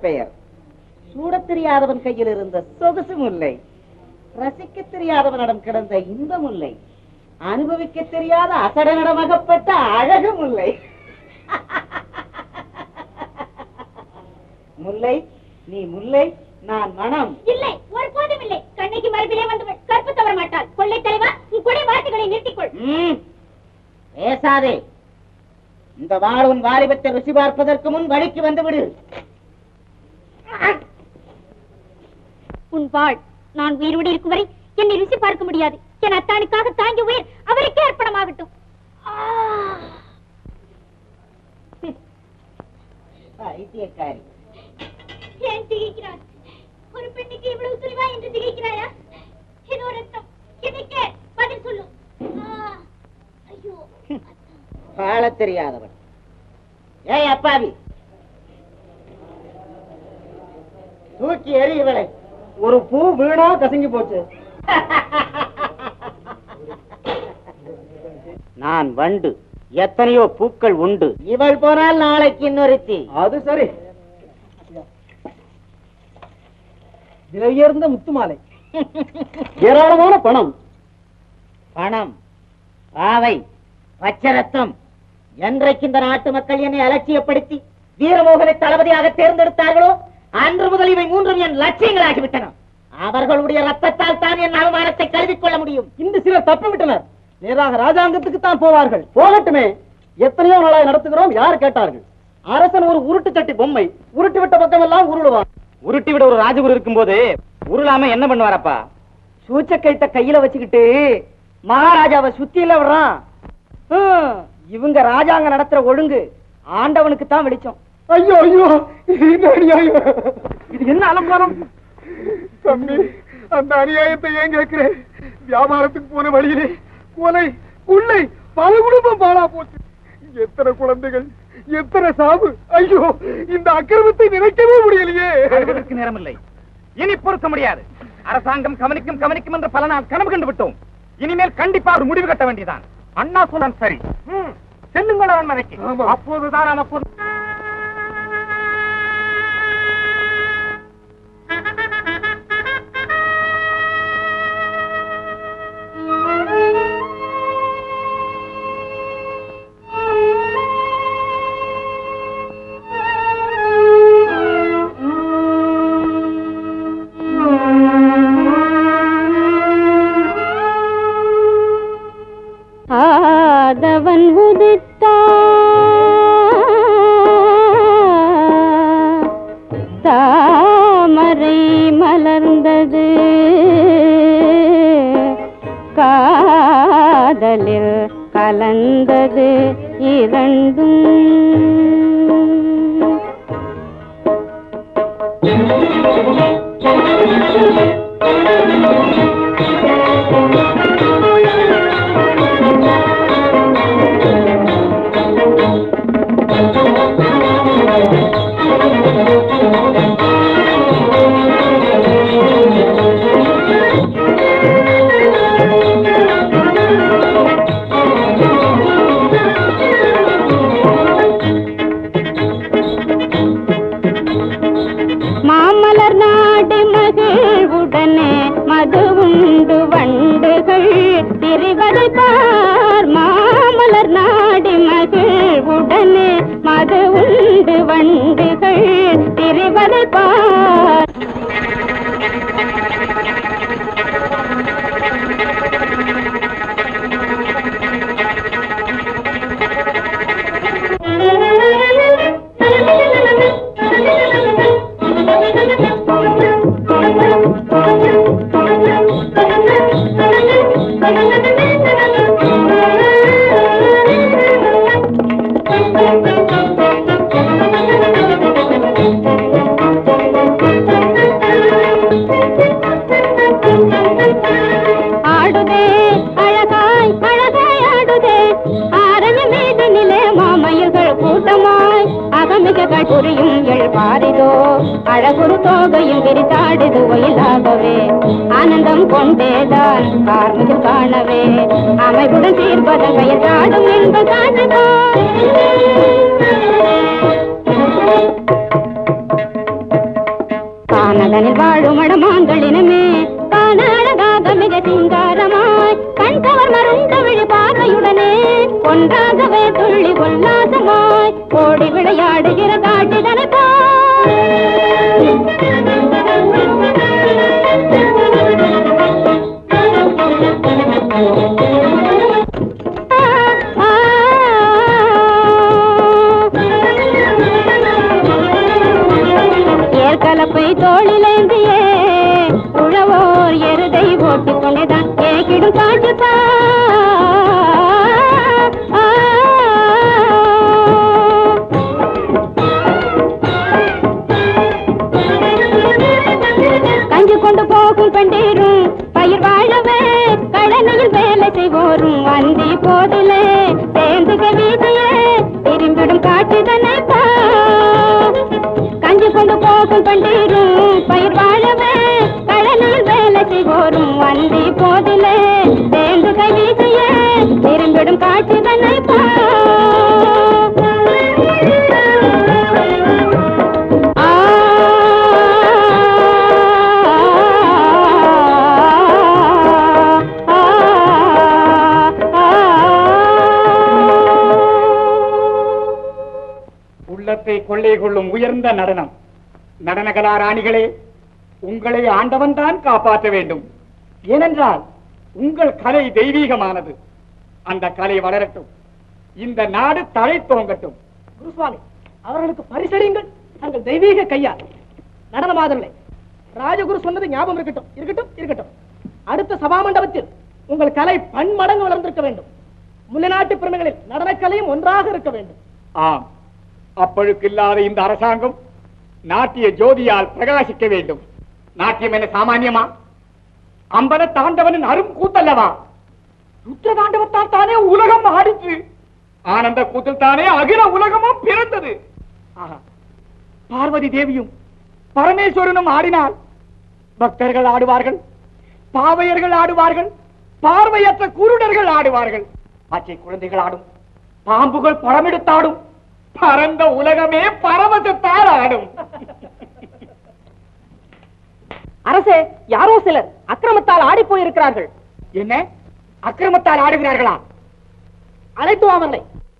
பெயர் சூடத் தெரியாதவன் கையில் இருந்த சொகுசு முல்லை ரசிக்க தெரியாதவனிடம் கிடந்த இன்ப முல்லை அனுபவிக்க தெரியாத அசடனிடம் அகப்பட்ட அழகு முல்லை முல்லை நீ முல்லை நான் மனம் இல்லை ஒரு போதும் இல்லை கண்ணைக்கு மறுபிலே வந்து கற்பு தவற மாட்டாள் கொள்ளை தலைவா உன் கொடை வார்த்தைகளை நிறுத்திக்கொள் ம், பேசாதே இந்த வாழ் உன் வாலிபத்தை ருசி பார்ப்பதற்கு முன் வழிக்கு வந்து விடு உன் வாழ் நான் உயிரோடு இருக்கும் வரை என்னை ருசி பார்க்க முடியாது என் அத்தானுக்காக தாங்கி உயிர் அவருக்கே அர்ப்பணமாகட்டும் ஆ! பைத்தியக்காரி ஏன் திகைக்கிறாய் ஒரு பெண்ணுக்கு இவ்வளவு துணிவா என்று திகைக்கிறாயா இதோ ரத்தம் எனக்கு பதில் சொல்லு ஆ! ஐயோ வாழத் தெரியாதவன் ஏய் அப்பாவி தூக்கி எறி இவளை ஒரு பூ வீணா கசங்கி போச்சு நான் வண்டு எத்தனையோ பூக்கள் உண்டு இவள் போனால் நாளைக்கு இன்னொருத்தி அது சரி விலை உயர்ந்த முத்து மாலை ஏராளமான பணம் பணம் பாவை பச்சரத்தம் என்றைக்கு இந்த நாட்டு மக்கள் என்னை அலட்சியப்படுத்தி வீரமோகனை தளபதியாக தேர்ந்தெடுத்தார்களோ அன்று முதல் இவை மூன்றும் என் லட்சியங்களாகிவிட்டன அவர்களுடைய ரத்தத்தால் தான் என் அவமானத்தை கருதிக் கொள்ள முடியும் இந்த சிலர் தப்பி விட்டனர் நேராக ராஜாங்கத்துக்கு தான் போவார்கள் போகட்டுமே எத்தனையோ நாளாய் நடத்துகிறோம் யார் கேட்டார்கள் அரசன் ஒரு உருட்டு சட்டி பொம்மை உருட்டி விட்ட பக்கமெல்லாம் உருளுவான் உருட்டி விட ஒரு ராஜகுரு இருக்கும்போது உருளாம என்ன பண்ணுவாரப்பா சூச்ச கைத்த கையில வச்சுக்கிட்டு மகாராஜாவை சுத்தியில விடுறான் ஹம், இவங்க ராஜாங்க நடத்துற ஒழுங்கு ஆண்டவனுக்கு தான் வெளிச்சம் ஐயோ ஐயோ இது என்ன அலங்காரம் தம்பி அந்த அநியாயத்தை ஏன் கேட்கிறேன் வியாபாரத்துக்கு போன வழியிலே கொலை கொள்ளை பல குடும்பம் பாழா போச்சு எத்தனை குழந்தைகள் எத்தனை சாவு ஐயோ இந்த அக்கிரமத்தை நினைக்கவே முடியலையே அழுவதற்கு நேரமில்லை இனி பொறுக்க முடியாது அரசாங்கம் கவனிக்கும் கவனிக்கும் என்று பல நாள் கனவு கண்டு விட்டோம் இனிமேல் கண்டிப்பா ஒரு முடிவு கட்ட வேண்டியதான் அண்ணா சொன்னான் சரி ம், செல்லுங்கள் அரண்மனைக்கு ஆமா. அப்போதுதான் நமக்கு ஒரு- ஆதவன் உதித்தான் தாமரை மலர்ந்தது காதலில் கலந்தது இரண்டும் மாமலர் நாடு மகிழ்வுடனே மது உண்டு வண்டுகள் திரிவதை பார் மாமலர் நாடு மகிழ்வுடனே மது உண்டு வண்டுகள் திரிவதை பார் ஆடுதே அழகாய் அழகாய் ஆடுதே ஆரணி மீது நிலே மாமயில்கள் கூட்டமாய் அகமிககள் புரியும் எள் பாரிதோ அழகுரு தோகையும் விரித்தாடுது ஒயிலாகவே ஆனந்தம் கொண்டேதான் கார்மிகில் காணவே அமைவுடன் சீர்பதங்கையில் ஆடும் இன்ப காட்டுதோ கானகனில் வாழும் மடமான்களினமே காண அழகாக மிக சிங்காரமாய் கண் கவர் மருண்ட விழி பார்வையுடனே ஒன்றாகவே துள்ளி உல்லாசமாய் ஓடி விளையாடுகிற காட்டுதலை ஏற்கலப்பை தோளிலேந்தியே உழவோர் எருதை ஓட்டிக் கொண்டேதான் ஏகிடும் காட்டுப்பா கஞ்சி கொண்டு போகும் பெண்டீரும் பயிர் வாழவே கடனையில் வேலை செய்வோரும் வந்தி போதிலே சேர்ந்துக வீதியே திரும்பிடும் காட்டுதனை பா கஞ்சி கொண்டு போகும் பெண்டீரும் பயிர் வாழவே கடனையில் வேலை செய்வோரும் வந்தி போதிலே சேர்ந்துக வீதியே திரும்பிடும் காட்டுதனை பா உள்ளத்தை கொள்ளை கொள்ளும் உயர்ந்த நடனம் நடனகலா ராணிகளே உங்களை ஆண்டவன் தான் காப்பாற்ற வேண்டும் ஏனென்றால் உங்கள் கலை தெய்வீகமானது அந்த கலை வளரட்டும் இந்த நாடு தலை தோங்கட்டும் குருசுவாமி அவர்களுக்கு பரிசளியுங்கள் தங்கள் தெய்வீக கையா நடனமாதல்லை ராஜகுரு சொன்னது ஞாபகம் இருக்கட்டும் இருக்கட்டும் இருக்கட்டும் அடுத்த சபா மண்டபத்தில் உங்கள் கலை பன்மடங்கு வளர்ந்திருக்க வேண்டும் முன்னநாட்டு பெருமைகளில் நடனக்கலையும் ஒன்றாக இருக்க வேண்டும் ஆம் அப்பழுக்கில்லாத இந்த அரசாங்கம் நாட்டிய ஜோதியால் பிரகாசிக்க வேண்டும் நாட்டியம் என்ன சாமானியமா அம்பல தாண்டவனின் அரும் கூத்தல்லவா ருத்ர தாண்டவத்தால் தானே உலகம் ஆடிச்சு ஆனந்த கூத்தில் தானே அகில உலகமும் பிறந்தது ஆஹா பார்வதி தேவியும் பரமேஸ்வரனும் ஆடினால் பக்தர்கள் ஆடுவார்கள் பாவையர்கள் ஆடுவார்கள் பார்வையற்ற குருடர்கள் ஆடுவார்கள் பச்சை குழந்தைகள் ஆடும் பாம்புகள் படமெடுத்தாடும் பரந்த உலகமே பரவசத்தால் ஆடும் அரசே யாரோ சிலர் அக்கிரமத்தால் ஆடி போயிருக்கிறார்கள் என்ன அக்கிரமத்தால் ஆடுகிறார்களா அழைத்து வாமல்லை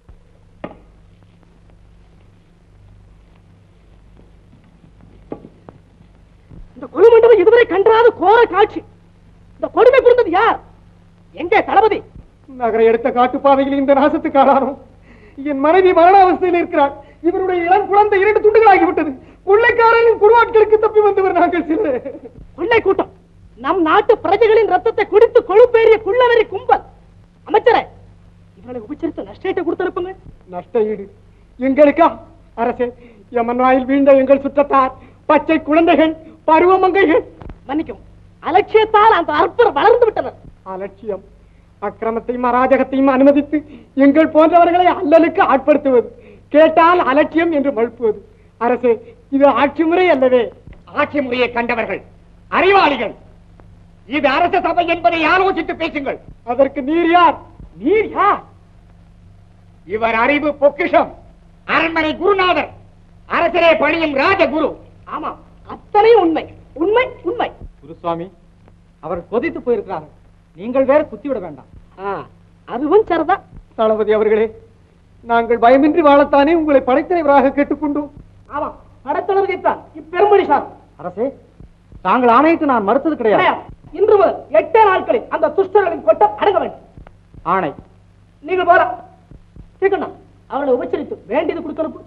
இந்த கொலு மண்டபம் இதுவரை கண்டாத கோர காட்சி இந்த கொடுமை புரிந்தது யார் எங்கே தளபதி நகரை எடுத்த காட்டுப்பாதையில் இந்த நாசத்துக்கு ஆளானோம் என் மனைவி மரணாவஸ்தையில் இருக்கிறார் இவருடைய இளம் குழந்தை இரண்டு துண்டுகளாகிவிட்டது கொள்ளைக்காரனின் குருவாட்களுக்கு தப்பி வந்தவர் நாங்கள் சில கொள்ளை கூட்டம் நம் நாட்டு பிரஜைகளின் ரத்தத்தை குடித்து கொழுப்பேறிய குள்ளவரி கும்பல் அமைச்சரே இவர்களை உபச்சரித்த நஷ்டத்தை கொடுத்திருப்புங்க நஷ்ட ஈடு எங்களுக்கா அரசே யமன் வாயில் வீழ்ந்த எங்கள் சுற்றத்தார் பச்சை குழந்தைகள் பருவமங்கைகள் மன்னிக்கும் அலட்சியத்தால் அந்த அற்பர் வளர்ந்து விட்டனர் அலட்சியம் அக்கிரமத்தையும் அராஜகத்தையும் அனுமதித்து எங்கள் போன்றவர்களை அல்லலுக்கு ஆட்படுத்துவது கேட்டால் அலட்சியம் என்று மழுப்புவது அரசே இது ஆட்சி முறை அல்லவே ஆட்சி முறையை கண்டவர்கள் அறிவாளிகள் இது அரச சபை என்பதை ஆலோசித்து பேசுங்கள் அதற்கு நீர் யார் நீர் யார் இவர் அறிவு பொக்கிஷம் அரண்மனை குருநாதர் அரசரே பணியும் ராஜகுரு ஆமாம் அத்தனை உண்மை உண்மை உண்மை குருசுவாமி அவர் கொதித்து போயிருக்கிறார்கள் நீங்கள் வேற குத்திவிட வேண்டாம் ஆ, அதுவும் சரிதான் தளபதி அவர்களே நாங்கள் பயமின்றி வாழத்தானே உங்களை படைத்தலைவராக கேட்டுக்கொண்டோம் ஆமாம் படத்தளர்கைத்தான் இப்பெருமொழி சார் அரசே தாங்கள் ஆணையிட்டு நான் மறுத்தது கிடையாது. இன்று முதல் எட்டே நாட்களில் அந்த துஷ்டர்களின் கொட்டம் அடங்க வேண்டும் ஆணை நீங்கள் போற கேட்கண்ணா அவர்களை உபச்சரித்து வேண்டியது கொடுக்கணும்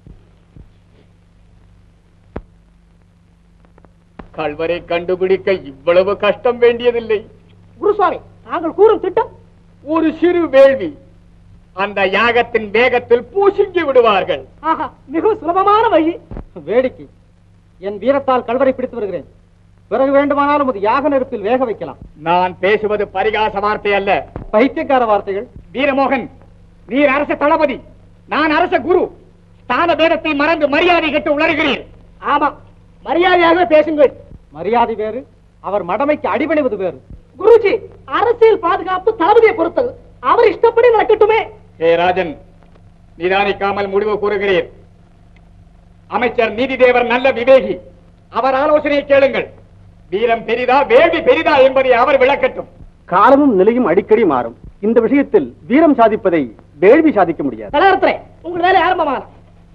கல்வரை கண்டுபிடிக்க இவ்வளவு கஷ்டம் வேண்டியதில்லை குருசுவாமி நாங்கள் கூறும் திட்டம் ஒரு சிறு வேள்வி அந்த யாகத்தின் வேகத்தில் பூசிங்கி விடுவார்கள் ஆஹா மிகவும் சுலபமான வழி வேடிக்கை என் வீரத்தால் கல்வரை பிடித்து வருகிறேன் பிறகு வேண்டுமானாலும் அது யாக நெருப்பில் வேக வைக்கலாம் நான் பேசுவது பரிகாச வார்த்தை அல்ல பைத்தியக்கார வார்த்தைகள் வீரமோகன் நீர் அரச தளபதி நான் அரச குரு ஸ்தான பேதத்தை மறந்து மரியாதை கட்டு உணர்கிறீர் ஆமா மரியாதையாக பேசுங்கள் மரியாதை வேறு அவர் மடமைக்கு அடிபணிவது வேறு குருஜி அரசியல் பாதுகாப்பு தளபதியை பொறுத்தது அவர் இஷ்டப்படி நடக்கட்டுமே ஏ ராஜன் நிதானிக்காமல் முடிவு கூறுகிறீர் அமைச்சர் நீதிதேவர் நல்ல விவேகி அவர் ஆலோசனையை கேளுங்கள் வீரம் பெரிதா வேள்வி பெரிதா என்பதை அவர் விளக்கட்டும் காலமும் நிலையும் அடிக்கடி மாறும் இந்த விஷயத்தில் வீரம் சாதிப்பதை வேள்வி சாதிக்க முடியாது கலகரத்திலே உங்கள் வேலை ஆரம்பமாகலாம்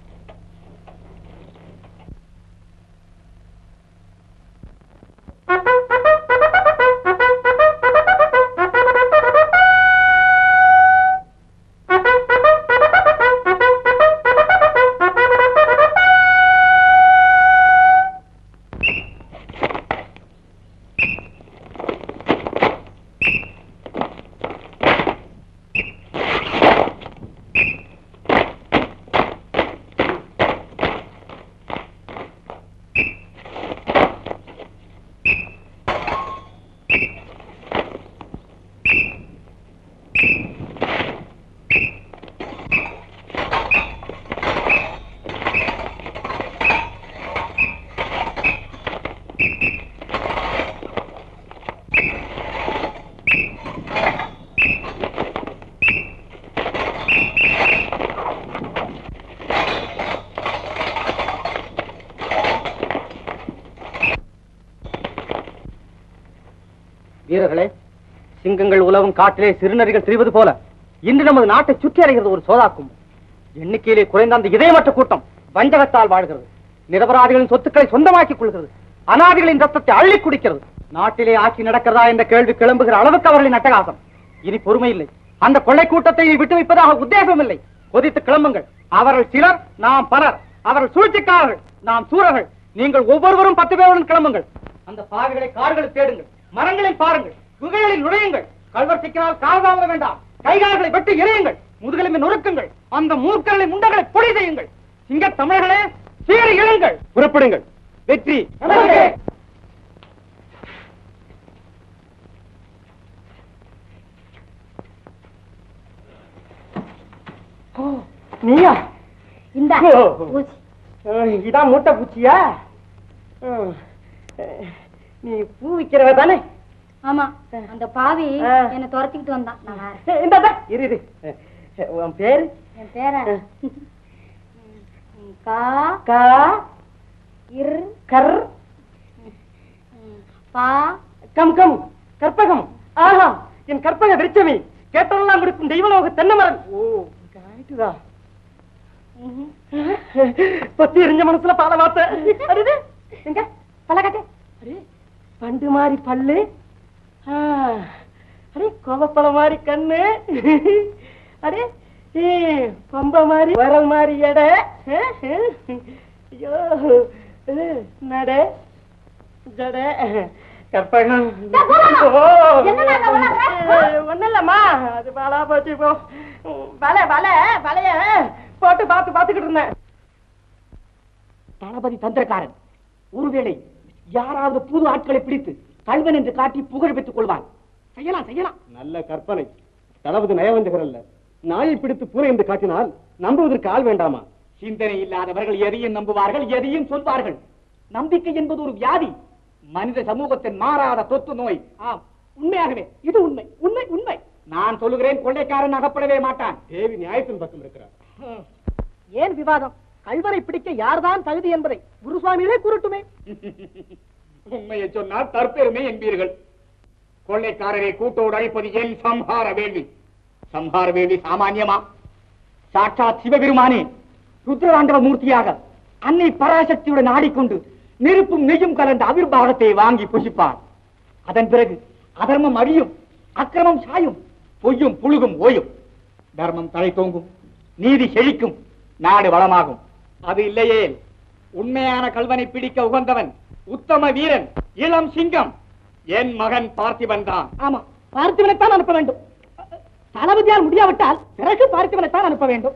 வீரர்களே சிங்கங்கள் உலவும் காட்டிலே சிறுநரிகள் திரிவது போல இன்று நமது நாட்டை சுற்றி அடைகிறது ஒரு சோதாக்கும் எண்ணிக்கையிலே குறைந்த அந்த இதயமற்ற கூட்டம் வஞ்சகத்தால் வாழ்கிறது நிரபராதிகளின் சொத்துக்களை சொந்தமாக்கிக் கொள்கிறது அனாதிகளின் ரத்தத்தை அள்ளி குடிக்கிறது நாட்டிலே ஆட்சி நடக்கிறதா என்ற கேள்வி கிளம்புகிற அளவுக்கு அவர்களின் அட்டகாசம் இனி பொறுமை இல்லை அந்த கொள்ளை கூட்டத்தை இனி விட்டு வைப்பதாக உத்தேசம் இல்லை கொதித்து கிளம்புங்கள் அவர்கள் சிலர் நாம் பலர் அவர்கள் சூழ்ச்சிக்காரர்கள் நாம் சூரர்கள் நீங்கள் ஒவ்வொருவரும் பத்து பேருடன் கிளம்புங்கள் அந்த பாவிகளை காடுகளில் தேடுங்கள் மரங்களில் பாருங்கள் குகைகளில் நுழையுங்கள் கல்வர் சிக்கினால் காதாம வேண்டாம் கைகால்களை வெட்டி எறியுங்கள் முதுகெலும்பை நொறுக்குங்கள் அந்த மூர்க்கர்களை முண்டகளை பொடி செய்யுங்கள் சிங்க தமிழர்களே சீறி எழுங்கள் புறப்படுங்கள் வெற்றி நீயா இந்த ஓ. ஊசி. இதான் மூட்டை பூச்சியா ம். நீ பூ விக்கிறவ தானே ஆமா அந்த பாவி ஆ. என்ன துரத்திக்கிட்டு வந்தான் நான் வரேன். இந்த இரு இரு உன் பேரு என் பேர கா கா இர் கர் ம், பா கம் கம் கற்பகம் ஆஹா என் கற்பக விருச்சமி கேட்டதெல்லாம் கொடுக்கும் தெய்வலோக தென்னமரன் ஓ ஆயிட்டுதா ம்ஹும். பத்தி எரிஞ்ச மனசுல பால வாத்த அடிது எங்க பல்ல காட்டு அடே பண்டு மாதிரி பல்லு ஆ, அடே கோவப்பழம் மாதிரி கண்ணு அடே ஏ, கொம்ப மாதிரி வரல் மாதிரி எடை ஆ, ஆ. ஐயோ இது, நட ஜட கற்பகம் ஓ என்னடா இந்த உலகம்? ஒண்ணு இல்லம்மா அது பாலா போச்சு போ வலை வலை வலைய போட்டு பார்த்து பார்த்துக்கிட்டு இருந்தேன் தளபதி தந்திரக்காரன் ஒருவேளை யாராவது புது ஆட்களை பிடித்து கல்வன் என்று காட்டி புகழ் பெற்றுக் கொள்வான் செய்யலாம் செய்யலாம் நல்ல கற்பனை தளபதி நயவஞ்சகர் அல்ல நாயை பிடித்து பூனை என்று காட்டினால் நம்புவதற்கு ஆள் வேண்டாமா சிந்தனை இல்லாதவர்கள் எதையும் நம்புவார்கள் எதையும் சொல்வார்கள் நம்பிக்கை என்பது ஒரு வியாதி மனித சமூகத்தின் மாறாத தொத்து நோய் ஆம் உண்மையாகவே இது உண்மை உண்மை உண்மை நான் சொல்லுகிறேன் கொள்ளைக்காரன் அகப்படவே மாட்டான் தேவி நியாயத்தின் பக்கம் இருக்கிறார் ஹம். ஏன் விவாதம் கல்வனை பிடிக்க யார்தான் தகுதி என்பதை குருசுவாமிகளே கூறட்டுமே உண்மையை சொன்னால் தற்பெருமை என்பீர்கள் கொள்ளைக்காரரை கூட்டோடு அழைப்பது என் சம்ஹார வேள்வி சம்ஹார வேள்வி சாமான்யமா சாட்சாத் சிவபெருமானே ருத்ரதாண்டவ மூர்த்தியாக அன்னை பராசக்தியுடன் ஆடிக்கொண்டு நெருப்பும் நெய்யும் கலந்த அவிர்வாகத்தை வாங்கி புசிப்பார் அதன் பிறகு அதர்மம் அழியும் அக்கிரமம் சாயும் பொய்யும் புழுகும் ஓயும் தர்மம் தலை தோங்கும் நீதி செழிக்கும் நாடு வளமாகும் அது இல்லையே உண்மையான கல்வனை பிடிக்க உகந்தவன் உத்தம வீரன் இளம் சிங்கம் என் மகன் பார்த்திபன் தான் ஆமா பார்த்திபனைத்தான் அனுப்ப வேண்டும் தளபதியால் முடியாவிட்டால் பிறகு பார்த்திபனைத்தான் அனுப்ப வேண்டும்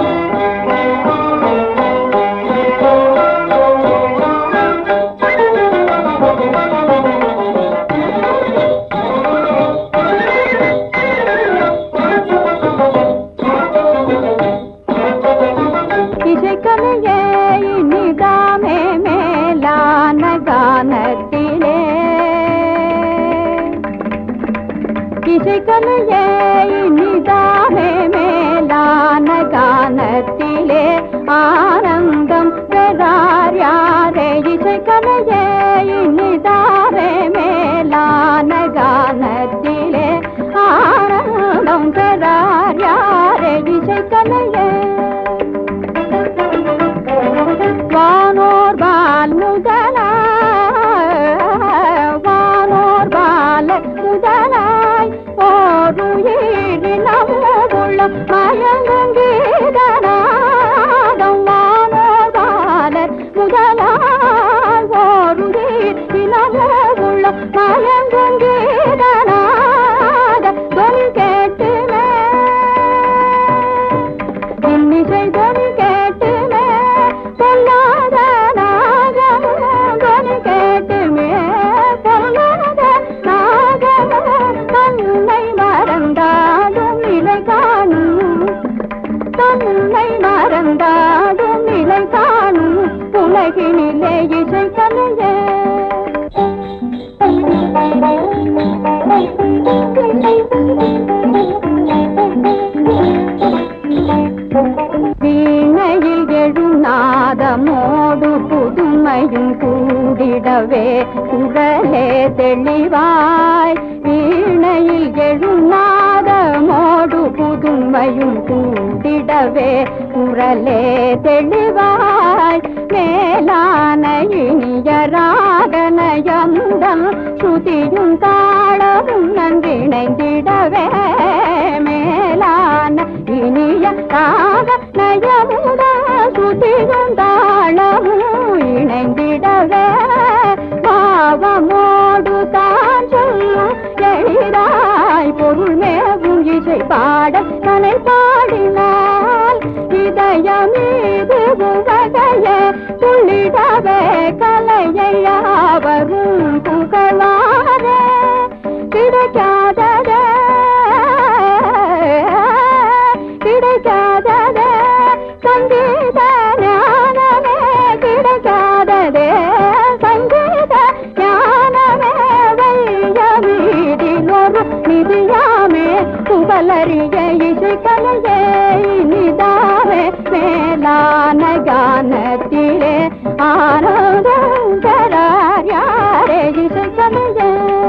Thank you. இசைக்கலையே இனிதானே மேலான கானத்திலே ஆனந்தம் பெறார் யாரே இசைக்கலையே இனிதானே மேலான கானத்திலே ஆனந்தம் பெறார் யாரே இசைக்கலையே வானோர் பால் முதலாய் வானோர் பால முதலாய் ஓருயிரினம் உள்ள மயங்கீதனாதம் வானோர் பாலர் முதலாய் ஓருயிரினம் உள்ள மயங்கீதனாத தொல் கேட்டுமே இன்னிசை தொனி கேட்டுமே பொல்லாத நாகமும் தொனி கேட்டுமே பொல்லாத நாகமும் தன்னை மறந்தாடும் நிலை காணும் தன்னை மறந்தாடும் நிலை காணும் உலகினிலே இசை கலையே வீணையில் எழுநாதமோடு புதுமையும் கூடிடவே குரலே தெளிவாய் வீணையில் எழுநாதமோடு புதுமையும் கூடிடவே குரலே தெளிவாய் மேலான இனிய ராகனயமுடன் ஸ்ருதியும் தாளமும் நன்றிணைந்திடவே மேலான இனிய ராக நயமுடன் ஸ்ருதியும் தாளமும் இணைந்திடவே பாவமோடு தான் சொல்லும் எளிதாய் பொருள் மேவும் இசை பாட கலை பாடினால் இதயமீது உவகையே துள்ளிடவே கலையை யாவரும் புகழாரே கிடைக்காததே கிடைக்காததே சங்கீத ஞானமே கிடைக்காததே சங்கீத ஞானமே வைய வீடில் ஒரு நிதியாமே புகழறிய இசைக்கலையே இனிதாவே மேலான கானத்திலே ஆனந்தம் தரார் யாரே இசைக்கலையே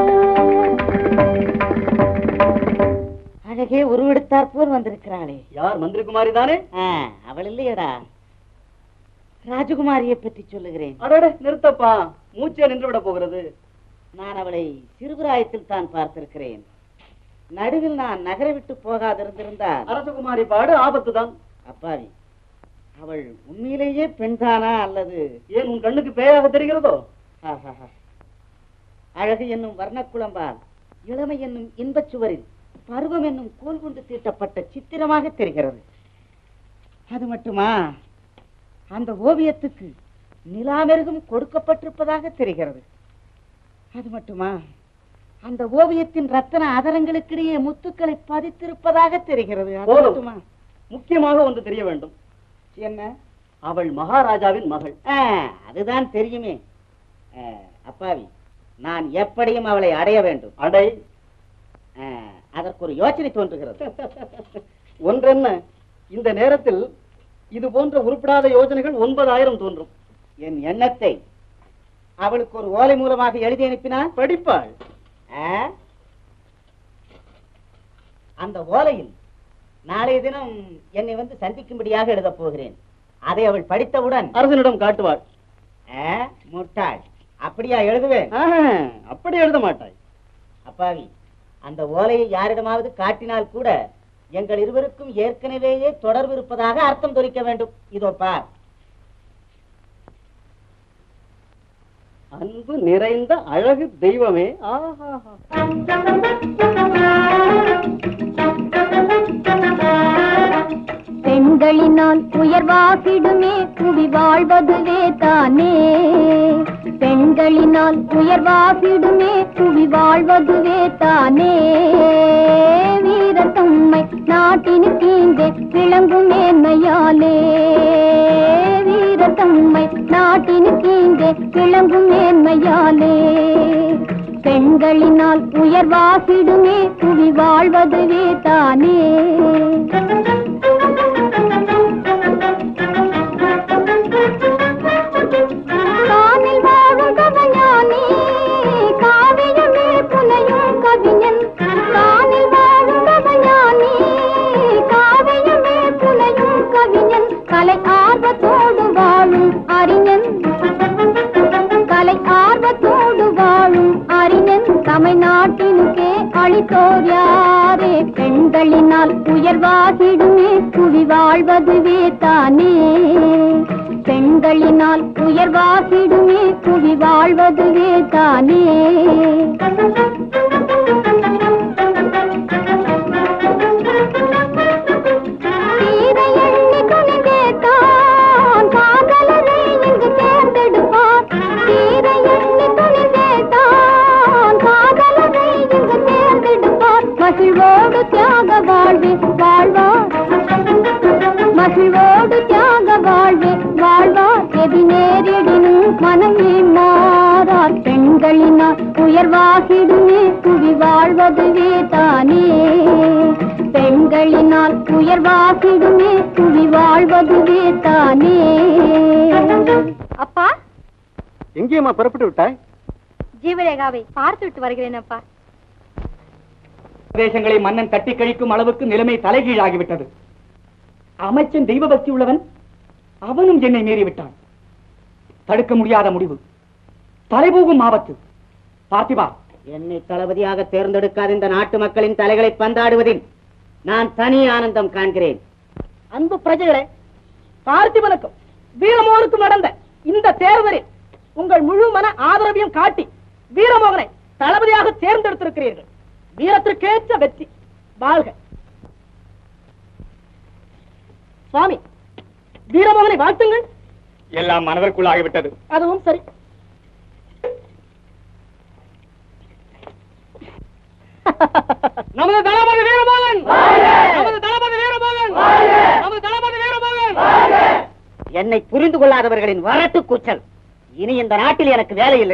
அழகே உருவெடுத்தார் போல் வந்திருக்கிறாளே யார் மந்திரிகுமாரி தானே ஆ, அவள் இல்லையடா ராஜகுமாரியை பற்றி சொல்லுகிறேன் அடடே நிறுத்தப்பா மூச்சே நின்று விட போகிறது நான் அவளை சிறுபிராயத்தில் தான் பார்த்திருக்கிறேன் நடுவில் நான் நகரை விட்டு போகாதிருந்திருந்தால் அரசகுமாரி பாடு ஆபத்து தான் அப்பாவி அவள் உண்மையிலேயே பெண்தானா அல்லது ஏன் உன் கண்ணுக்கு பேயாக தெரிகிறதோ ஆஹாஹா. அழகு என்னும் வர்ணக்குளம்பால் இளமை என்னும் இன்பச் சுவரில் பருவம் என்னும் கோல் கொண்டு தீட்டப்பட்ட சித்திரமாக தெரிகிறது அது மட்டுமா அந்த ஓவியத்துக்கு நிலாமெருகும் கொடுக்கப்பட்டிருப்பதாக தெரிகிறது அது மட்டுமா அந்த ஓவியத்தின் ரத்தன அதரங்களுக்கிடையே முத்துக்களை பதித்திருப்பதாக தெரிகிறது அது போதும். மட்டுமா முக்கியமாக ஒன்று தெரிய வேண்டும் என்ன அவள் மகாராஜாவின் மகள் ஆ, அதுதான் தெரியுமே ஆ, அப்பாவி நான் எப்படியும் அவளை அடைய வேண்டும் அடை ஆ, அதற்கு ஒரு யோசனை தோன்றுகிறது ஒன்றென்ன இந்த நேரத்தில் இது போன்ற உருப்படாத யோஜனைகள் ஒன்பதாயிரம் தோன்றும் என் எண்ணத்தை அவளுக்கு ஒரு ஓலை மூலமாக எழுதி அனுப்பினால் படிப்பாள் ஆ? அந்த ஓலையில் நாளைய தினம் என்னை வந்து சந்திக்கும்படியாக எழுதப் போகிறேன் அதை அவள் படித்தவுடன் அரசனிடம் காட்டுவாள் ஆ, முட்டாள் அப்படியா எழுதுவேன் ஆஹா, அப்படி எழுத மாட்டாய் அப்பாவி அந்த ஓலையை யாரிடமாவது காட்டினால் கூட எங்கள் இருவருக்கும் ஏற்கனவேயே தொடர்பு இருப்பதாக அர்த்தம் தொரிக்க வேண்டும் இதோ பார் அன்பு நிறைந்த அழகு தெய்வமே ஆஹா பெண்களினால் உயர்வாகிடுமே புவி வாழ்வதுவே தானே பெண்களினால் உயர்வாகிடுமே புவி வாழ்வதுவே தானே வீரத்தம்மை நாட்டினுக்கு இங்கே விளங்கும் மேன்மையாலே வீரத்தம்மை நாட்டினுக்கு இங்கே விளங்கும் மேன்மையாலே பெண் பெண்களினால் உயர்வாகிடுமே புவி வாழ்வதுவே தானே கானில் வாழும் கவஞானி காவியமே புனையும் கவிஞன் கானில் வாழும் கவஞானி காவியமே புனையும் கவிஞன் கலை ஆர்வத்தோடு வாழும் அறிஞன் கலை ஆர்வத்தோடு வாழும் அறிஞன் தமிழ்நாட்டினுக்கே அளித்தோர் யாரே பெண்களினால் உயர்வாகிடுமே புவி வாழ்வதுவே தானே பெண்களினால் உயர்வாகிடுமே புவி வாழ்வதுவே தானே தீர எண்ணி துணிந்தே தான் காதலரை இங்கு தேர்ந்தெடுப்பார் தீர எண்ணி துணிந்தே தான் காதலரை இங்கு தேர்ந்தெடுப்பார் மகிழ்வோடு தியாக வாழ்வே வாழ்வார் மகிழ்வோடு தியாக வாழ்வே வாழ்வார் எதி நேரிடினும் மனமே மாறார் பெண்களினால் உயர்வாகிடுமே புவி வாழ்வதுவே தானே பெண்களினால் உயர்வாகிடுமே புவி வாழ்வதுவே தானே அப்பா எங்கேயம்மா புறப்பட்டு விட்டாய் ஜீவரேகாவை பார்த்து விட்டு வருகிறேன் அப்பா பிரதேசங்களை மன்னன் தட்டி கழிக்கும் அளவுக்கு நிலைமை தலைகீழாகிவிட்டது அமைச்சன் தெய்வ பக்தி உள்ளவன் அவனும் என்னை மீறிவிட்டான் தடுக்க முடியாத முடிவு தலைபோகும் ஆபத்து பார்த்திபா என்னை தளபதியாக தேர்ந்தெடுக்காத இந்த நாட்டு மக்களின் தலைகளை பந்தாடுவதில் நான் தனி ஆனந்தம் காண்கிறேன் அன்பு பிரஜைகளே பார்த்திபனுக்கும் வீரமோகனுக்கும் நடந்த இந்த தேர்தலில் உங்கள் முழு மன ஆதரவையும் காட்டி வீரமோகனை தளபதியாக தேர்ந்தெடுத்திருக்கிறீர்கள் வீரத்திற்கேற்ற வெற்றி வாழ்க சுவாமி வீரமோகனை வாழ்த்துங்கள் எல்லாம் மனதிற்குள்ளாகிவிட்டது அதுவும் சரி நமது தளபதி வீரமோகன் நமது தளபதி வீரமோகன் நமது தளபதி வீரமோகன் என்னை புரிந்து கொள்ளாதவர்களின் வரட்டு கூச்சல் இனி இந்த நாட்டில் எனக்கு வேலை இல்லை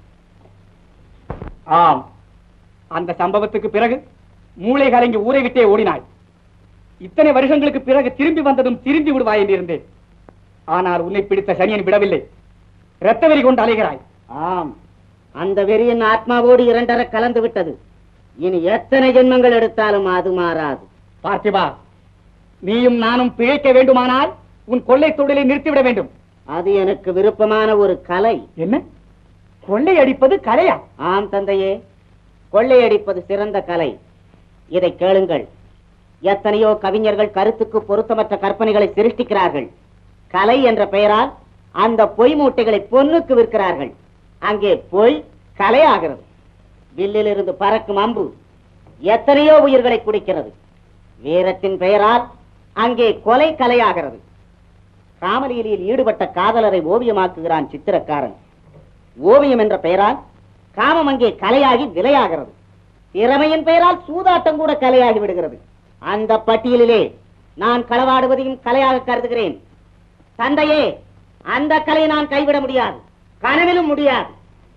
ஆம் அந்த சம்பவத்துக்கு பிறகு மூளை கலங்கி ஊரை விட்டே ஓடினாய் இத்தனை வருஷங்களுக்கு பிறகு திரும்பி வந்ததும் திரும்பி விடுவாய் என்று இருந்தேன் ஆனால் உன்னை பிடித்த சனியன் விடவில்லை இரத்த வெறி கொண்டு அலைகிறாய் ஆம் அந்த வெறியின் ஆத்மாவோடு இரண்டர கலந்து விட்டது இனி எத்தனை ஜென்மங்கள் எடுத்தாலும் அது மாறாது பார்த்திபா நீயும் நானும் பிழைக்க வேண்டுமானால் உன் கொள்ளை தொழிலை நிறுத்திவிட வேண்டும் அது எனக்கு விருப்பமான ஒரு கலை என்ன கொள்ளை அடிப்பது கலையா ஆம் தந்தையே கொள்ளையடிப்பது சிறந்த கலை இதை கேளுங்கள் எத்தனையோ கவிஞர்கள் கருத்துக்கு பொருத்தமற்ற கற்பனைகளை சிருஷ்டிக்கிறார்கள் கலை என்ற பெயரால் அந்த பொய் மூட்டைகளை பொன்னுக்கு விற்கிறார்கள் அங்கே பொய் கலையாகிறது வில்லிலிருந்து பறக்கும் அம்பு எத்தனையோ உயிர்களை குடிக்கிறது வீரத்தின் பெயரால் அங்கே கொலை கலையாகிறது காமலீலையில் ஈடுபட்ட காதலரை ஓவியமாக்குகிறான் சித்திரக்காரன் ஓவியம் என்ற பெயரால் காமம் அங்கே கலையாகி விலையாகிறது திறமையின் பெயரால் சூதாட்டம் கூட கலையாகி விடுகிறது அந்த பட்டியலிலே நான் களவாடுவதையும் கலையாக கருதுகிறேன் தந்தையே அந்த கலையை நான் கைவிட முடியாது கனவிலும் முடியாது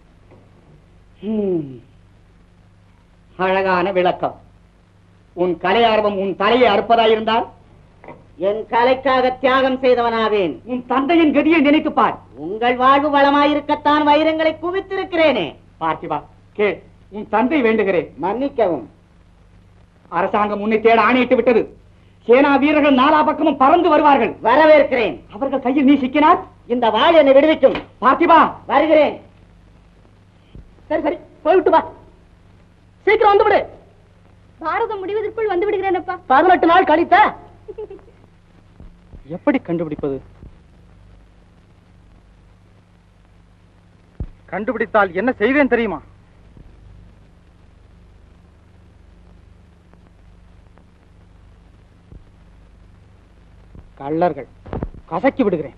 ஹம். அழகான விளக்கம் உன் கலை ஆர்வம் உன் தலையை அறுப்பதாயிருந்தால் என் கலைக்காக தியாகம் செய்தவனாவேன் உன் தந்தையின் கதியை நினைத்துப் பார் உங்கள் வாழ்வு வளமாயிருக்கத்தான் வைரங்களை குவித்திருக்கிறேனே பார்த்திபா கேள் உன் தந்தை வேண்டுகிறேன் மன்னிக்கவும் அரசாங்கம் உன்னை தேட ஆணையிட்டு விட்டது சேனா வீரர்கள் நாலா பக்கமும் பறந்து வருவார்கள் வரவேற்கிறேன் அவர்கள் கையில் நீ சிக்கினார் இந்த வாழ் என்னை விடுவிக்கும் பார்த்திபா வருகிறேன் சரி சரி போய்விட்டு வா சீக்கிரம் வந்து விடு பாரதம் முடிவதற்குள் வந்து விடுகிறேன் அப்பா பதினெட்டு நாள் கழித்த எப்படி கண்டுபிடிப்பது கண்டுபிடித்தால் என்ன செய்வேன் தெரியுமா கள்ளர்கள் கசக்கி விடுகிறேன்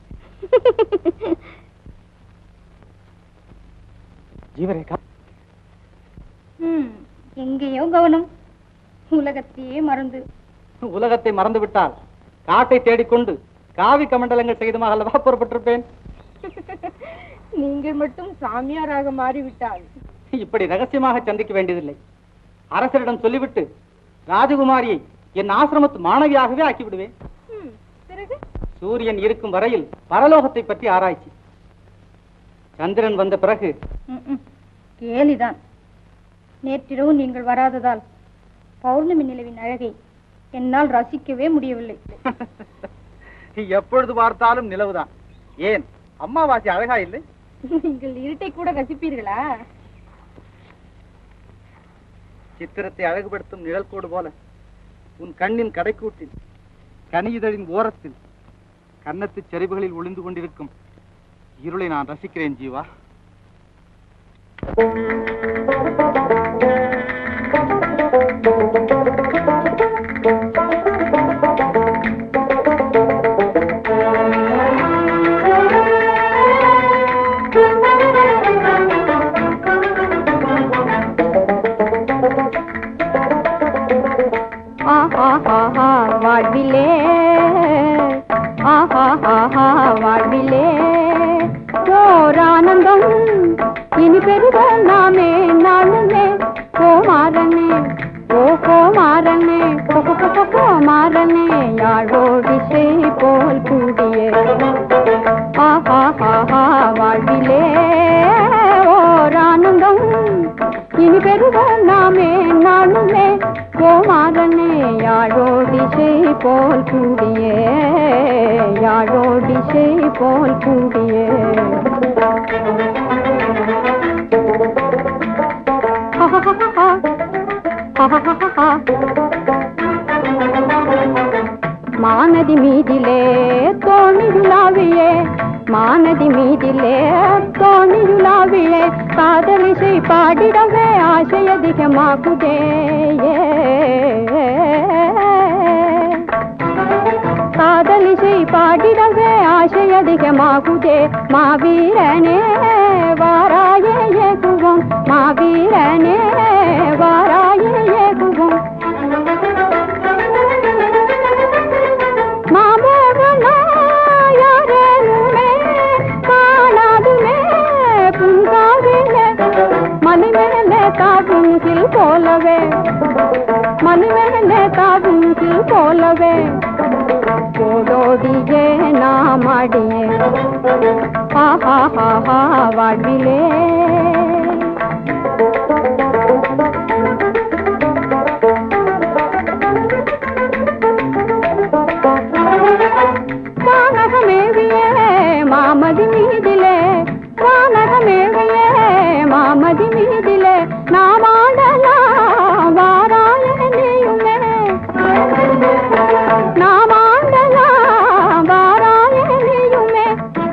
ஜீவரேகா ம், எங்கேயோ கவனம் உலகத்தையே மறந்து உலகத்தை மறந்து விட்டால் காட்டை தேடிக்கொண்டு காவி கமண்டலங்கள் செய்துமாக அல்லவா புறப்பட்டிருப்பேன் நீங்கள் மட்டும் சாமியாராக மாறிவிட்டால் இப்படி ரகசியமாக சந்திக்க வேண்டியதில்லை அரசரிடம் சொல்லிவிட்டு ராஜகுமாரியை என் ஆசிரமத்து மாணவியாகவே ஆக்கி விடுவேன் பிறகு சூரியன் இருக்கும் வரையில் பரலோகத்தை பற்றி ஆராய்ச்சி சந்திரன் வந்த பிறகு ம்ம். கேலிதான் நேற்றிரவு நீங்கள் வராததால் பௌர்ணமி நிலவின் அழகை என்னால் ரசிக்கவே முடியவில்லை எப்பொழுது பார்த்தாலும் நிலவுதான் ஏன் அம்மாவாசி அழகா இல்லை நீங்கள் இருட்டை கூட ரசிப்பீர்களா சித்திரத்தை அழகுபடுத்தும் நிழல் கோடு போல உன் கண்ணின் கடைக்கூட்டில் கனியிதழின் ஓரத்தில் கன்னத்து சரிவுகளில் ஒளிந்து கொண்டிருக்கும் இருளை நான் ரசிக்கிறேன் ஜீவா ஆஹா வாழ்விலே ஆஹா வாழ்விலே ஓர் ஆனந்தம் இனி பெருக நாமே நாளுமே ஓ மாறனே ஓ கோ மாறனே கோ கோ, கோ, கோ, கோ மாறனே யாழோடிசை போல் கூடிய ஆஹா வாழ்விலே ஓர் ஆனந்தம் இனி பெருக நாமே நாளுமே கோமாரனே யாழோடிசை போல் கூடியே யாழோடிசை போல் கூடியே மானதி மீதிலே தோணியுலாவியே மானதி மீதிலே தோணியுலாவியே காதலிசை பாடிடவே ஆசை அதிகமாகுதே காதலிசை பாடிடவே ஆசை அதிகமாகுதே மாவீரனே வாராயே ஏகுவோம் மாவீரனே வாராயே ஏகுவோம் மாமோகனாயாரேனுமே காணாதுமே புங்காவிலே மலை மேலே காவும் சில் போலவே மலை மேலே காவும் சில் போலவே ஓடோடியே நாம் ஆடியே ஆஹா ஹா வாழ்விலே வானகமேவியே மாமதி மீதிலே வானகமேவியே மாமதி மீதிலே நாம் ஆடலாம் வாராய நீயுமே நாம் ஆண்டலாம் வாராய நீயுமே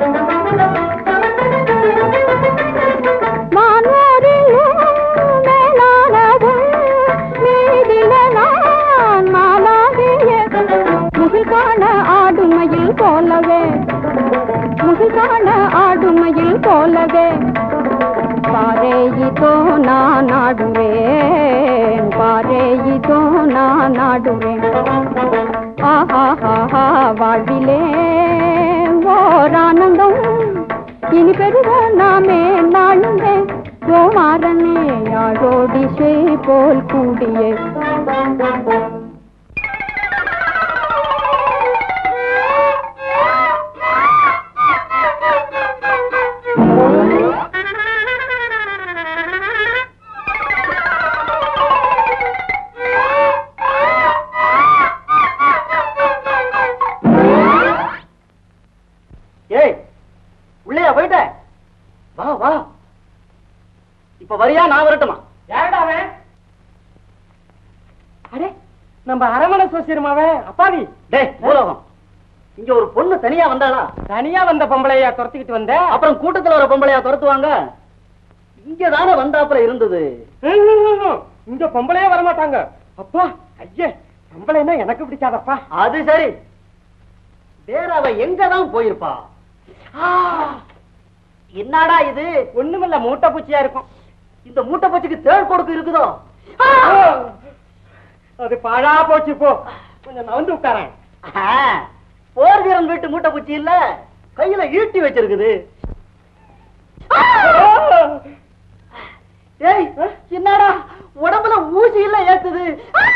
வானோரிலும் மேலானதும் மீதிலே நான் மாலாகிய முகில் காண ஆடுமையில் போலவே முகில் காண ஆடுமையில் போலவே பாரே இதோ நான் ஆடுவேன் பாரே இதோ நான் ஆடுவேன் ஆஹா வாழ்விலே ஓர் ஆனந்தம் இனி பெருக நாமே நாளுமே கோமாரனே யாழோடிசை போல் கூடியே ஏய் உள்ளேயா போயிட்ட வா வா இப்ப வரியா நான் வரட்டுமா யாருடா அவன் அடே நம்ம அரமண சோசியமாவன் அப்பாவி டேய் பூலோகம் இங்க ஒரு பொண்ணு தனியா வந்தாளா தனியா வந்த பொம்பளையா துரத்திக்கிட்டு வந்த அப்புறம் கூட்டத்துல ஒரு பொம்பளையா துரத்துவாங்க இங்க தானே வந்தாப்புல இருந்தது இங்க பொம்பளையே வரமாட்டாங்க அப்பா ஐயே பொம்பளைன்னா எனக்கு பிடிக்காதப்பா அது சரி வேற அவ எங்கதான் போயிருப்பா ஆ, என்னடா இது ஒண்ணுமில்ல மூட்டை பூச்சியா இருக்கும் இந்த மூட்டை பச்சிக்கு தேள் கொடுக்கு இருக்குதோ ஆ! அது பாழா போச்சு போ கொஞ்சம் நவந்து உட்காரேன் ஆ, போர் வீரன் வீட்டு மூட்டை பூச்சி இல்ல கையில ஈட்டி வச்சிருக்குது டேய் என்னடா உடம்புல ஊசி இல்ல ஏத்துது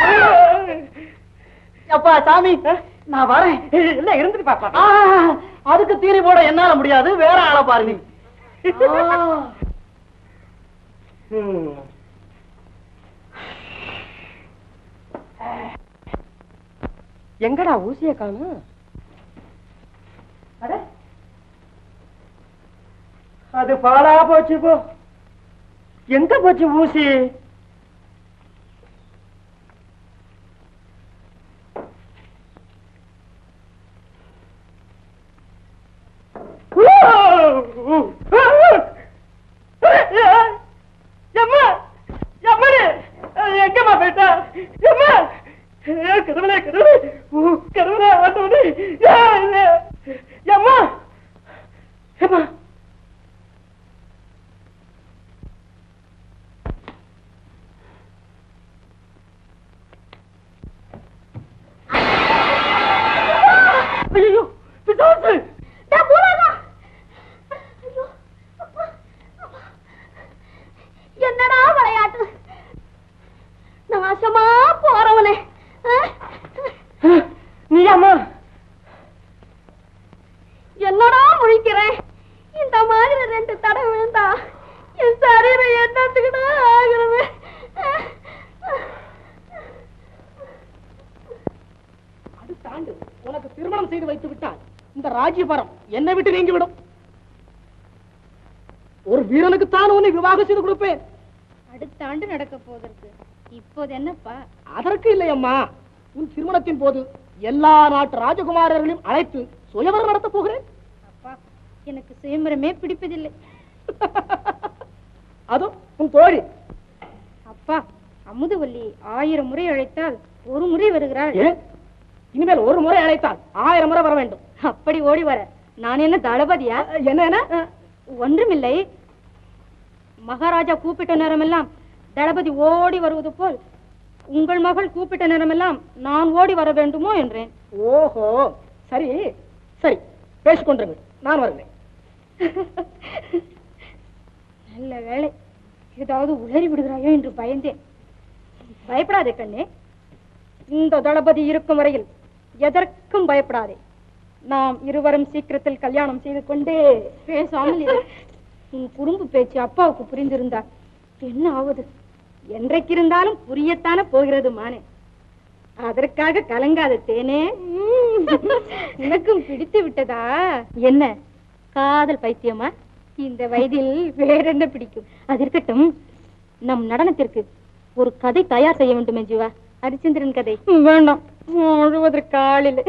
அப்பா சாமி நான் வரேன் இல்ல இருந்துட்டு பாப்பா ஆ, அதுக்கு தீனி போட என்னால முடியாது வேற ஆளை பாரு நீ எங்கடா ஊசிய காணும் அது பாலா போச்சு போ எங்க போச்சு ஊசி எம்மா எம்மனு எங்கம்மா போயிட்டா எம்மா கடவுளே கடவுளே ஊ, கடவுளே ஆண்டவனே யா, இல்ல. எம்மா எம்மா ஐயோ பிசாசு என்னடா விளையாட்டு நாசமா போறவனே நீ அம்மா என்னடா முழிக்கிறேன் இந்த மாதிரி ரெண்டு தடவை விழுந்தா என் சரீரம் என்னத்துக்குடா ஆகிறது அடுத்த ஆண்டு உனக்கு திருமணம் செய்து வைத்து விட்டால் இந்த ராஜ்யபாரம் என்னை விட்டு நீங்கிவிடும் ஒரு வீரனுக்குத்தான் உன்னை விவாகம் செய்து கொடுப்பேன் அடுத்த ஆண்டு நடக்க போவதற்கு இப்போது என்னப்பா அதற்கு இல்லையம்மா உன் திருமணத்தின் போது எல்லா நாட்டு ராஜகுமாரர்களையும் அழைத்து சுயவரம் நடத்தப் போகிறேன் அப்பா எனக்கு சுயம்பரமே பிடிப்பதில்லை அதுவும் உன் தோழி அப்பா அமுதவல்லி ஆயிரம் முறை அழைத்தால் ஒரு முறை வருகிறாள் ஏன் இனிமேல் ஒரு முறை அழைத்தால் ஆயிரம் முறை வர வேண்டும் அப்படி ஓடி வர நான் என்ன தளபதியா என்ன என்ன ஒன்றுமில்லை மகாராஜா கூப்பிட்ட நேரமெல்லாம் தளபதி ஓடி வருவது போல் உங்கள் மகள் கூப்பிட்ட நேரமெல்லாம் நான் ஓடி வர வேண்டுமோ என்றேன் ஓஹோ சரி சரி பேசிக்கொண்டிருங்க நான் வருகிறேன் நல்ல வேளை ஏதாவது உளறி விடுகிறாயோ என்று பயந்தேன் பயப்படாதே கண்ணே இந்த தளபதி இருக்கும் வரையில் எதற்கும் பயப்படாதே நாம் இருவரும் சீக்கிரத்தில் கல்யாணம் செய்து கொண்டே பேசாமல் இரு. உன் குறும்பு பேச்சு அப்பாவுக்கு புரிந்திருந்தா என்ன ஆவது என்றைக்கு இருந்தாலும் புரியத்தானே போகிறது மானே அதற்காக கலங்காத தேனே உனக்கும் பிடித்து விட்டதா என்ன காதல் பைத்தியமா இந்த வயதில் வேற என்ன பிடிக்கும் அது இருக்கட்டும் நம் நடனத்திற்கு ஒரு கதை தயார் செய்ய வேண்டுமே ஜீவா ஹரிச்சந்திரன் கதை வேண்டாம் முழுவதற்கு ஆள் இல்லை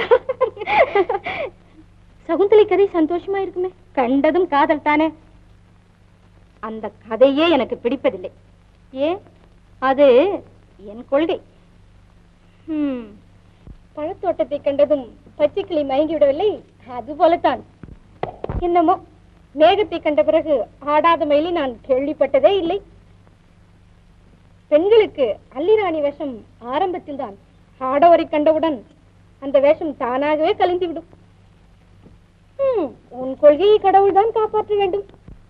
சகுந்தலை கதை சந்தோஷமா இருக்குமே கண்டதும் காதல் தானே அந்த கதையே எனக்கு பிடிப்பதில்லை ஏன் அது என் கொள்கை ஹம், பழத்தோட்டத்தை கண்டதும் பச்சைக்கிளி மயங்கி விடவில்லை அது போலத்தான் என்னமோ மேகத்தை கண்ட பிறகு ஆடாத மயிலை நான் கேள்விப்பட்டதே இல்லை பெண்களுக்கு அல்லிராணி வேஷம் ஆரம்பத்தில் தான் ஆடவரை கண்டவுடன் அந்த வேஷம் தானாகவே கலைந்துவிடும் ஹம், உன் கொள்கையை கடவுள் தான் காப்பாற்ற வேண்டும்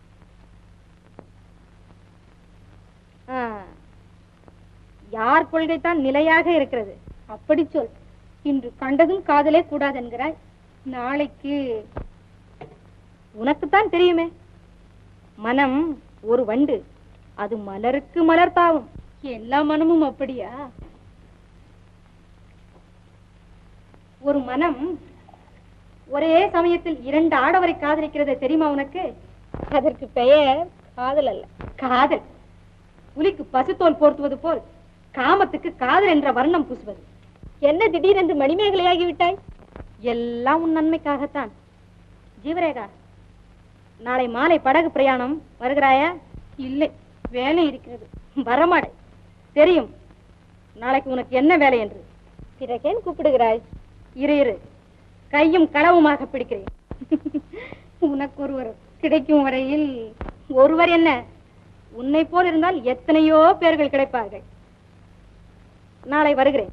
ஆ, யார் கொள்கை தான் நிலையாக இருக்கிறது அப்படி சொல் இன்று கண்டதும் காதலே கூடாது என்கிறாய் நாளைக்கு உனக்குத்தான் தெரியுமே மனம் ஒரு வண்டு அது மலருக்கு மலர் தாவும் எல்லா மனமும் அப்படியா ஒரு மனம் ஒரே சமயத்தில் இரண்டு ஆடவரை காதலிக்கிறது தெரியுமா உனக்கு அதற்கு பெயர் காதல் அல்ல காதல் புலிக்கு பசுத்தோல் போர்த்துவது போல் காமத்துக்கு காதல் என்ற வர்ணம் பூசுவது என்ன திடீரென்று மணிமேகலையாகி விட்டாய் எல்லாம் உன் நன்மைக்காகத்தான் ஜீவரேகா நாளை மாலை படகு பிரயாணம் வருகிறாயா இல்லை வேலை இருக்கிறது வரமாடை தெரியும் நாளைக்கு உனக்கு என்ன வேலை என்று பிறகேன் கூப்பிடுகிறாய் இரு இரு கையும் களவுமாக பிடிக்கிறேன் உனக்கு ஒருவர் கிடைக்கும் வரையில் ஒருவர் என்ன உன்னை போல் இருந்தால் எத்தனையோ பேர்கள் கிடைப்பார்கள் நாளை வருகிறேன்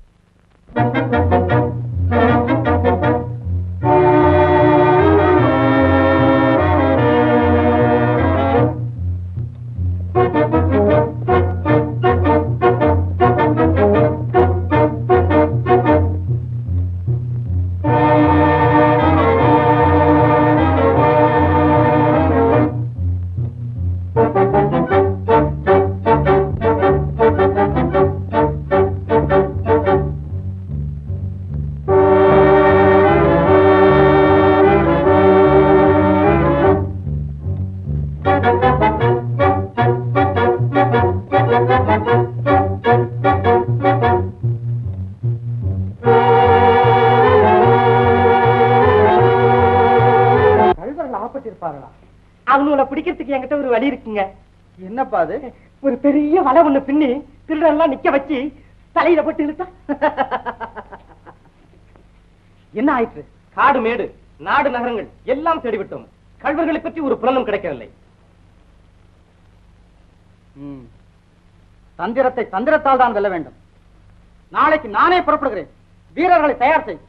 கழுவர்கள் ஆப்பட்டிருப்பார்களா அவங்கள பிடிக்கிறதுக்கு என்கிட்ட ஒரு வழி இருக்குங்க என்னப்பா அது ஒரு பெரிய வலை ஒண்ணு பின்னி திருடெல்லாம் நிக்க வச்சு தலையில போட்டு இழுத்தா என்ன ஆயிற்று காடு மேடு நாடு நகரங்கள் எல்லாம் தேடிவிட்டோம் கள்வர்களை பற்றி ஒரு புலனும் கிடைக்கவில்லை ம். தந்திரத்தை தந்திரத்தால் தான் வெல்ல வேண்டும் நாளைக்கு நானே புறப்படுகிறேன் வீரர்களை தயார் செய்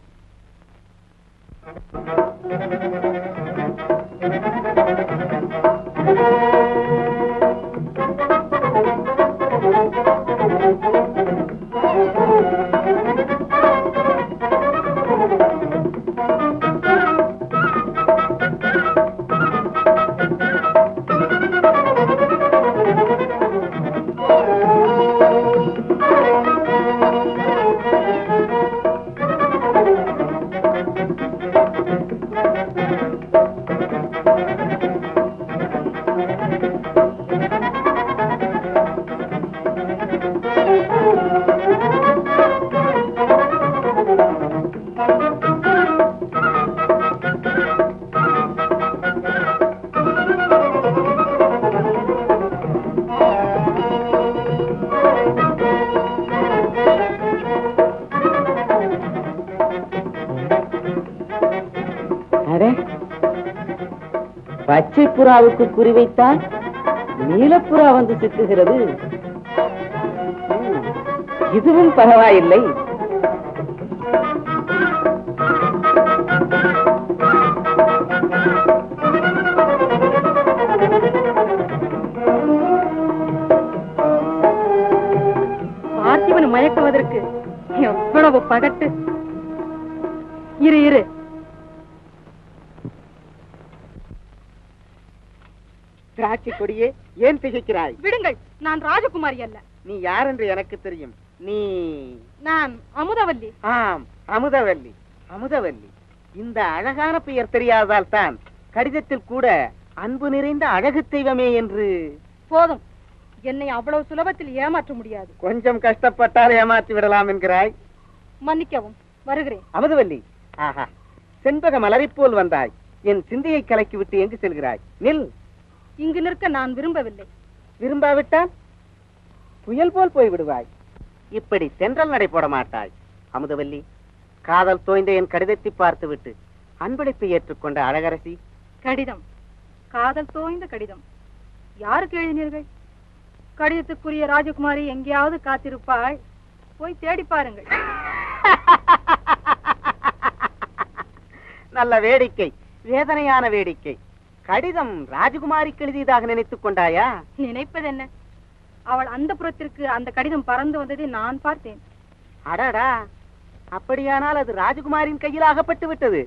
அடே பச்சை புறாவுக்கு குறிவைத்தான் நீலப்புறா வந்து சிக்குகிறது ம், இதுவும் பரவாயில்லை பார்த்திபன் மயக்குவதற்கு எவ்வளவு பகட்டு இரு இரு திராட்சை கொடியே ஏன் திகைக்கிறாய் விடுங்கள் நான் ராஜகுமாரி அல்ல நீ யார் என்று எனக்கு தெரியும் நீ நான் அமுதவல்லி ஆம் அமுதவல்லி அமுதவல்லி இந்த அழகான பெயர் தெரியாதால் தான் கடிதத்தில் கூட அன்பு நிறைந்த அழகு தெய்வமே என்று போதும் என்னை அவ்வளவு சுலபத்தில் ஏமாற்ற முடியாது கொஞ்சம் கஷ்டப்பட்டால் ஏமாற்றி விடலாம் என்கிறாய் மன்னிக்கவும் வருகிறேன் அமுதவல்லி ஆஹா செண்பக மலரைப் போல் வந்தாய் என் சிந்தையை கலக்கி விட்டு எங்கு செல்கிறாய் நில் இங்கு நிற்க நான் விரும்பவில்லை விரும்பாவிட்டால் புயல் போல் போய் விடுவாய் இப்படி தென்றல் நடை போட மாட்டாய் அமுதவல்லி காதல் தோய்ந்த என் கடிதத்தை பார்த்துவிட்டு அன்பளிப்பை ஏற்றுக்கொண்ட அழகரசி கடிதம் காதல் தோய்ந்த கடிதம் யாருக்கு எழுதினீர்கள் கடிதத்துக்குரிய ராஜகுமாரி எங்கேயாவது காத்திருப்பாள் போய் தேடி பாருங்கள் நல்ல வேடிக்கை வேதனையான வேடிக்கை கடிதம் ராஜகுமாரிக்கு எழுதியதாக நினைத்துக் கொண்டாயா நினைப்பதென்ன அவள் அந்த புறத்திற்கு அந்த கடிதம் பறந்து வந்ததை நான் பார்த்தேன் அடடா அப்படியானால் அது ராஜகுமாரின் கையில் அகப்பட்டு விட்டது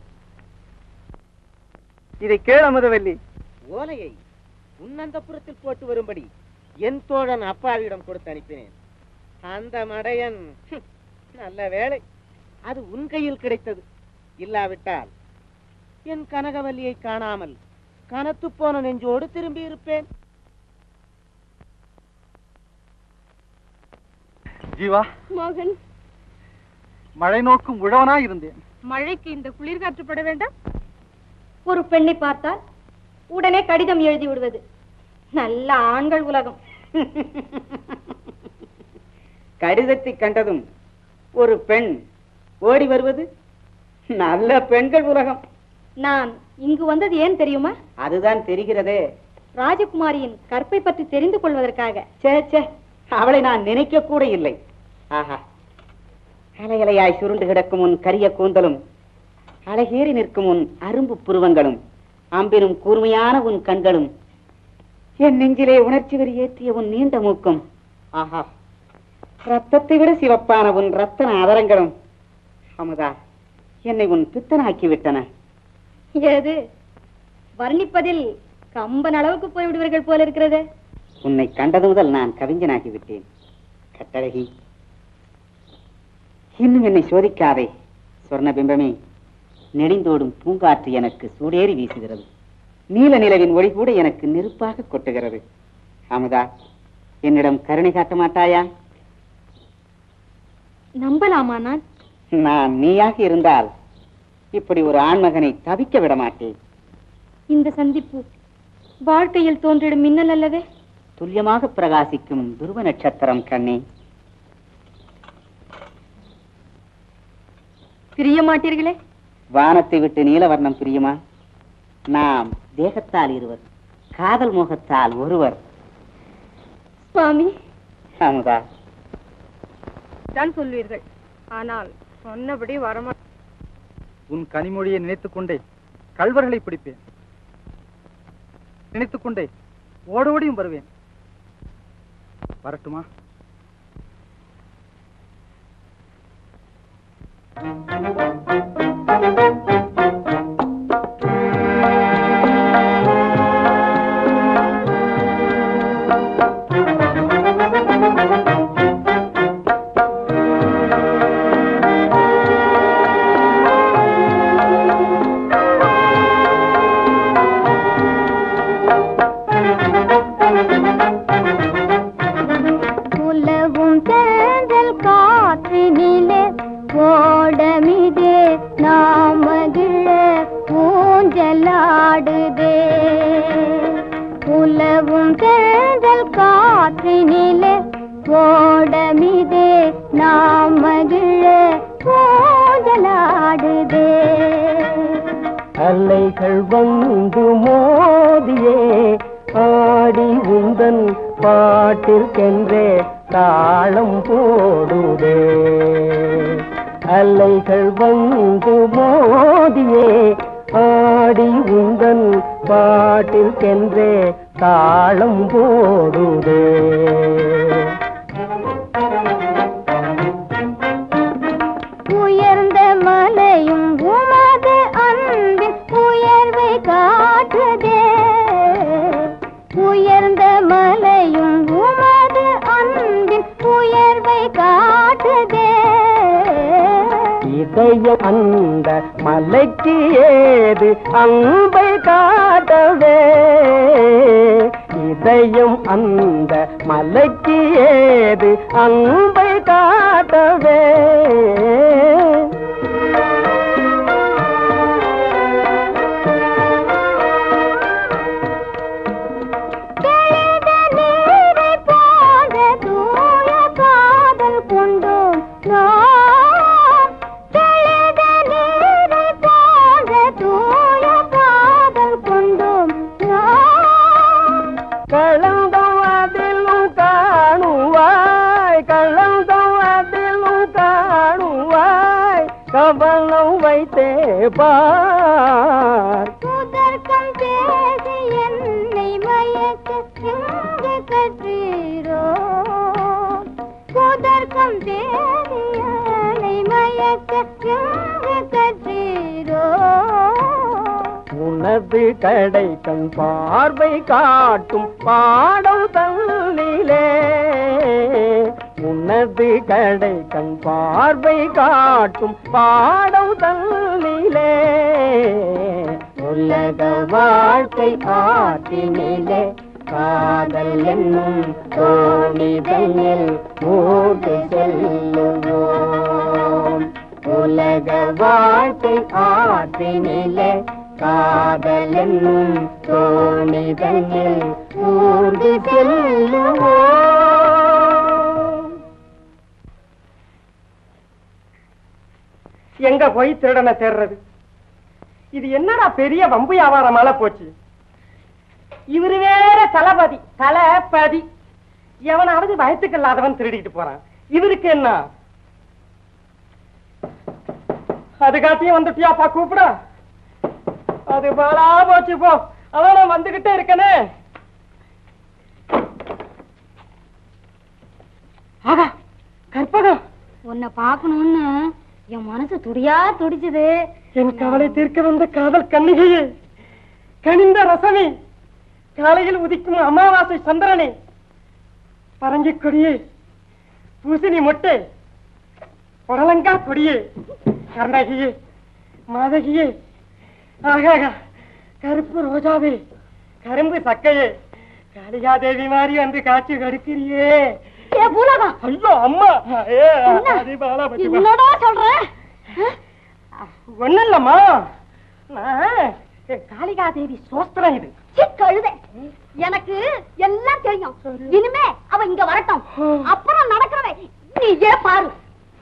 இதை கேள் அமுதவல்லி ஓலையை உன்னந்தபுரத்தில் போட்டு வரும்படி என் தோழன் அப்பாவிடம் கொடுத்து அனுப்பினேன் அந்த மடையன் ஹம், நல்ல வேளை அது உன் கையில் கிடைத்தது இல்லாவிட்டால் என் கனகவல்லியை காணாமல் கனத்து போன நெஞ்சோடு திரும்பி இருப்பேன் ஜீவா மகன் மழை நோக்கும் உழவனாய் இருந்தேன் மழைக்கு இந்த குளிர் காற்றுப்பட வேண்டாம் ஒரு பெண்ணை பார்த்தால் உடனே கடிதம் எழுதி விடுவது நல்ல ஆண்கள் உலகம் கடிதத்தை கண்டதும் ஒரு பெண் ஓடி வருவது நல்ல பெண்கள் உலகம் நான் இங்கு வந்தது ஏன் தெரியுமா அதுதான் தெரிகிறதே ராஜகுமாரியின் கற்பை பற்றி தெரிந்து கொள்வதற்காக சே சே அவளை நான் நினைக்க கூட இல்லை ஆஹா அலையலையாய் சுருண்டு கிடக்கும் உன் கரிய கூந்தலும் அழகேறி நிற்கும் உன் அரும்பு புருவங்களும் அம்பினும் கூர்மையான உன் கண்களும் என் நெஞ்சிலே உணர்ச்சி வெறி ஏற்றிய உன் நீண்ட மூக்கும் ஆஹா ரத்தத்தை விட சிவப்பான உன் ரத்தன அதரங்களும் அமுதா என்னை உன் பித்தனாக்கி விட்டன ஏது வர்ணிப்பதில் கம்பன் அளவுக்கு போய் விடுவீர்கள் போல இருக்கிறதே உன்னை கண்டது முதல் நான் கவிஞனாகி விட்டேன் கட்டழகி இன்னும் என்னை சோதிக்காதே சொர்ண பிம்பமே நெடிந்தோடும் பூங்காற்று எனக்கு சூடேறி வீசுகிறது நீல நிலவின் ஒளி கூட எனக்கு நெருப்பாக கொட்டுகிறது அமுதா என்னிடம் கருணை காட்ட மாட்டாயா நம்பலாமா நான் நான் நீயாக இருந்தால் இப்படி ஒரு ஆண்மகனை தவிக்க விட மாட்டேன் இந்த சந்திப்பு வாழ்க்கையில் தோன்றிடும் மின்னல் அல்லவே துல்லியமாக பிரகாசிக்கும் துருவ நட்சத்திரம் கண்ணே பிரிய மாட்டீர்களே வானத்தை விட்டு நீலவர்ணம் பிரியுமா நாம் தேகத்தால் இருவர் காதல் மோகத்தால் ஒருவர் சுவாமி அமுதா தான் சொல்வீர்கள் ஆனால் சொன்னபடி வரமா உன் கனிமொழியை நினைத்துக் கொண்டே கள்வர்களை பிடிப்பேன் நினைத்துக் கொண்டே ஓடோடியும் வருவேன் வரட்டுமா உலவும் தேர்தல் காற்றினிலே ஓடமிதே நாம் மகிழ ஊஞ்சலாடுதே உலவும் தேர்தல் காற்றினிலே ஓடமிதே நாம் மகிழ ஊஞ்சலாடுதே அலைகள் வந்து மோதியே ஆடி உந்தன் பாட்டிற்கென்றே தாளம் போடுதே அலைகள் வந்து மோதியே ஆடி உந்தன் பாட்டிற்கென்றே தாளம் போடுதே உயர்ந்த மலையும் உமது அன்பின் உயர்வை காட்டுதே உயர்ந்த மலையும் உமது அன்பின் உயர்வை காட்டுதே இதயம் அந்த மலைக்கு ஏது அன்பை காட்டவே இதயம் அந்த மலைக்கு ஏது அன்பை காட்டவே தெளித நீரை போல தூய காதல் கொண்டோம் நாம். தெளித நீரை போல தூய காதல் கொண்டோம் நாம். கலந்தம் அதிலும் காணுவாய் கலந்தம் அதிலும் காணுவாய் கவனம் வைத்தே பார் முதற்கம் பேசி என்னை மயக்க எங்கு கற்றீரோ முதற்கம் பேசி என்னை மயக்க எங்கு கற்றீரோ உனது கடை கண் பார்வை காட்டும் பாடம் தன்னிலே உனது கடை கண் பார்வை காட்டும் பாடம் தன்னிலே உலக வாழ்க்கை ஆற்றினிலே காதல் என்னும் தோணிதனில் மூட்டு செல்லுவோம் உலக வாழ்க்கை ஆற்றினிலே காதல் என்னும் தோணிதனில் ஊர்ந்து செல்லுவோம் எங்க போய் திருடனை தேடுறது இது என்னடா பெரிய வம்பு வியாபாரமால போச்சு இவரு வேற தளபதி தளபதி எவனாவது வயத்துக்கு இல்லாதவன் திருடிட்டு போறான் இவருக்கு என்ன அதுக்காட்டியும் வந்துட்டியாப்பா கூப்பிட அது பாலா போச்சு போ அவன வந்துகிட்டே இருக்கனே ஆகா கற்பகம் உன்னை பார்க்கணும்னு என் மனசு துடியா துடிச்சுது என் கவலை தீர்க்க வந்த காதல் கண்ணிகையே கனிந்த ரசமே காலையில் உதிக்கும் அமாவாசை சந்திரனே பரங்கி கொடியே பூசணி மொட்டை புடலங்கா கொடியே கர்ணகியே மாதகியே ஆகாக கருப்பு ரோஜாவே கரும்பு சக்கையே காளிகாதேவி மாதிரி வந்து காட்சி கொடுக்கிறியே ஏ பூலகம் ஐயோ அம்மா ஏ என்ன? அது பாலா பத்தி பா. என்னடா சொல்ற ஒண்ணும் இல்லம்மா நான் காளிகாதேவி சோஸ்திரம் இது சி, கழுதை எனக்கு எல்லாம் தெரியும் இனிமே அவ இங்க வரட்டும் அப்புறம் நடக்கிறதை நீயே பாரு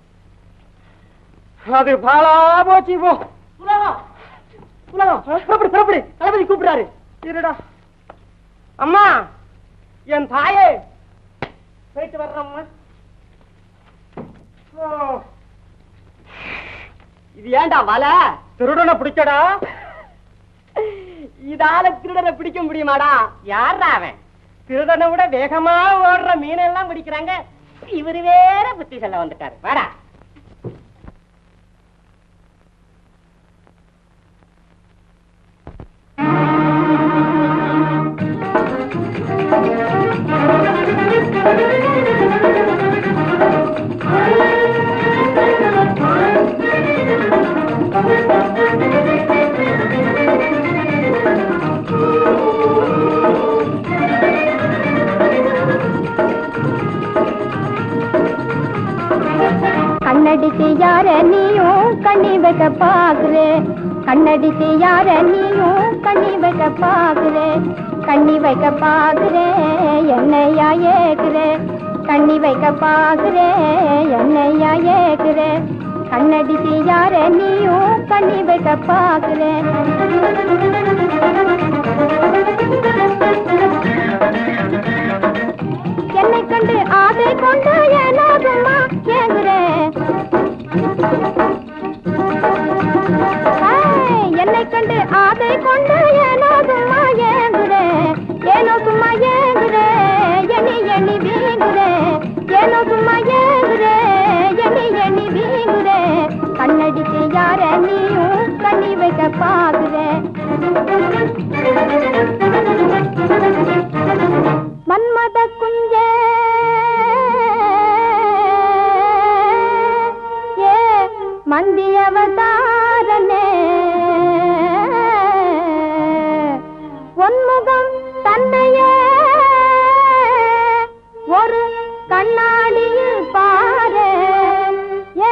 அது பாலா போச்சு போ உலகம் உலகம் புறப்படு புறப்படு தளபதி கூப்பிடுறாரு இருடா அம்மா என் தாயே போயிட்டு வர்றம்மா ஓ. இது ஏன்டா வலை திருடனை பிடிச்சடா இதால திருடனை பிடிக்க முடியுமாடா யாரா அவன் திருடனை விட வேகமா ஓடுற மீனெல்லாம் பிடிக்கிறாங்க இவரு வேற புத்தி சொல்ல வந்துட்டாரு வாடா கண்ணடிச்சு யார நீயும் கண்ணி வைக்க பாக்குறே கண்ணடிச்சு யார நீயும் கண்ணி வைக்க பாக்குறே கண்ணி வைக்க பாக்குறே என்னையா ஏக்குறே கண்ணி வைக்க பாக்குறே என்னையா ஏக்குறே கண்ணடிச்சு யார நீயும் கண்ணி வைக்க பாக்குறே என்னை கண்டு ஆசை கொண்டு ஏனாகுமா ஏங்குறேன் ஏய், என்னை கண்டு ஆசை கொண்டு ஏனோ சும்மா ஏங்குறே ஏனோ சும்மா ஏங்குறே எண்ணி எண்ணி வீங்குறே ஏனோ சும்மா ஏங்குறே எண்ணி எண்ணி வீங்குறே கண்ணடிச்சு யார நீயும் கண்ணி வைக்க பாக்குறே மன்மத குஞ்சே ஏ மந்தியவதாரனே ஒன்முகம் தன்னையே ஒரு கண்ணாடியில் பாரு ஏ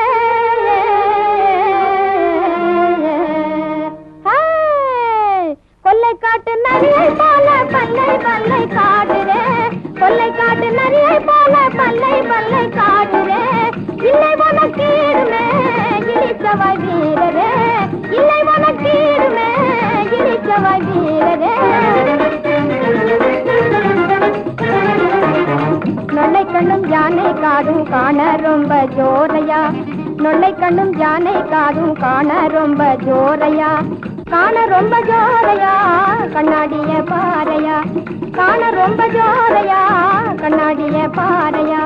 ஹேய்! கொல்லை காட்டு நரியை போல பல்லை பல்லை காட்டுறே கொல்லை காட்டு நரியை போல பல்லை பல்லை காட்டுறே இல்லை உனக்கீடுமே இழிச்சவாய் வீரரே இல்லை உனக்கீடுமே இழிச்சவாய் வீரரே நொல்லை கண்ணும் யானை காடும் காண ரொம்ப ஜோரையா நொல்லை கண்ணும் யானை காடும் காண ரொம்ப ஜோரையா காண ரொம்ப ஜோரையா கண்ணாடிய பாறையா காண ரொம்ப ஜோரையா கண்ணாடிய பாறையா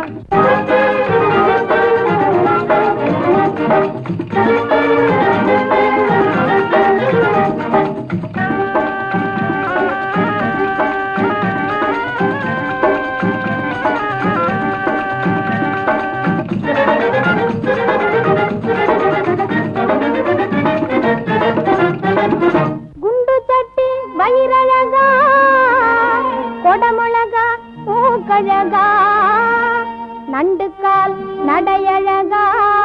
குண்டு சட்டி வயிறழகா கொடமுழகா பூக்கழகா நண்டுக்கால் நடையழகா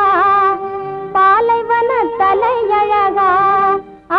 பாலைவன தலையழகா ஆ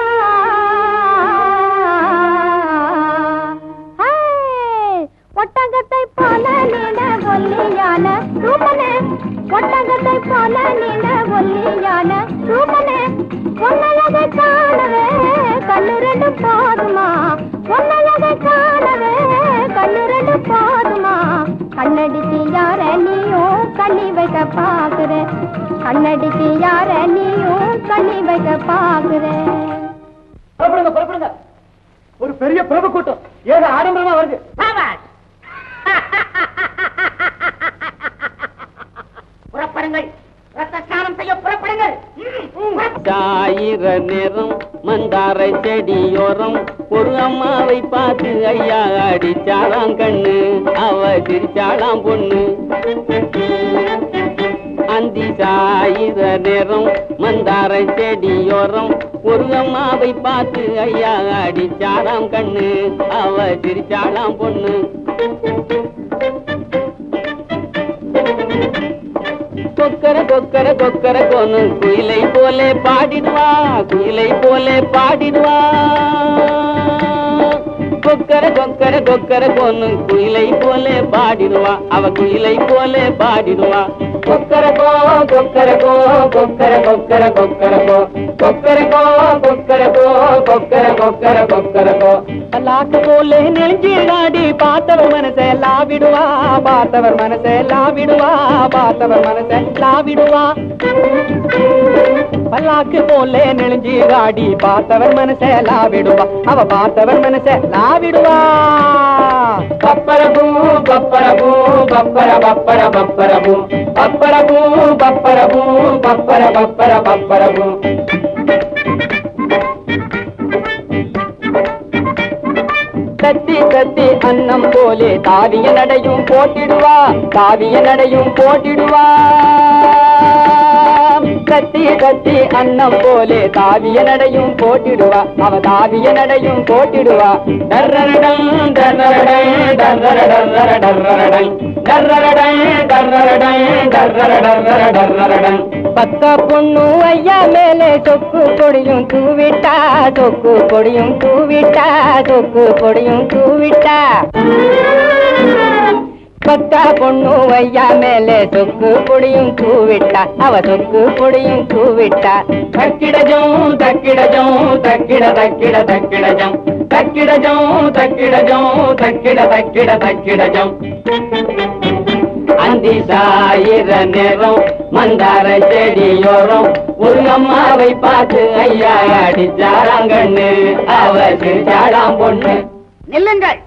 ஹே! ஒட்டகத்தை போல நீட ஒல்லியான ரூபனே ஒட்டகத்தை போல நீட ஒல்லியான ரூபனே பொன்னழகை காணவே கண்ணு ரெண்டு போதுமா பொன்னழகை காணவே கண்ணு ரெண்டு போதுமா கண்ணடிச்சு யார நீயும் கண்ணி வைக்க பாக்குற கண்ணடிச்சு யார நீயும் கண்ணி வைக்க பாக்குற புறப்படுங்க புறப்படுங்க ஒரு பெரிய பிரபு கூட்டம் ஏதோ ஆடம்பரமா வருது சாபாஷ். புறப்படுங்கள் ரத்த ஸ்நானம் செய்ய புறப்படுங்கள் ம், புறப்ப- சாயிர நிறம் மந்தாரை செடியோரம் ஒரு அம்மாவை பார்த்து ஐயா அடிச்சாளாம் கண்ணு அவ சிரிச்சாளாம் பொண்ணு அந்தி சாயிர நேரம் மந்தார செடியோரம் ஒரு அம்மாவை பார்த்து ஐயா அடிச்சாராம் கண்ணு அவ சிரிச்சாளாம் பொண்ணு கொக்கர கொக்கர கொக்கர கோனு குயிலை போலே பாடிடுவா குயிலை போலே பாடிடுவா கொக்கர கொக்கர கொக்கர கோனு குயிலை போலே பாடிடுவா அவ குயிலை போலே பாடிடுவா கொக்கர கோ கொக்கர கோ கொக்கர கொக்கர கொக்கர கோ கொக்கர கோ கொக்கர கோ கொக்கர கொக்கர கொக்கர கோ லாக்கு போலே நெஞ்சிடாடி பார்த்தவர் மனசை லாவிடுவா பார்த்தவர் மனசை லாவிடுவா பார்த்தவர் மனசை லாவிடுவா பல்லாக்கு போலே நெளிஞ்சி காடி பார்த்தவர் மனசை லாவிடுவா அவ பார்த்தவர் மனசை லாவிடுவா பப்பரபூ பப்பரபூ பப்பர பப்பர பப்பரபூ பப்பரபூ பப்பரபூ பப்பர பப்பர பப்பரபூ தத்தி தத்தி அன்னம் போலே தாவிய நடையும் போட்டிடுவா தாவிய நடையும் போட்டிடுவா கத்தி கத்தி அன்னம் போலே தாவிய நடையும் போட்டிடுவா அவ தாவிய நடையும் போட்டிடுவா டர்ரரடன் டர்ரரடன் டர்ரர டர்ரர டர்ரரடன் டர்ரரடன் டர்ரரடன் டர்ரர டர்ரர டர்ரரடன் பக்க பொண்ணு ஐயா மேலே சொக்கு பொடியும் தூவிட்டா சொக்கு பொடியும் தூவிட்டா சொக்கு பொடியும் தூவிட்டா பக்க பொண்ணு ஐயா மேலே சொக்கு பொடியும் தூவிட்டா அவ சொக்கு பொடியும் தூவிட்டா தக்கிடஜம் தக்கிடஜம் தக்கிட தக்கிட தக்கிடஜம் தக்கிடஜம் தக்கிடஜம் தக்கிட தக்கிட தக்கிடஜம் அந்தி சாயிர நேரம் மந்தார செடியோரம் ஒரு அம்மாவை பார்த்து ஐயா அடிச்சாராங்கண்ணு அவ சிரிச்சாடாம் பொண்ணு நில்லுங்கள்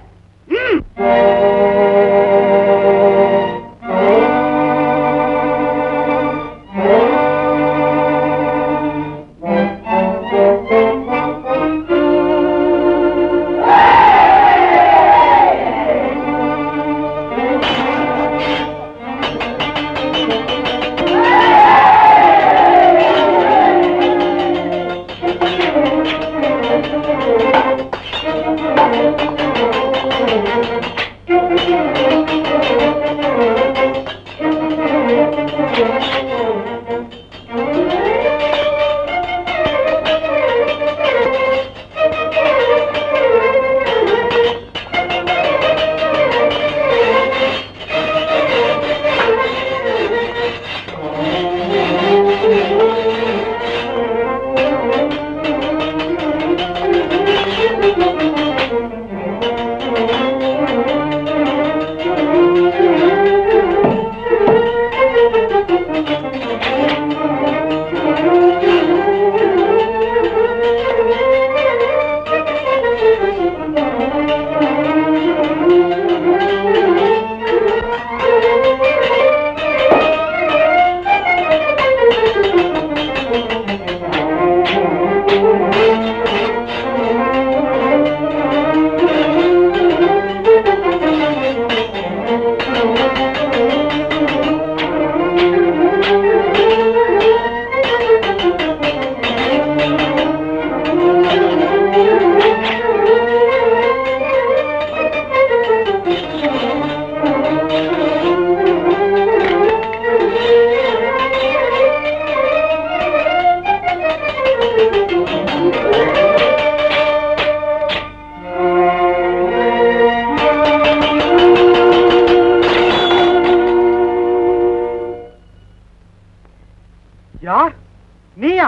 யார் நீயா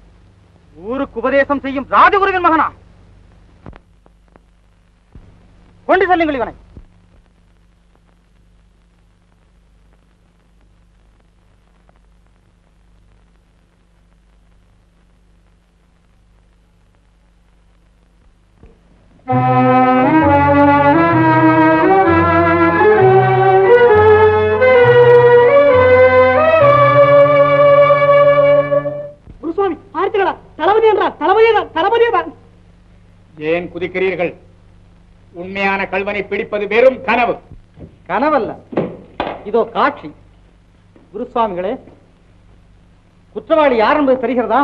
ஊருக்கு உபதேசம் செய்யும் ராஜகுருவின் மகனா கொண்டு செல்லுங்கள் இவனை குருசுவாமி பார்த்தீங்களா தளபதி என்றார் தளபதியே தான் தளபதியே தான் ஏன் குதிக்கிறீர்கள் உண்மையான கல்வனை பிடிப்பது வெறும் கனவு கனவல்ல இதோ காட்சி குருசுவாமிகளே குற்றவாளி யார் என்பது தெரிகிறதா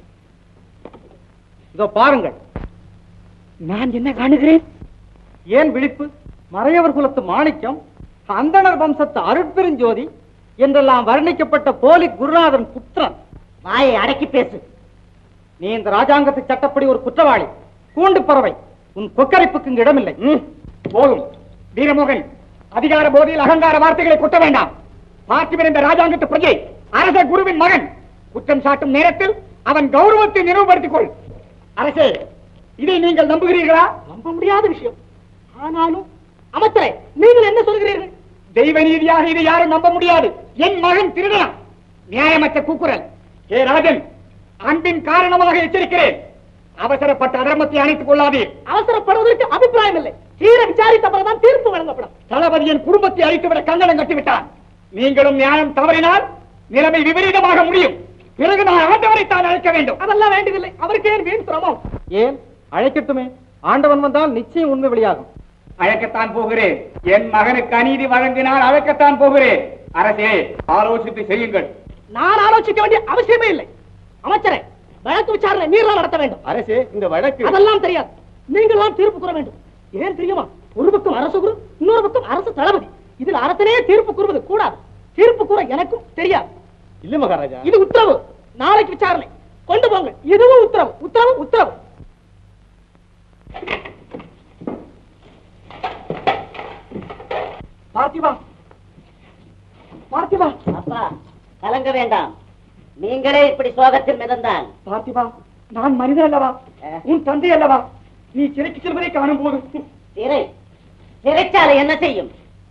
இதோ பாருங்கள் நான் என்ன காணுகிறேன் ஏன் விழிப்பு மறையவர் குலத்து மாணிக்கம் அந்தணர் வம்சத்து அருட்பெருஞ்சோதி என்றெல்லாம் வர்ணிக்கப்பட்ட போலி குருநாதன் புத்திரன் வாயை அடக்கி பேசு நீ இந்த ராஜாங்கத்து சட்டப்படி ஒரு குற்றவாளி கூண்டு பறவை உன் கொக்கரிப்புக்கு இங்கு இடமில்லை ம், போதும் வீரமோகன் அதிகார போதையில் அகங்கார வார்த்தைகளை கொட்ட வேண்டாம் பார்த்திபன் என்ற ராஜாங்கத்து பிரஜை அரச குருவின் மகன் குற்றம் சாட்டும் நேரத்தில் அவன் கௌரவத்தை நினைவுபடுத்திக் கொள் அரசே இதை நீங்கள் நம்புகிறீர்களா நம்ப முடியாத விஷயம் ஆனாலும் அமைச்சரே நீங்கள் என்ன சொல்கிறீர்கள் தெய்வ நீதியாக இதை யாரும் நம்ப முடியாது என் மகன் திருடலாம் நியாயமற்ற கூக்குரல் ஏ ராஜன் அன்பின் காரணமாக எச்சரிக்கிறேன் அவசரப்பட்ட அதர்மத்தை அணைத்துக் கொள்ளாதீர் அவசரப்படுவதற்கு அபிப்பிராயம் இல்லை சீர விசாரித்த பிறகுதான் தீர்ப்பு வழங்கப்படும் தளபதியின் குடும்பத்தை அழித்துவிட கங்கணம் கட்டிவிட்டான் நீங்களும் நியாயம் தவறினால் நிலைமை விபரீதமாக முடியும் பிறகு நான் ஆண்டவரை தான் அழைக்க வேண்டும் அதெல்லாம் வேண்டியதில்லை அவருக்கு ஏன் வீண் சிரமம் ஏன் அழைக்கட்டுமே ஆண்டவன் வந்தால் நிச்சயம் உண்மை வெளியாகும் அழைக்கத்தான் போகிறேன் என் மகனுக்கு அநீதி வழங்கினால் அழைக்கத்தான் போகிறேன் அரசே ஆலோசித்து செய்யுங்கள் நான் ஆலோசிக்க வேண்டிய அவசியமே இல்லை அமைச்சரே வழக்கு விசாரணை நீர்லாம் நடத்த வேண்டும் அரசே இந்த வழக்கு அதெல்லாம் தெரியாது நீங்கள் தான் தீர்ப்பு கூற வேண்டும் ஏன் தெரியுமா ஒரு பக்கம் அரசு குரு இன்னொரு பக்கம் அரசு தளபதி இதில் அரசனே தீர்ப்பு கூறுவது கூடாது தீர்ப்பு கூற எனக்கும் தெரியாது இல்ல மகாராஜா இது உத்தரவு நாளைக்கு விசாரணை கொண்டு போங்க இதுவும் உத்தரவு உத்தரவு உத்தரவு பார்த்திபா பார்த்திபா அப்பா கலங்க வேண்டாம் நீங்களே இப்படி சோகத்தில் மிதந்தால் பார்த்திபா நான் மனிதன் அல்லவா உன் தந்தை அல்லவா நீ சிறைக்கு செல்வதை காணும் போது சிறை சிறைச்சாலை என்ன செய்யும்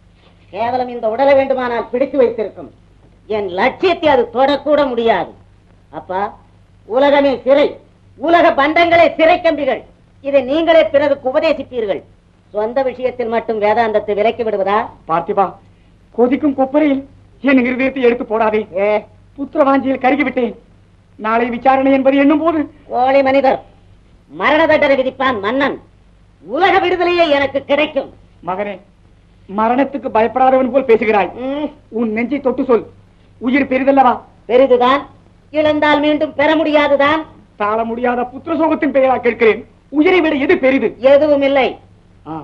கேவலம் இந்த உடலை வேண்டுமானால் பிடித்து வைத்திருக்கும் என் லட்சியத்தை அது தொடக்கூட முடியாது அப்பா உலகமே சிறை உலக பண்டங்களே சிறை கம்பிகள் இதை நீங்களே பிறருக்கு உபதேசிப்பீர்கள் சொந்த விஷயத்தில் மட்டும் வேதாந்தத்தை விலக்கி விடுவதா பார்த்திபா கொதிக்கும் கொப்பரையில் என் இருதயத்தை எடுத்து போடாதே ஏ புத்திரவாஞ்சியில் கருகி விட்டேன் நாளை விசாரணை என்பது எண்ணும் போது கோழை மனிதர் மரண தண்டனை விதிப்பான் மன்னன் உலக விடுதலையே எனக்கு கிடைக்கும் மகனே மரணத்துக்கு பயப்படாதவன் போல் பேசுகிறாய் ம், உன் நெஞ்சை தொட்டு சொல் உயிர் பெரிதல்லவா பெரிதுதான் இழந்தால் மீண்டும் பெற முடியாதுதான் தாழ முடியாத புத்திர சோகத்தின் பெயரா கேட்கிறேன் உயிரை விட எது பெரிது எதுவும் இல்லை ஆ,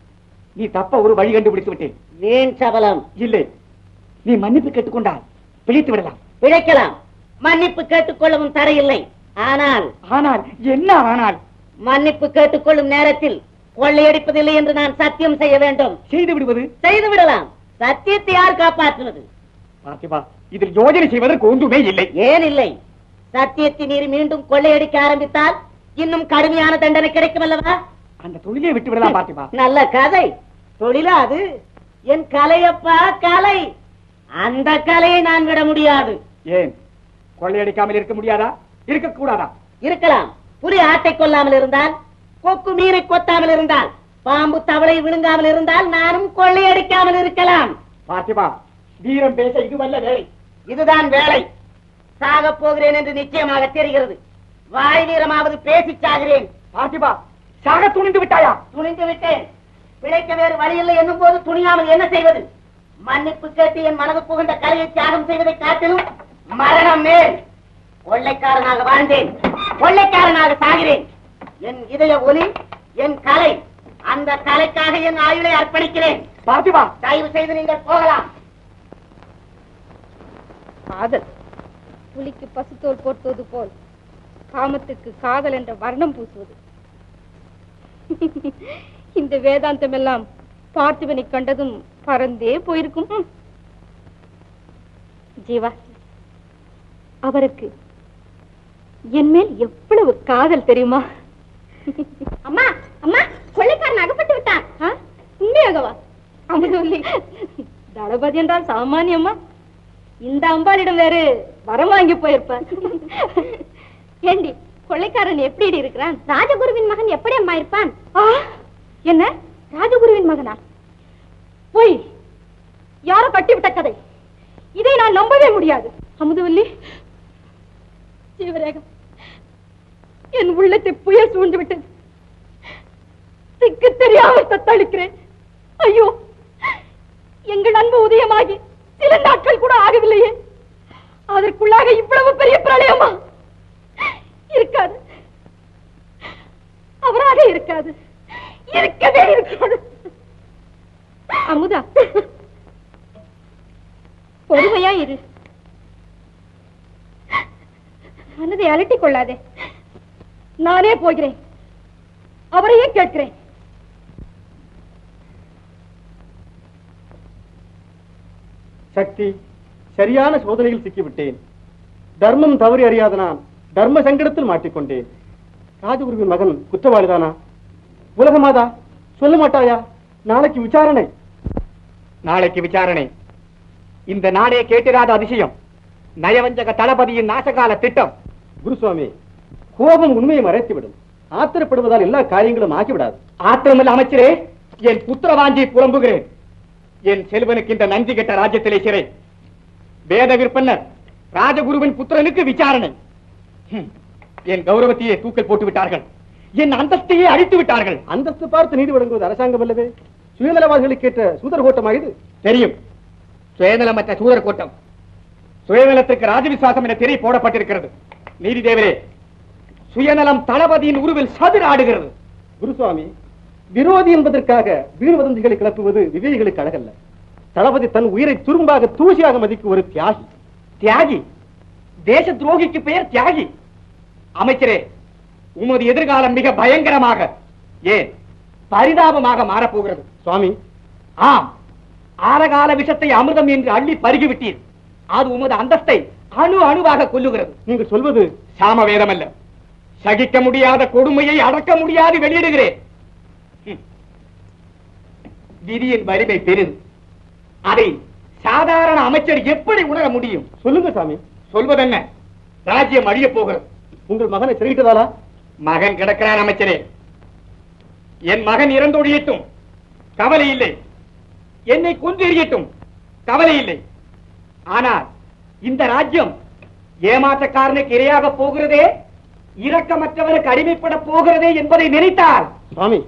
நீ தப்ப ஒரு வழி கண்டுபிடித்து விட்டேன் வீண் சபலம் இல்லை நீ மன்னிப்பு கேட்டுக்கொண்டால் பிழைத்து விடலாம் பிழைக்கலாம் மன்னிப்பு கேட்டுக்கொள்ளவும் தடையில்லை ஆனால் ஆனால் என்ன ஆனால் மன்னிப்பு கேட்டுக்கொள்ளும் நேரத்தில் கொள்ளையடிப்பதில்லை என்று நான் சத்தியம் செய்ய வேண்டும் செய்து விடுவது செய்து விடலாம் சத்தியத்தை யார் காப்பாற்றுவது பார்த்திபா இதில் யோஜனை செய்வதற்கு ஒன்றுமே இல்லை ஏன் இல்லை சத்தியத்தை மீறி மீண்டும் கொள்ளையடிக்க ஆரம்பித்தால் இன்னும் கடுமையான தண்டனை கிடைக்கும் அல்லவா அந்த தொழிலை விட்டு விடலாம் பார்த்திபா நல்ல கதை தொழிலா அது என் கலையப்பா கலை அந்த கலையை நான் விட முடியாது ஏன் கொள்ளையடிக்காமல் இருக்க முடியாதா இருக்கக்கூடாதா இருக்கலாம் புலி ஆட்டை கொல்லாமல் இருந்தால் கொக்கு மீனை கொத்தாமல் இருந்தால் பாம்பு தவளை விழுங்காமல் இருந்தால் நானும் கொள்ளையடிக்காமல் இருக்கலாம் பார்த்திபா வீரம் பேச இது வல்ல வேலை இதுதான் வேலை சாகப் போகிறேன் என்று நிச்சயமாக தெரிகிறது வாய் வீரமாவது பேசி சாகிறேன் பார்த்திபா சாக துணிந்து விட்டாயா துணிந்து விட்டேன் பிழைக்க வேறு வழியில்லை என்னும் போது துணியாமல் என்ன செய்வது மன்னிப்பு கேட்டு என் மனது புகுந்த கலையை தியாகம் செய்வதை காட்டிலும் மரணம் மேல் கொள்ளைக்காரனாக வாழ்ந்தேன் கொள்ளைக்காரனாக சாகிறேன் என் இதய ஒலி என் கலை அந்த கலைக்காக என் ஆயுளை அர்ப்பணிக்கிறேன் பார்த்திபா தயவு செய்து நீங்கள் போகலாம் காதல் புலிக்கு பசுத்தோல் போர்த்துவது போல் காமத்துக்கு காதல் என்ற வர்ணம் பூசுவது இந்த வேதாந்தம் எல்லாம் பார்த்திபனை கண்டதும் பறந்தே போயிருக்கும் ம். ஜீவா அவருக்கு என் மேல் எவ்வளவு காதல் தெரியுமா அம்மா அம்மா கொள்ளைக்காரன் அகப்பட்டு விட்டான் உண்மையாகவா அமுதவல்லி தளபதி என்றால் சாமானியம்மா இந்த அம்பாளிடம் வேறு வரம் வாங்கி போயிருப்ப ஏண்டி கொள்ளைக்காரன் எப்படி இருக்கிறான் ராஜகுருவின் மகன் எப்படி அம்மா இருப்பான் என்ன ராஜகுருவின் மகனா போய் யாரோ கட்டிவிட்ட கதை இதை நான் நம்பவே முடியாது அமுதவல்லி ஜீவரேகம் என் உள்ளத்தை புயல் சூழ்ந்து விட்டது திக்கு தெரியாமல் தத்தளிக்கிறேன் ஐயோ எங்கள் அன்பு உதயமாகி சில நாட்கள் கூட ஆகவில்லையே அதற்குள்ளாக இவ்வளவு பெரிய பிரளயமா இருக்காது அவராக இருக்காது இருக்கவே இருக்காது அமுதா பொறுமையா இரு மனதை அலட்டிக் கொள்ளாதே நானே போகிறேன் அவரையே கேட்கிறேன் சக்தி சரியான சோதனையில் சிக்கிவிட்டேன் தர்மம் தவறி அறியாத நான் தர்ம சங்கடத்தில் மாட்டிக்கொண்டேன் ராஜகுருவின் மகன் குற்றவாளிதானா உலகமாதா சொல்ல மாட்டாயா நாளைக்கு விசாரணை நாளைக்கு விசாரணை இந்த நாடே கேட்டிராத அதிசயம் நயவஞ்சக தளபதியின் நாசகால திட்டம் குருசுவாமி கோபம் உண்மையை மறைத்துவிடும் ஆத்திரப்படுவதால் எல்லா காரியங்களும் ஆகிவிடாது ஆத்திரமில்ல அமைச்சரே என் புத்திரவாஞ்சி புலம்புகிறேன் என் செல்வனுக்கு இந்த நன்றி கெட்ட ராஜ்யத்திலே சிறை வேத விற்பன்னர் ராஜகுருவின் புத்திரனுக்கு விசாரணை ஹம், என் கௌரவத்தையே தூக்கல் போட்டு விட்டார்கள் என் அந்தஸ்தையே அழித்து விட்டார்கள் அந்தஸ்து பார்த்து நீதி வழங்குவது அரசாங்கம் அல்லவே சுயநலவாதிகளுக்கு ஏற்ற சூதர கோட்டமா இது தெரியும் சுயநலமற்ற சூதர் கூட்டம் சுயநலத்துக்கு ராஜவிசுவாசம் என தெரிய போடப்பட்டிருக்கிறது நீதி தேவரே சுயநலம் தளபதியின் உருவில் சதுராடுகிறது குருசுவாமி விரோதி என்பதற்காக வீண் வதந்திகளை கிளப்புவது விவேகிகளுக்கு அழகல்ல தளபதி தன் உயிரை துரும்பாக தூசியாக மதிக்கும் ஒரு தியாகி தியாகி தேச துரோகிக்கு பெயர் தியாகி அமைச்சரே உமது எதிர்காலம் மிக பயங்கரமாக ஏன் பரிதாபமாக மாறப்போகிறது சுவாமி ஆம் ஆரகால விஷத்தை அமிர்தம் என்று அள்ளி பருகிவிட்டீர் அது உமது அந்தஸ்தை அணு அணுவாக கொல்லுகிறது நீங்கள் சொல்வது சாமவேதம் அல்ல சகிக்க முடியாத கொடுமையை அடக்க முடியாது வெளியிடுகிறேன் ஹம். விதியின் வலிமை பெரிது அதை சாதாரண அமைச்சர் எப்படி உணர முடியும் சொல்லுங்க சாமி சொல்வதென்ன ராஜ்யம் அழிய போகிறது உங்கள் மகனை சிறையிட்டதாலா மகன் கிடக்கிறான் அமைச்சரே என் மகன் இறந்தொழியட்டும் கவலை இல்லை என்னை கொன்றெறியட்டும் கவலை இல்லை ஆனால் இந்த ராஜ்யம் ஏமாற்றக்காரனுக்கு இரையாக போகிறதே இரக்கமற்றவனுக்கு அடிமைப்பட போகிறதே என்பதை நினைத்தால் சுவாமி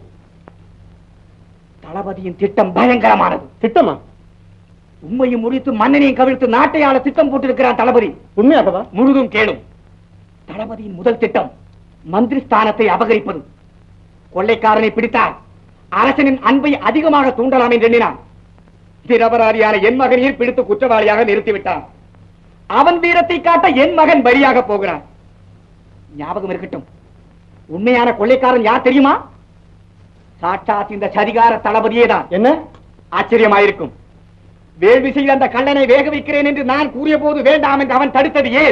தளபதியின் திட்டம் பயங்கரமானது திட்டமா உண்மையும் முறித்து மன்னனையும் கவிழ்த்து நாட்டை ஆள திட்டம் போட்டிருக்கிறான் தளபதி உண்மையாகவா முழுதும் கேளும் தளபதியின் முதல் திட்டம் மந்திரி ஸ்தானத்தை அபகரிப்பது கொள்ளைக்காரனை பிடித்தால் அரசனின் அன்பை அதிகமாக தூண்டலாம் என்று எண்ணினான் நிரபராதியான என் மகனையும் பிடித்து குற்றவாளியாக நிறுத்திவிட்டான் அவன் வீரத்தை காட்ட என் மகன் பலியாக போகிறான் ஞாபகம் இருக்கட்டும் உண்மையான கொள்ளைக்காரன் யார் தெரியுமா சாட்சாத் இந்த சதிகார தளபதியே தான் என்ன ஆச்சரியமாயிருக்கும் வேள்வி செய்த அந்த கள்ளனை வேக வைக்கிறேன் என்று நான் கூறிய போது வேண்டாம் என்று அவன் தடுத்தது ஏன்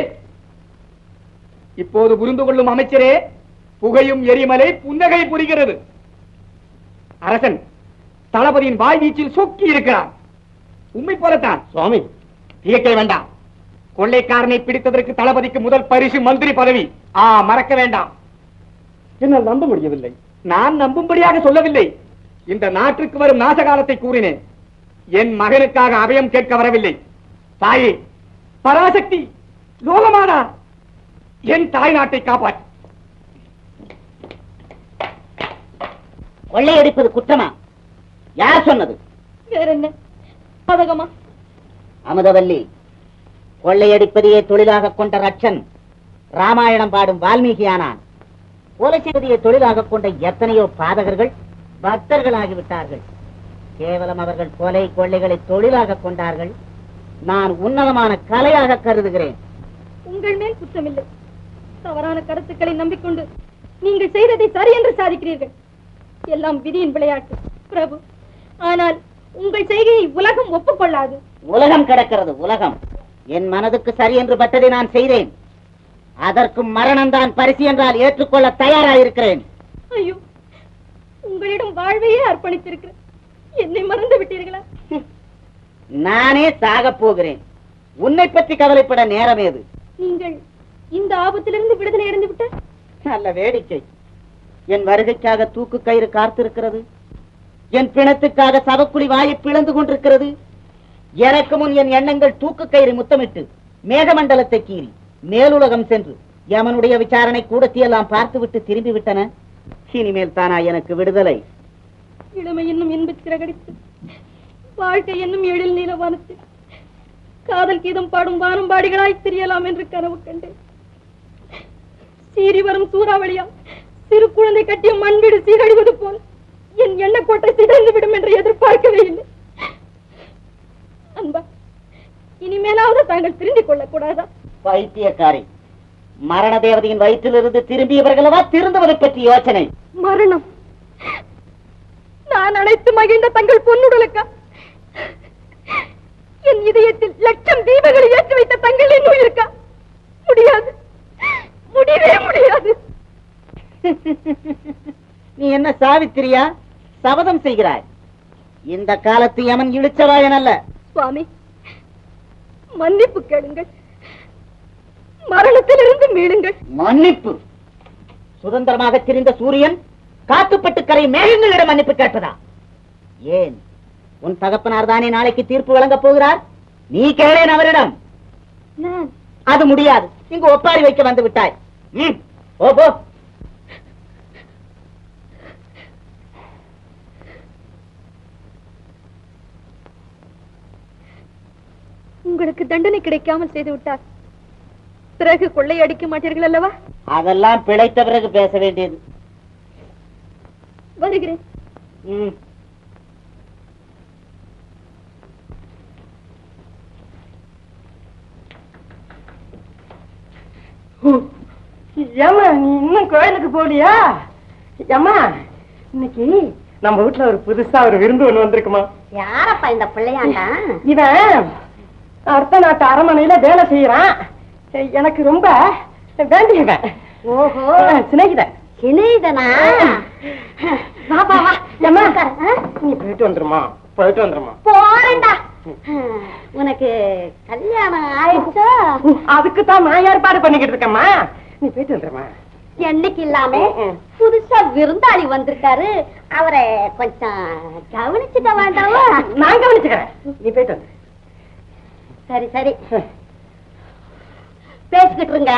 இப்போது புரிந்து கொள்ளும் அமைச்சரே புகையும் எரிமலை புன்னகை புரிகிறது அரசன் தளபதியின் வாய் வீச்சில் சொக்கி இருக்கிறான் உண்மை போலத்தான் சுவாமி தியக்க வேண்டாம் கொள்ளைக்காரனை பிடித்ததற்கு தளபதிக்கு முதல் பரிசு மந்திரி பதவி ஆ மறக்க வேண்டாம் என்னால் நம்ப முடியவில்லை நான் நம்பும்படியாக சொல்லவில்லை இந்த நாட்டுக்கு வரும் நாசகாலத்தை கூறினேன் என் மகனுக்காக அபயம் கேட்க வரவில்லை தாயே பராசக்தி லோகமாதா என் தாய் நாட்டை காப்பாற்று கொள்ளையடிப்பது குற்றமா யார் சொன்னது வேற என்ன பதகமா அமுதவல்லி கொள்ளையடிப்பதையே தொழிலாக கொண்ட ரட்சன் ராமாயணம் பாடும் வால்மீகியானான் கொலை செய்வதையே தொழிலாக கொண்ட எத்தனையோ பாதகர்கள் பக்தர்களாகிவிட்டார்கள் கேவலம் அவர்கள் கொலை கொள்ளைகளை தொழிலாக கொண்டார்கள் நான் உன்னதமான கலையாக கருதுகிறேன் உங்கள் மேல் குற்றமில்லை தவறான கருத்துக்களை நம்பிக்கொண்டு நீங்கள் செய்ததை சரி என்று சாதிக்கிறீர்கள் எல்லாம் விதியின் விளையாட்டு பிரபு ஆனால் உங்கள் செய்கையை உலகம் ஒப்புக்கொள்ளாது உலகம் கிடக்கிறது உலகம் என் மனதுக்கு சரி என்று பட்டதை நான் செய்தேன் அதற்கும் மரணம்தான் பரிசு என்றால் ஏற்றுக்கொள்ள தயாராயிருக்கிறேன் ஐயோ உங்களிடம் வாழ்வையே அர்ப்பணித்திருக்கிறேன் என்னை மறந்து விட்டீர்களா நானே சாகப் போகிறேன் உன்னை பற்றி கவலைப்பட நேரம் ஏது நீங்கள் இந்த ஆபத்திலிருந்து விடுதலை அடைந்து விட்டால் நல்ல வேடிக்கை என் வருகைக்காக தூக்கு கயிறு காத்திருக்கிறது என் பிணத்துக்காக சவக்குழி வாயை பிளந்து கொண்டிருக்கிறது எனக்கு முன் என் எண்ணங்கள் தூக்கு கயிறு முத்தமிட்டு மேகமண்டலத்தை கீறி மேலுலகம் சென்று யமனுடைய விசாரணை கூடத்தியெல்லாம் பார்த்துவிட்டு திரும்பி விட்டன இனிமேல் தானா எனக்கு விடுதலை இளமை என்னும் இன்பச் சிறகடித்து வாழ்க்கை என்னும் எழில் நீல வானத்தில் காதல் கீதம் பாடும் வானம்பாடிகளாய் திரியலாம் என்று கனவு கண்டேன் சீறி வரும் சூறாவளியா சிறு குழந்தை கட்டிய மண் வீடு சீரழிவது போல் என் எண்ணக்கோட்டை சிதைந்து விடும் என்று எதிர்பார்க்கவே இல்லை அன்பா இனிமேலாவது தாங்கள் திருந்திக் கொள்ளக் கூடாதா பைத்தியக்காரி மரண தேவதையின் வயிற்றிலிருந்து திரும்பியவர்களவா திருந்துவது பற்றி யோசனை மரணம் நான் அழைத்து மகிழ்ந்த தங்கள் பொன்னுடலுக்கா என் இதயத்தில் லட்சம் தீபங்களை ஏற்றி வைத்த தங்கள் என் உயிருக்கா முடியாது முடியவே முடியாது நீ என்ன சாவித்திரியா சபதம் செய்கிறாய் இந்த காலத்து யமன் இழிச்சவாயன் அல்ல சுவாமி மன்னிப்பு கேளுங்கள் மரணத்திலிருந்து மீளுங்கள் மன்னிப்பு சுதந்திரமாக திரிந்த சூரியன் காத்துப்பட்டு கரை மேகங்களிடம் மன்னிப்பு கேட்பதா ஏன் உன் தகப்பனார் தானே நாளைக்கு தீர்ப்பு வழங்கப் போகிறார் நீ கேளேன் அவரிடம் நான் அது முடியாது இங்கு ஒப்பாரி வைக்க வந்து விட்டாய் ம், போ போ உங்களுக்கு தண்டனை கிடைக்காமல் செய்து விட்டார் பிறகு கொள்ளையடிக்க மாட்டீர்கள் அல்லவா அதெல்லாம் பிழைத்த பிறகு பேச வேண்டியது வருகிறேன் ம். ஏமா நீ இன்னும் கோயிலுக்கு போலியா ஏமா இன்னைக்கு நம்ம வீட்டுல ஒரு புதுசா ஒரு விருந்து ஒண்ணு வந்திருக்குமா யாரப்பா இந்த பிள்ளையாண்டா இவன் அடுத்த நாட்டு அரமனையில வேலை செய்யறான் எனக்கு ரொம்ப வேண்டியவன் ஓஹோ சிநேகிதன் சிநேகிதனா வாப்பா வா ஏம்மா? உட்காரு, ஆ? நீ போயிட்டு வந்துருமா போயிட்டு வந்துருமா போறேன்டா உனக்கு கல்யாணம் ஆயிடுச்சோ அதுக்கு தான் நான் ஏற்பாடு பண்ணிக்கிட்டு இருக்கேம்மா நீ போயிட்டு வந்துருமா என்னைக்கு இல்லாம ம். புதுசா விருந்தாளி வந்திருக்காரு அவரை கொஞ்சம் கவனிச்சுக்க வேண்டாமா நான் கவனிச்சுக்கிறேன் நீ போயிட்டு வந்து சரி சரி பேசிக்கிட்டு இருங்க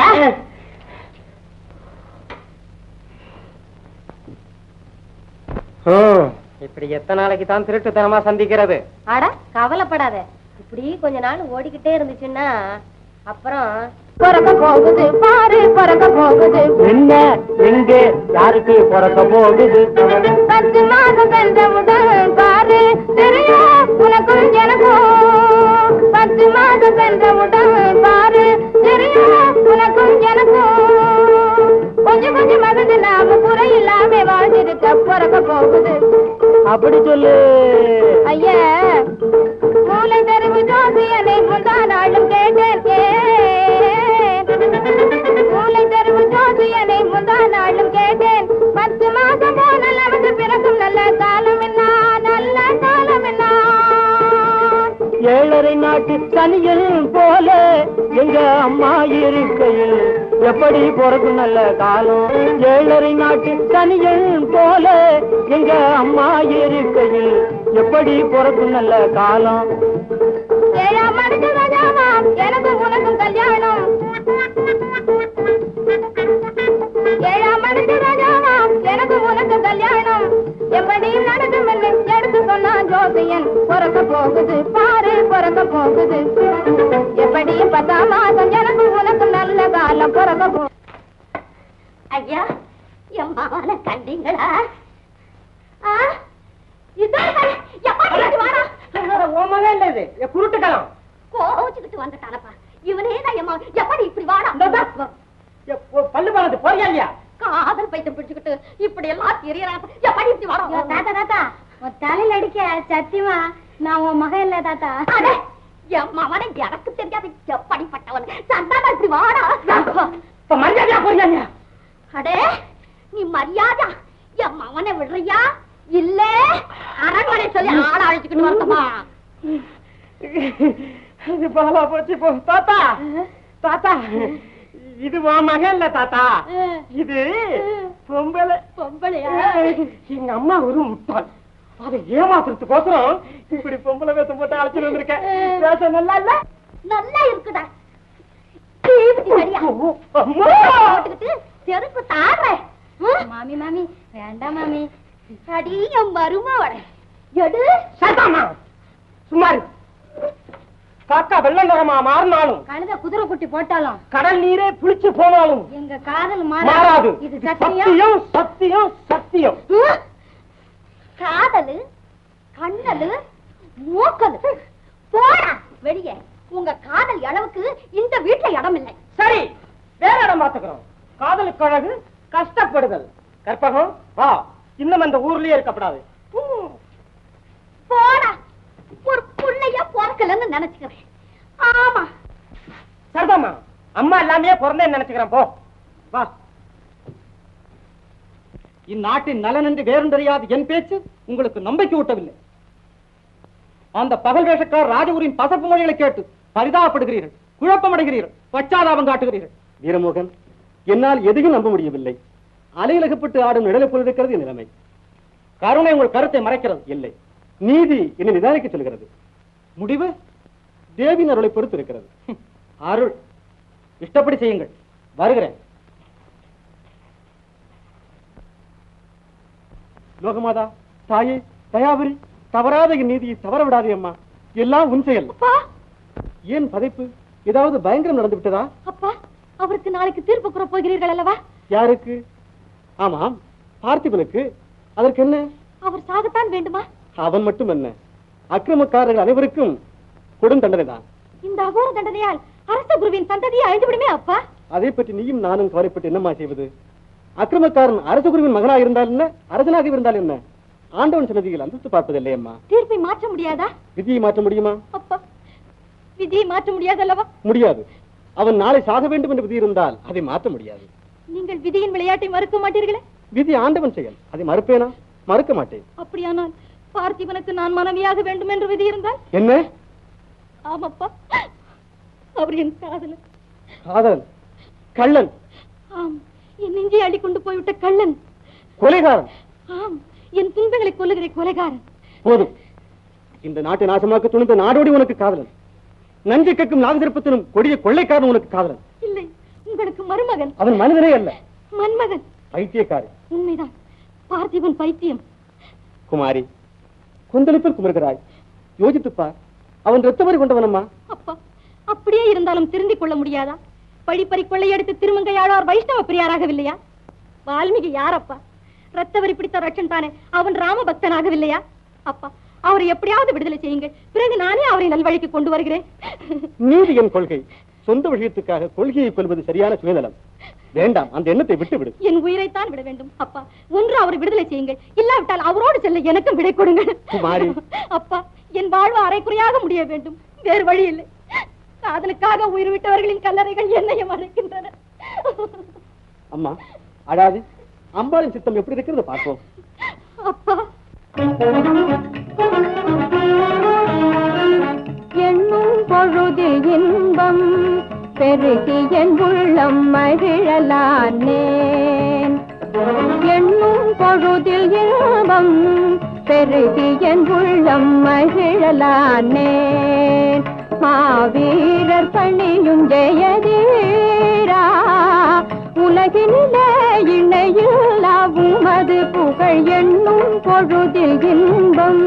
இப்படி எத்தனை நாளைக்கு தான் திருட்டுத்தனமா சந்திக்கிறது அட கவலைப்படாத இப்படி கொஞ்ச நாள் ஓடிக்கிட்டே இருந்துச்சுன்னா அப்புறம் பிறக்க போகுது பாரு பிறக்க போகுது என்ன எங்க யாருக்கு பிறக்க போகுது பத்து மாதம் சென்றவுடன் பாரு தெரியும் உனக்கும் எனக்கும் பத்து மாதம் சென்றவுடன் பாரு தெரியும் உனக்கும் எனக்கும் கொஞ்சம் கொஞ்சம் மகந்து நாம குறை இல்லாம வாழ்ந்திருக்க பிறக்க போகுது அப்படி சொல்லு ஐயா மூளை தெருவு ஜோசியனை முந்தா நாளும் கேட்டேன் மூளை தெருவு ஜோசியனை முந்தா நாளும் கேட்டேன் பத்து மாசம் போன நமக்கு பிறக்கும் நல்ல காலம் என்ன நல்ல காலம் என்ன ஏழரை நாட்டு தனியல் போல எங்க அம்மா இருக்கையில் எப்படி பிறக்கும் நல்ல காலம் ஏழரை நாட்டு தனியல் போல எங்க அம்மா இருக்கையில் எப்படி பிறக்கும் நல்ல காலம் ஏழாம் மணிக்கு ராஜாவாம் எனக்கும் உனக்கும் கல்யாணம் ஏழாம் மணிக்கு ராஜாவாம் எனக்கும் உனக்கும் கல்யாணம் எப்படி நடக்கும் என்று எடுத்து சொன்னான் ஜோசியன் பிறக்க போகுது பாரு பிறக்க போகுது எப்படி பத்தாம் மாசம் எனக்கு உனக்கு நல்ல காலம் பிறக்க போ ஐயா என் மாவனை கண்டீங்களா ஆ? இதான் பாரு, எப்பா இங்க வாடா. ஓமவே இல்லை இது என் குருட்டுக்கலாம் கோவிச்சுக்கிட்டு வந்துட்டானப்பா இவனே தான் என் மாவன். எப்படி இப்படி வாடா என் பொ- பல்லு பாலத்து போறியா இல்லையா காதல் பைத்தியம் பிடிச்சுக்கிட்டு இப்படி எல்லாம் தெரியறான் எப்படி இப்படி வாடா தாத்தா தாத்தா உன் தலையில அடிக்க சத்தியமா நான் உன் மகன் இல்ல தாத்தா அடே என் மகனை எனக்கு தெரியாது எப்படிப்பட்டவன் சந்தானம் இப்படி வாடா இப்ப மரியாதையா போறியா இல்லையா அடே நீ மரியாதா என் மகனை விடுறியா இல்ல அரண்மனை சொல்லி ஆள அழைச்சுக்கிட்டு வரட்டுமா இது பாலா போச்சு போ தாத்தா தாத்தா இது உன் மகன் இல்ல தாத்தா இது பொம்பளை பொம்பளையா எங்க அம்மா ஒரு முட்டாள் அதை ஏமாத்துறதுக்கோசரம் இப்படி பொம்பளை வேஷம் போட்டு அழைச்சிட்டு வந்திருக்கேன் வேஷம் நல்லா இல்ல நல்லா இருக்குடா தீவிட்டி சரியா அம்மா! போட்டுக்கிட்டு செருப்பு தாடுறேன் மாமி மாமி வேண்டாம் மாமி அடி என் மருமவள எடு சத்தாம்மா சும்மா இரு. காக்கா வெள்ளை நிறமா மாறினாலும் கழுத குதிரை குட்டி போட்டாலும் கடல் நீரே புளிச்சு போனாலும் எங்க காதல் மாறாது மாறாது இது சத்தியம் சத்தியம் சத்தியம் சத்தியம் காதலு கண்ணலு மூக்கலு போடா வெளியே உங்க காதல் அளவுக்கு இந்த வீட்டுல இடம் இல்லை சரி வேற இடம் மாத்துக்கிறோம் காதலுக்கு அழகு கஷ்டப்படுதல் கற்பகம் வா இன்னும் அந்த ஊர்லயே இருக்கப்படாது போடா ஒரு புள்ளைய பிறக்கலன்னு நினைச்சுக்கிறேன் ஆமா சரிதாம்மா அம்மா எல்லாமே பிறந்தேன்னு நினைச்சுக்கிறேன் போ வா இந்நாட்டின் நலன் என்று வேறென்றறியாது என் பேச்சு உங்களுக்கு நம்பிக்கை ஊட்டவில்லை அந்த பகல் வேஷக்கார் ராஜகுரின் பசப்பு மொழிகளை கேட்டு பரிதாபப்படுகிறீர்கள் குழப்பமடைகிறீர்கள் பச்சாதாபம் காட்டுகிறீர்கள் வீரமோகன் என்னால் எதையும் நம்ப முடியவில்லை அலையிலகப்பட்டு ஆடும் நிழலை போல் இருக்கிறது என் நிலைமை கருணை உங்கள் கருத்தை மறைக்கிறது இல்லை நீதி என்னை நிதானிக்க சொல்கிறது முடிவு தேவியின் அருளை பொறுத்து இருக்கிறது அருள் இஷ்டப்படி செய்யுங்கள் வருகிறேன் லோகமாதா தாயே தயாபரி தவறாத என் நீதியை தவற விடாதே அம்மா எல்லாம் உன் செயல் அப்பா ஏன் பதைப்பு ஏதாவது பயங்கரம் நடந்து விட்டதா அப்பா அவருக்கு நாளைக்கு தீர்ப்பு கூற போகிறீர்கள் அல்லவா யாருக்கு ஆமாம் பார்த்திபனுக்கு அதற்கு என்ன அவர் சாகத்தான் வேண்டுமா அவன் மட்டும் என்ன அக்கிரமக்காரர்கள் அனைவருக்கும் கொடும் தண்டனை தான் இந்த அகோர தண்டனையால் அரச குருவின் சந்ததியை அழிந்துவிடுமே அப்பா அதை பற்றி நீயும் நானும் கவலைப்பட்டு என்னம்மா செய்வது அக்கிரமக்காரன் அரசகுருவின் மகனாக இருந்தால் என்ன அரசனாக இருந்தால் என்ன ஆண்டவன் சன்னதியில் அந்தஸ்து பார்ப்பதில்லை அம்மா தீர்ப்பை மாற்ற முடியாதா விதியை மாற்ற முடியுமா அப்பா விதியை மாற்ற முடியாதல்லவா முடியாது அவன் நாளை சாக வேண்டும் என்று விதி இருந்தால் அதை மாற்ற முடியாது நீங்கள் விதியின் விளையாட்டை மறுக்க மாட்டீர்களே விதி ஆண்டவன் செயல் அதை மறுப்பேனா மறுக்க மாட்டேன் அப்படியானால் பார்த்திபனுக்கு நான் மனைவியாக வேண்டும் என்று விதி இருந்தால் என்ன ஆமாப்பா அவர் என் காதலன் காதலன் கள்ளன் ஆம் என் நெஞ்சை அள்ளி கொண்டு போய்விட்ட கள்ளன் கொலைகாரன் ஆம் என் துன்பங்களை கொல்லுகிற கொலைகாரன் போதும் இந்த நாட்டை நாசமாக்க துணிந்த நாடோடி உனக்கு காதலன் நஞ்சை கக்கும் நாகசிற்பத்தினும் கொடிய கொள்ளைக்காரன் உனக்கு காதலன் இல்லை உங்களுக்கு மருமகன் அவன் மனிதனே அல்ல மன்மகன் பைத்தியக்காரி உண்மைதான் பார்த்திபன் பைத்தியம் குமாரி கொந்தளிப்பில் குமர்கிறாய் யோசித்துப் பார் அவன் ரத்தவரி கொண்டவனம்மா அப்பா அப்படியே இருந்தாலும் திருந்திக் கொள்ள முடியாதா பழிப்பறி கொள்ளையடித்து திருமங்கையாழ்வார் வைஷ்ணவ பிரியாராகவில்லையா வால்மீகி யாரப்பா ரத்தவரி பிடித்த ரட்சன் தானே அவன் ராம பக்தனாகவில்லையா அப்பா அவரை எப்படியாவது விடுதலை செய்யுங்கள் பிறகு நானே அவரை நல்வழிக்கு கொண்டு வருகிறேன் நீதி என் கொள்கை சொந்த விஷயத்துக்காக கொள்கையை கொள்வது சரியான சுயநலம் வேண்டாம் அந்த எண்ணத்தை விட்டுவிடு என் உயிரைத்தான் விட வேண்டும் அப்பா ஒன்று அவரை விடுதலை செய்யுங்கள் இல்லாவிட்டால் அவரோடு செல்ல எனக்கும் விடை கொடுங்கள் குமாரி. அப்பா என் வாழ்வு அரைக்குறையாக முடிய வேண்டும் வேறு வழி இல்லை காதலுக்காக உயிர் விட்டவர்களின் கல்லறைகள் என்னையும் அழைக்கின்றன அம்மா அழாது அம்பாளின் சித்தம் எப்படி இருக்கிறது பார்ப்போம் அப்பா எண்ணும் பொழுதில் இன்பம் பெருகி என் உள்ளம் மகிழலானேன் எண்ணும் பொழுதில் இன்பம் பெருகி என் உள்ளம் மகிழலானேன் மாவீரர் பணியும் ஜெயதீரா உலகினிலே இணையில்லா உமது புகழ் எண்ணும் பொழுதில் இன்பம்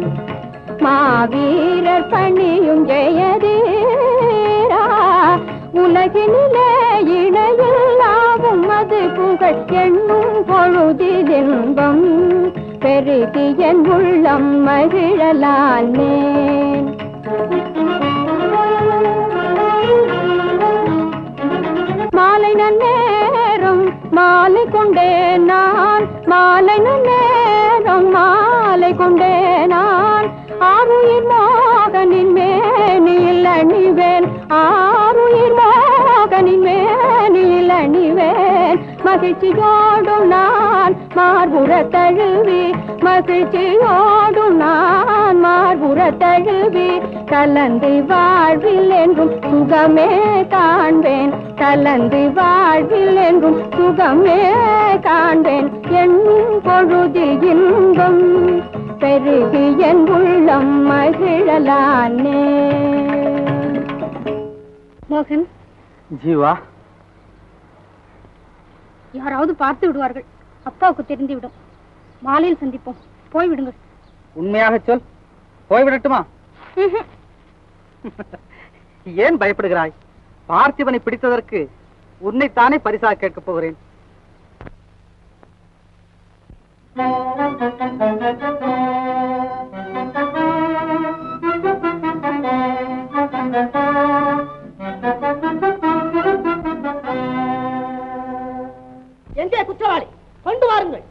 மாவீரர் பணியும் ஜெயதீரா உலகினிலே இணையில்லாவும் அது புகழ் எண்ணும் பொழுதில் இன்பம் பெருகி என் உள்ளம் மகிழலானேன் மாலை நன்னேரம் மாலை கொண்டே நான் மாலை நன்னேரம் மாலை கொண்டே நான் ஆறுயிர் மோகனின் மேனியில் அணிவேன் ஆறுயிர் மோகனின் மேனியில் அணிவேன் மகிழ்ச்சியோடும் நான் மார்புற தழுவி மகிழ்ச்சியோடும் நான் மார்புற தழுவி கலந்து வாழ்வில் என்றும் சுகமே காண்பேன் கலந்து வாழ்வில் என்றும் சுகமே காண்பேன் எண்ணும் பொழுதில் இன்பம் பெருகி என் உள்ளம் மகிழலானே மோகன் ஜீவா யாராவது பார்த்து விடுவார்கள் அப்பாவுக்கு தெரிந்துவிடும் மாலையில் சந்திப்போம் போய் விடுங்கள் உண்மையாக சொல் போய்விடட்டுமா ஏன் பயப்படுகிறாய் பார்த்திபனை பிடித்ததற்கு உன்னைத்தானே பரிசாக கேட்கப் போகிறேன் எங்கே குற்றவாளி கொண்டு வாருங்கள்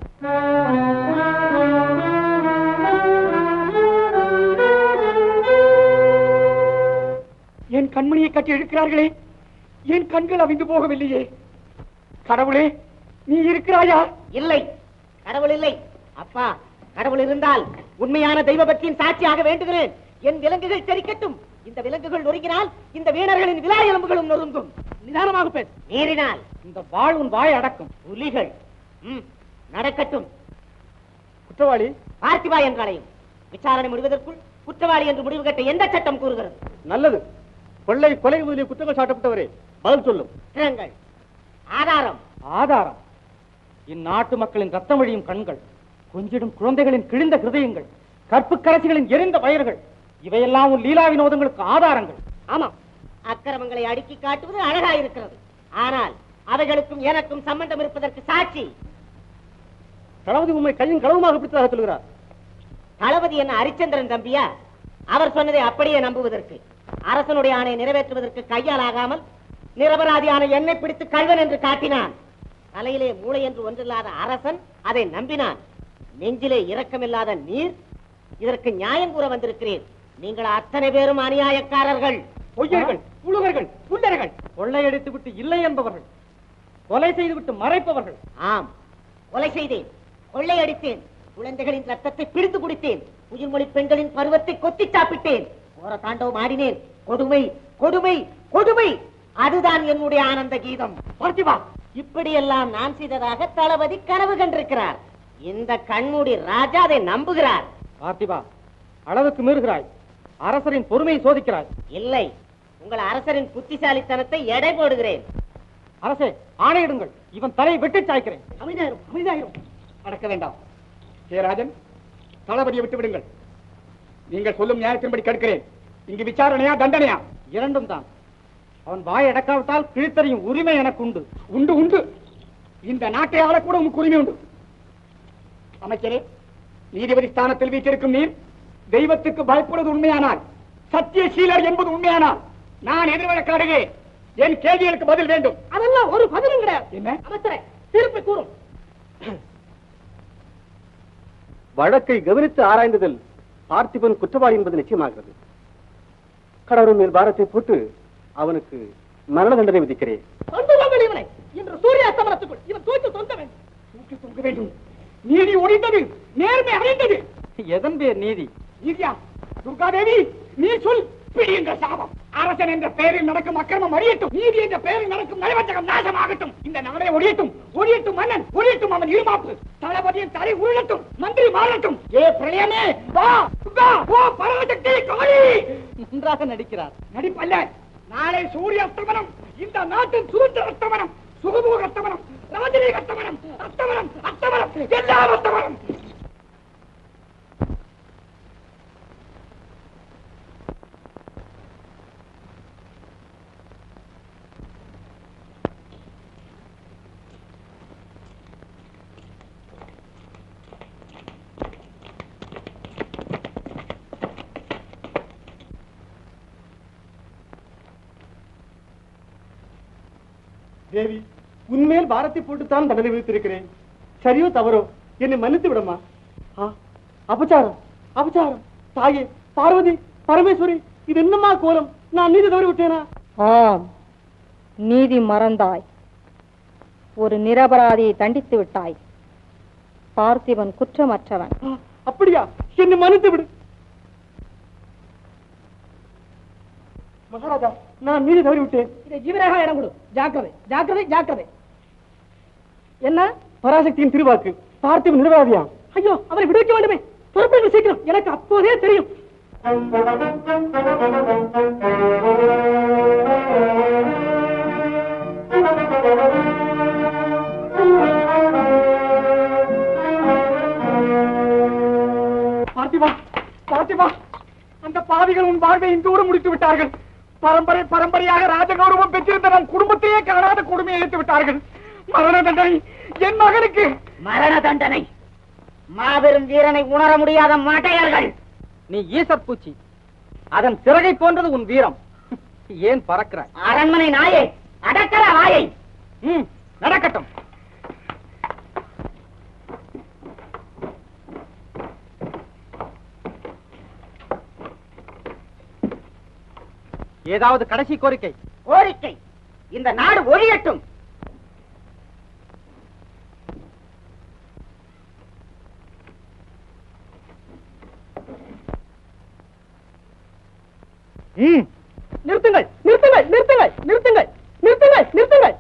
என் கண்மணியை கட்டி இழுக்கிறார்களே என் கண்கள் அவிந்து போகவில்லையே கடவுளே நீ இருக்கிறாயா இல்லை கடவுள் இல்லை அப்பா கடவுள் இருந்தால் உண்மையான தெய்வ பக்தியின் சாட்சியாக வேண்டுகிறேன் என் விலங்குகள் தெரிக்கட்டும் இந்த விலங்குகள் நொறுங்கினால் இந்த வீணர்களின் விழா எலும்புகளும் நொறுங்கும் நிதானமாக பேசு மீறினால் இந்த வாழ் உன் வாய் அடக்கும் புலிகள் ம், நடக்கட்டும் குற்றவாளி பார்த்திபா என்றாலையும் விசாரணை முடிவதற்குள் குற்றவாளி என்று முடிவு கட்ட எந்த சட்டம் கூறுகிறது நல்லது கொள்ளை கொலை முதலிய குற்றங்கள் சாட்டப்பட்டவரே பதில் சொல்லும் குற்றங்கள் ஆதாரம் ஆதாரம் இந்நாட்டு மக்களின் ரத்தம் வழியும் கண்கள் கொஞ்சிடும் குழந்தைகளின் கிழிந்த ஹிருதயங்கள் கற்பு கரசிகளின் எரிந்த வயர்கள் இவையெல்லாம் உன் லீலா வினோதங்களுக்கு ஆதாரங்கள் ஆமாம் அக்கிரமங்களை அடுக்கி காட்டுவது அழகாயிருக்கிறது ஆனால் அவைகளுக்கும் எனக்கும் சம்பந்தம் இருப்பதற்கு சாட்சி தளபதி உண்மை கையும் களவுமாக பிடித்ததாக சொல்கிறார் தளபதி என்ன ஹரிச்சந்திரன் தம்பியா அவர் சொன்னதை அப்படியே நம்புவதற்கு அரசனுடைய ஆணை நிறைவேற்றுவதற்கு கையால் ஆகாமல் நிரபராதியான என்னை பிடித்து கல்வன் என்று காட்டினான் தலையிலே மூளை என்று ஒன்றில்லாத அரசன் அதை நம்பினான் நெஞ்சிலே இரக்கமில்லாத நீர் இதற்கு நியாயம் கூற வந்திருக்கிறேன் நீங்கள் அத்தனை பேரும் அநியாயக்காரர்கள் பொய்யர்கள் புழுகர்கள் புல்லர்கள் கொள்ளையடித்து விட்டு இல்லை என்பவர்கள் கொலை செய்துவிட்டு மறைப்பவர்கள் ஆம் கொலை செய்தேன் கொள்ளையடித்தேன் குழந்தைகளின் ரத்தத்தை பிடித்து குடித்தேன் உயிர்மொழி பெண்களின் பருவத்தை கொத்தி சாப்பிட்டேன் கோர தாண்டவம் ஆடினேன் கொடுமை கொடுமை கொடுமை அதுதான் என்னுடைய ஆனந்த கீதம் பார்த்திபா இப்படியெல்லாம் நான் செய்ததாக தளபதி கனவு கண்டிருக்கிறார் இந்த கண்மூடி ராஜா அதை நம்புகிறார் பார்த்திபா அளவுக்கு மீறுகிறாய் அரசரின் பொறுமையை சோதிக்கிறாய் இல்லை உங்கள் அரசரின் புத்திசாலித்தனத்தை எடை போடுகிறேன் அரசே ஆணையிடுங்கள் இவன் தலையை வெட்டி சாய்க்கிறேன் அமைதியாயிரும் அமைதியாயிரும் அடக்க வேண்டாம் ஜெயராஜன் தளபதியை விட்டு விடுங்கள் நீங்கள் சொல்லும் நியாயத்தின்படி கேட்கிறேன் இங்கு விசாரணையா தண்டனையா இரண்டும் தான் அவன் வாய் அடக்காவிட்டால் கிழித்தறியும் உரிமை எனக்கு உண்டு உண்டு உண்டு இந்த நாட்டை ஆளக்கூட உமக்கு உரிமை உண்டு அமைச்சரே நீதிபதி ஸ்தானத்தில் வீட்டிருக்கும் நீர் தெய்வத்துக்கு பயப்படுவது உண்மையானால் சத்தியசீலர் என்பது உண்மையானால் நான் எதிர்வழக்காடுகிறேன் என் கேள்விகளுக்கு பதில் வேண்டும் அதெல்லாம் ஒரு பதிலும் கிடையாது என்ன அமைச்சரே திருப்பி கூறும் வழக்கை கவனித்து ஆராய்ந்ததில் பார்த்திபன் குற்றவாளி என்பது நிச்சயமாகிறது கடவுள் மேல் பாரத்தை போட்டு அவனுக்கு மரண தண்டனை விதிக்கிறேன் கொண்டு வாங்கள் இவனை இன்று சூரிய அஸ்தமனத்துக்குள் இவன் தூக்கி தொங்க வேண்டும் தூக்கி தொங்க வேண்டும் நீதி ஒழிந்தது நேர்மை அடைந்தது எதன் பேர் நீதி நீதியா துர்காதேவி நீ சொல் பிடியுங்கள் சாபம் அரசன் என்ற பெயரில் நடக்கும் அக்கிரமம் அறியட்டும் நீதி என்ற பெயரில் நடக்கும் நலவஞ்சகம் நாசமாகட்டும் இந்த நாடே ஒழியட்டும் ஒழியட்டும் மன்னன் ஒழியட்டும் அவன் இருமாப்பு தளபதியின் தலை உருளட்டும் மந்திரி மாறட்டும் ஏ பிரளயமே வா துர்கா ஓ பரமசக்தி காளி நன்றாக நடிக்கிறார் நடிப்பல்ல நாளை சூரிய அஸ்தமனம் இந்த நாட்டின் சுதந்திர அஸ்தமனம் சுகபோக அஸ்தமனம் ராஜரீக அஸ்தமனம் அஸ்தமனம் அஸ்தமனம் எல்லாம் அஸ்தமனம் தேவி உன்மேல் பாரத்தை போட்டுத்தான் தண்டனை விதித்திருக்கிறேன் சரியோ தவறோ என்னை மன்னித்து விடமா ஆ, அபச்சாரம் அபச்சாரம் தாயே பார்வதி பரமேஸ்வரி இது என்னம்மா கோலம் நான் நீதி தவறி விட்டேனா ஆம் நீதி மறந்தாய் ஒரு நிரபராதியை தண்டித்து விட்டாய் பார்த்திபன் குற்றமற்றவன் ஆ, அப்படியா என்னை மன்னித்து விடு மகாராஜா நான் நீதி தவறி விட்டேன் இதை ஜீவரேகா இடம் கொடு ஜாக்கிரதை ஜாக்கிரதை ஜாக்கிரதை என்ன பராசக்தியின் திருவாக்கு பார்த்திபன் நிரபராதியா ஐயோ அவரை விடுவிக்க வேண்டுமே பொறுப்புகள் சீக்கிரம் எனக்கு அப்போதே தெரியும் பார்த்திபா பார்த்திபா அந்த பாவிகள் உன் வாழ்வை இன்றோடு முடித்து விட்டார்கள் பரம்பரை பரம்பரையாக ராஜகௌரவம் பெற்றிருந்த நம் குடும்பத்தையே காணாத கொடுமையை இழுத்து விட்டார்கள் மரண தண்டனை என் மகனுக்கு மரண தண்டனை மாபெரும் வீரனை உணர முடியாத மாட்டையர்கள் நீ ஈசற் பூச்சி அதன் சிறகை போன்றது உன் வீரம் ஏன் பறக்கிறாய் அரண்மனை நாயே அடக்கற வாயை ம் நடக்கட்டும் ஏதாவது கடைசி கோரிக்கை கோரிக்கை இந்த நாடு ஒழியட்டும் ம் நிறுத்துங்கள் நிறுத்துங்கள் நிறுத்துங்கள் நிறுத்துங்கள் நிறுத்துங்கள் நிறுத்துங்கள்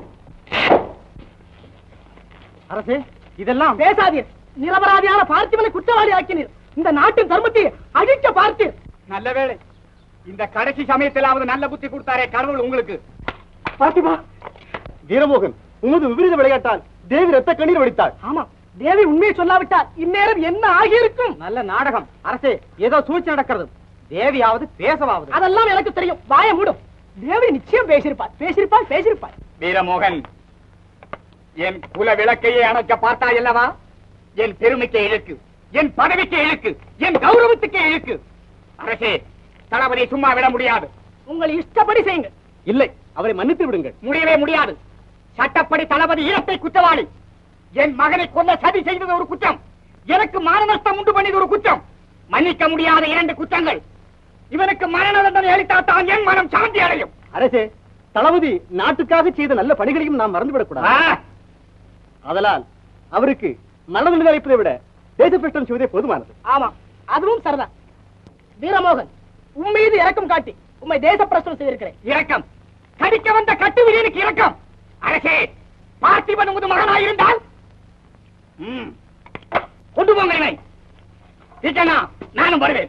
அரசே இதெல்லாம் பேசாதீர் நிரபராதியான பார்த்திபனை குற்றவாளி ஆக்கினீர் இந்த நாட்டின் தர்மத்தை அழிக்க பார்த்தீர் நல்ல வேளை இந்த கடைசி சமயத்திலாவது நல்ல புத்தி கொடுத்தாரே கடவுள் உங்களுக்கு பாத்திமா வீரமோகன் உமது விபரீத விளையாட்டால் தேவி ரத்த கண்ணீர் வடித்தாள் ஆமா தேவி உண்மையை சொல்லாவிட்டால் இந்நேரம் என்ன ஆகியிருக்கும் நல்ல நாடகம் அரசே ஏதோ சூழ்ச்சி நடக்கிறது தேவியாவது பேசவாவது அதெல்லாம் எனக்கு தெரியும் வாய மூடும் தேவி நிச்சயம் பேசியிருப்பார் பேசியிருப்பார் பேசியிருப்பார் வீரமோகன் என் குல விளக்கையே அணைக்க பார்த்தாய் அல்லவா என் பெருமைக்கு இழுக்கு என் பதவிக்கு இழுக்கு என் கௌரவத்துக்கு இழுக்கு அரசே தளபதி சும்மா விட முடியாது உங்கள் இஷ்டப்படி செய்யுங்க இல்லை அவரை மன்னித்து விடுங்கள் முடியவே முடியாது சட்டப்படி தளபதி ஈரத்தை குற்றவாளி என் மகனை கொல்ல சதி செய்தது ஒரு குற்றம் எனக்கு மான நஷ்டம் உண்டு பண்ணியது ஒரு குற்றம் மன்னிக்க முடியாத இரண்டு குற்றங்கள் இவனுக்கு மரண தண்டனை அளித்தால்தான் என் மனம் சாந்தி அடையும் அரசே தளபதி நாட்டுக்காக செய்த நல்ல பணிகளையும் நாம் மறந்துவிடக் கூடாது ஆ, அதனால் அவருக்கு மரண தண்டனை அளிப்பதை விட தேசப்பிரஷ்டம் செய்வதே போதுமானது ஆமா அதுவும் சரிதான் வீரமோகன் உன் மீது இரக்கம் காட்டி உம்மை தேச பிரச்சனை செய்திருக்கிறேன் இரக்கம் கடிக்க வந்த கட்டு வீரனுக்கு இரக்கம் அரசே பார்த்திபன் உமது மகனாயிருந்தால் ம், கொண்டு போங்க இவனை சீக்கிரமா நானும் வருவேன்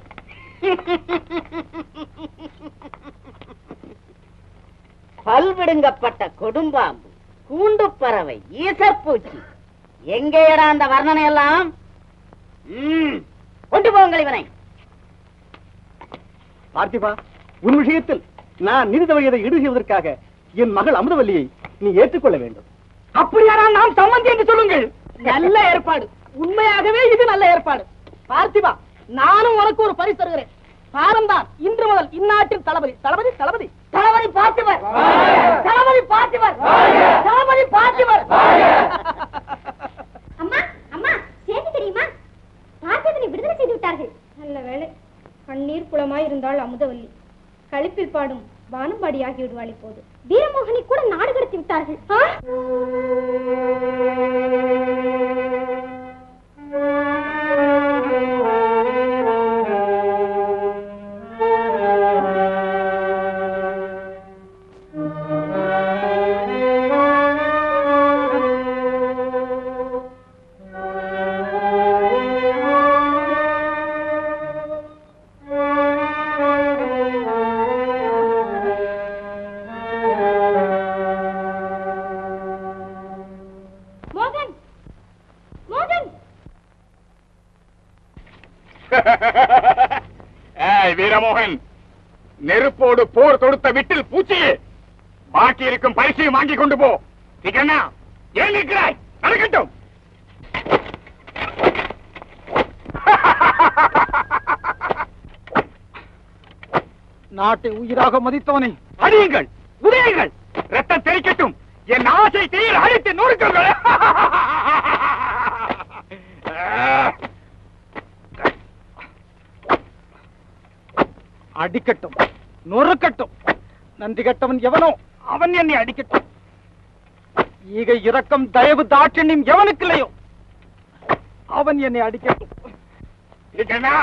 பல்விடுங்கப்பட்ட கொடும்பாம்பு கூண்டு பறவை ஈசப்பூச்சி எங்கேயடா அந்த வர்ணனை எல்லாம் ம், கொண்டு போங்கள் இவனை பார்த்திபா உன் விஷயத்தில் நான் நீதி தவறியதை ஈடு செய்வதற்காக என் மகள் அமுதவல்லியை நீ ஏற்றுக்கொள்ள வேண்டும் அப்படியானால் நாம் சம்மந்தி என்று சொல்லுங்கள் நல்ல ஏற்பாடு உண்மையாகவே இது நல்ல ஏற்பாடு பார்த்திபா நானும் உனக்கு ஒரு பரிசு தருகிறேன் பாரம்தான் இன்று முதல் இந்நாட்டின் தளபதி தளபதி தளபதி தளபதி பார்த்திபர் தளபதி பார்த்திபர் தளபதி பார்த்திபர் அம்மா அம்மா செய்தி தெரியுமா பார்த்திபனை விடுதலை செய்து விட்டார்கள் நல்ல வேளை கண்ணீர் குளமாய் இருந்தாள் அமுதவல்லி களிப்பில் பாடும் வானம்பாடியாகி விடுவாள் இப்போது வீரமோகனை கூட நாடு கடத்தி விட்டார்கள் ஆ? மோகன் மோகன் ஏய் வீரமோகன் நெருப்போடு போர் தொடுத்த விட்டில் பூச்சியே பாக்கி இருக்கும் பரிசையும் வாங்கி கொண்டு போ சீக்கிரமா ஏன் நிற்கிறாய் நடக்கட்டும் நாட்டை உயிராக மதித்தவனை அடியுங்கள் உதயுங்கள் ரத்தம் தெறிக்கட்டும் என் ஆசை தீயில் அழித்து நொறுக்குங்கள் அடிக்கட்டும் நொறுக்கட்டும் நன்றி கெட்டவன் எவனோ அவன் என்னை அடிக்கட்டும் ஈகை இரக்கம் தயவு தாட்சண்யம் எவனுக்கு இல்லையோ அவன் என்னை அடிக்கட்டும் சீக்கிரமா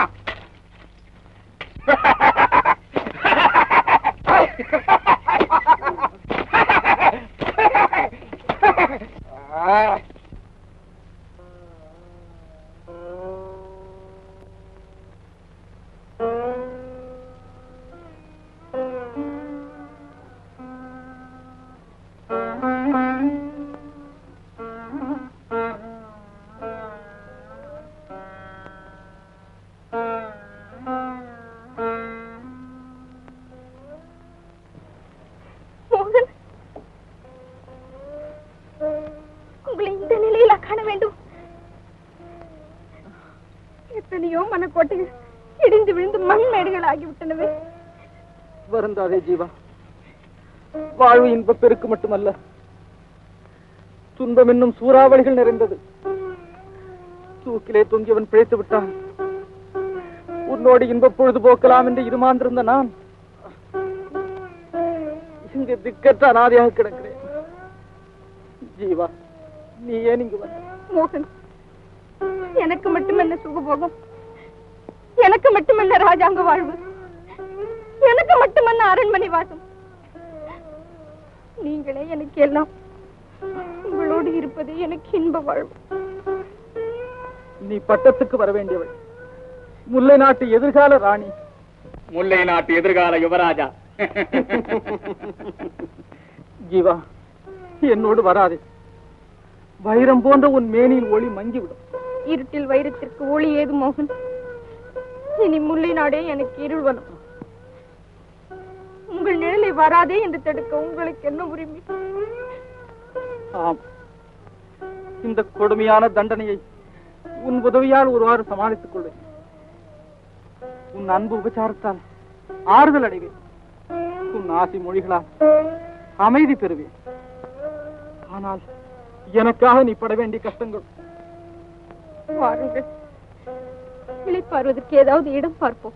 மனக்கோட்டைகள் இடிந்து விழுந்து மண் மேடுகள் ஆகிவிட்டனவே வருந்தாதே ஜீவா வாழ்வு இன்ப பெருக்கு மட்டுமல்ல துன்பம் என்னும் சூறாவளிகள் நிறைந்தது தூக்கிலே தொங்கியவன் பிழைத்து விட்டான் உன்னோடு இன்ப பொழுது போக்கலாம் என்று இருமாந்திருந்த நான் இங்கு திக்கற்ற அனாதையாக கிடக்கிறேன் ஜீவா நீ ஏன் இங்கு வந்த மோகன் எனக்கு மட்டுமல்ல சுகபோகம் எனக்கு மட்டுமல்ல ராஜாங்க வாழ்வு எனக்கு மட்டுமல்ல அரண்மனை வாசம் நீங்களே எனக்கு எல்லாம் உங்களோடு இருப்பது எனக்கு இன்ப வாழ்வு நீ பட்டத்துக்கு வர வேண்டியவள் முல்லை நாட்டு எதிர்கால ராணி முல்லை நாட்டு எதிர்கால யுவராஜா ஜீவா என்னோடு வராதே வைரம் போன்ற உன் மேனியில் ஒளி மங்கிவிடும் இருட்டில் வைரத்திற்கு ஒளி ஏது மோகன் இனி முல்லை நாடே எனக்கு இருள்வனம் உங்கள் நிழலை வராதே என்று தடுக்க உங்களுக்கு என்ன உரிமை ஆம் இந்த கொடுமையான தண்டனையை உன் உதவியால் ஒருவாறு சமாளித்துக் கொள்வேன் உன் அன்பு உபச்சாரத்தால் ஆறுதல் அடைவேன் உன் ஆசை மொழிகளால் அமைதி பெறுவேன் ஆனால் எனக்காக நீ பட வேண்டிய கஷ்டங்கள் வாருங்கள் இளைப்பாறுவதற்கு ஏதாவது இடம் பார்ப்போம்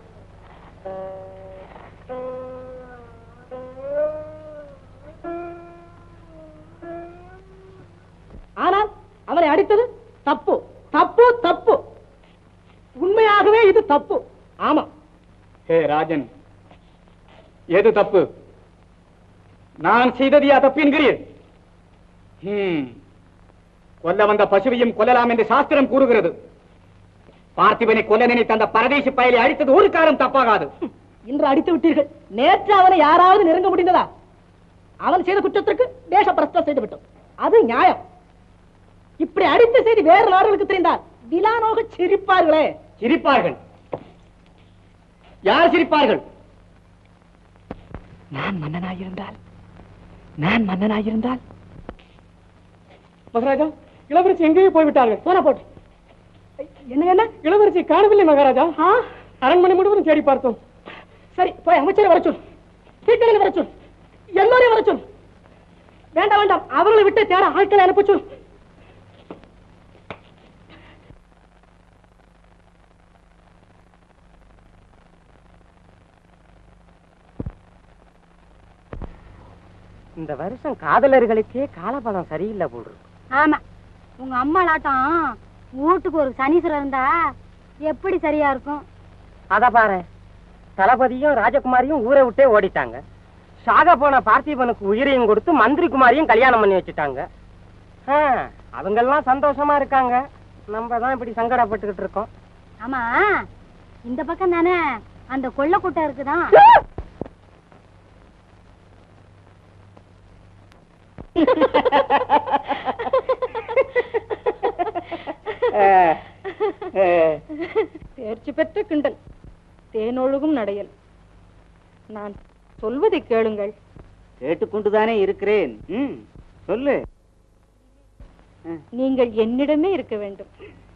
ஆனால் அவனை அடித்தது தப்பு தப்பு தப்பு உண்மையாகவே இது தப்பு ஆமா ஹே ராஜன் எது தப்பு நான் செய்ததையா தப்பு என்கிறீர் ஹம். கொல்ல வந்த பசுவையும் கொல்லலாம் என்று சாஸ்திரம் கூறுகிறது பார்த்திபனை கொல்ல நினைத்த அந்த பரதேசி பயலை அடித்தது ஒரு காலம் தப்பாகாது இன்று அடித்து விட்டீர்கள் நேற்று அவனை யாராவது நெருங்க முடிந்ததா அவன் செய்த குற்றத்திற்கு தேச பிரஸ்தம் செய்து விட்டோம் அது நியாயம் இப்படி அடித்த செய்தி வேறு நாடுகளுக்கு தெரிந்தால் விலானோக சிரிப்பார்களே சிரிப்பார்கள் யார் சிரிப்பார்கள் நான் மன்னனாயிருந்தால் நான் மன்னனாயிருந்தால் மகாராஜா இளவரசி எங்கேயோ போய்விட்டார்கள் போன போட்டு என்ன என்ன இளவரசி காணவில்லை மகாராஜா அரண்மனை முழுவதும் தேடி பார்த்தோம் சரி போய் அமைச்சரை வர சொல் சீக்கிரம் வர சொல் எல்லோரையும் வர சொல் வேண்டாம் வேண்டாம் அவர்களை விட்டு தேட ஆட்களை அனுப்ப சொல் இந்த வருஷம் காதலர்களுக்கே காலபலம் சரியில்லை போல் இருக்கு. ஆமா உங்க அம்மாளாட்டம் வீட்டுக்கு ஒரு சனீஸ்வரர் இருந்தா எப்படி சரியா இருக்கும் அத பாரு தளபதியும் ராஜகுமாரியும் ஊரை விட்டே ஓடிட்டாங்க சாக போன பார்த்திபனுக்கு உயிரையும் கொடுத்து மந்திரி குமாரியும் கல்யாணம் பண்ணி வச்சுட்டாங்க ஆ, அவங்கெல்லாம் சந்தோஷமா இருக்காங்க நம்ம தான் இப்படி சங்கடப்பட்டுக்கிட்டு இருக்கோம் ஆமா இந்த பக்கம் தானே அந்த கொள்ள கூட்டம் இருக்குதான் தேர்ச்சி பெற்ற கிண்டல் தேனொழுகும் நடையல் நான் சொல்வதை கேளுங்கள் கேட்டுக்கொண்டுதானே இருக்கிறேன் ம், சொல்லு நீங்கள் என்னிடமே இருக்க வேண்டும்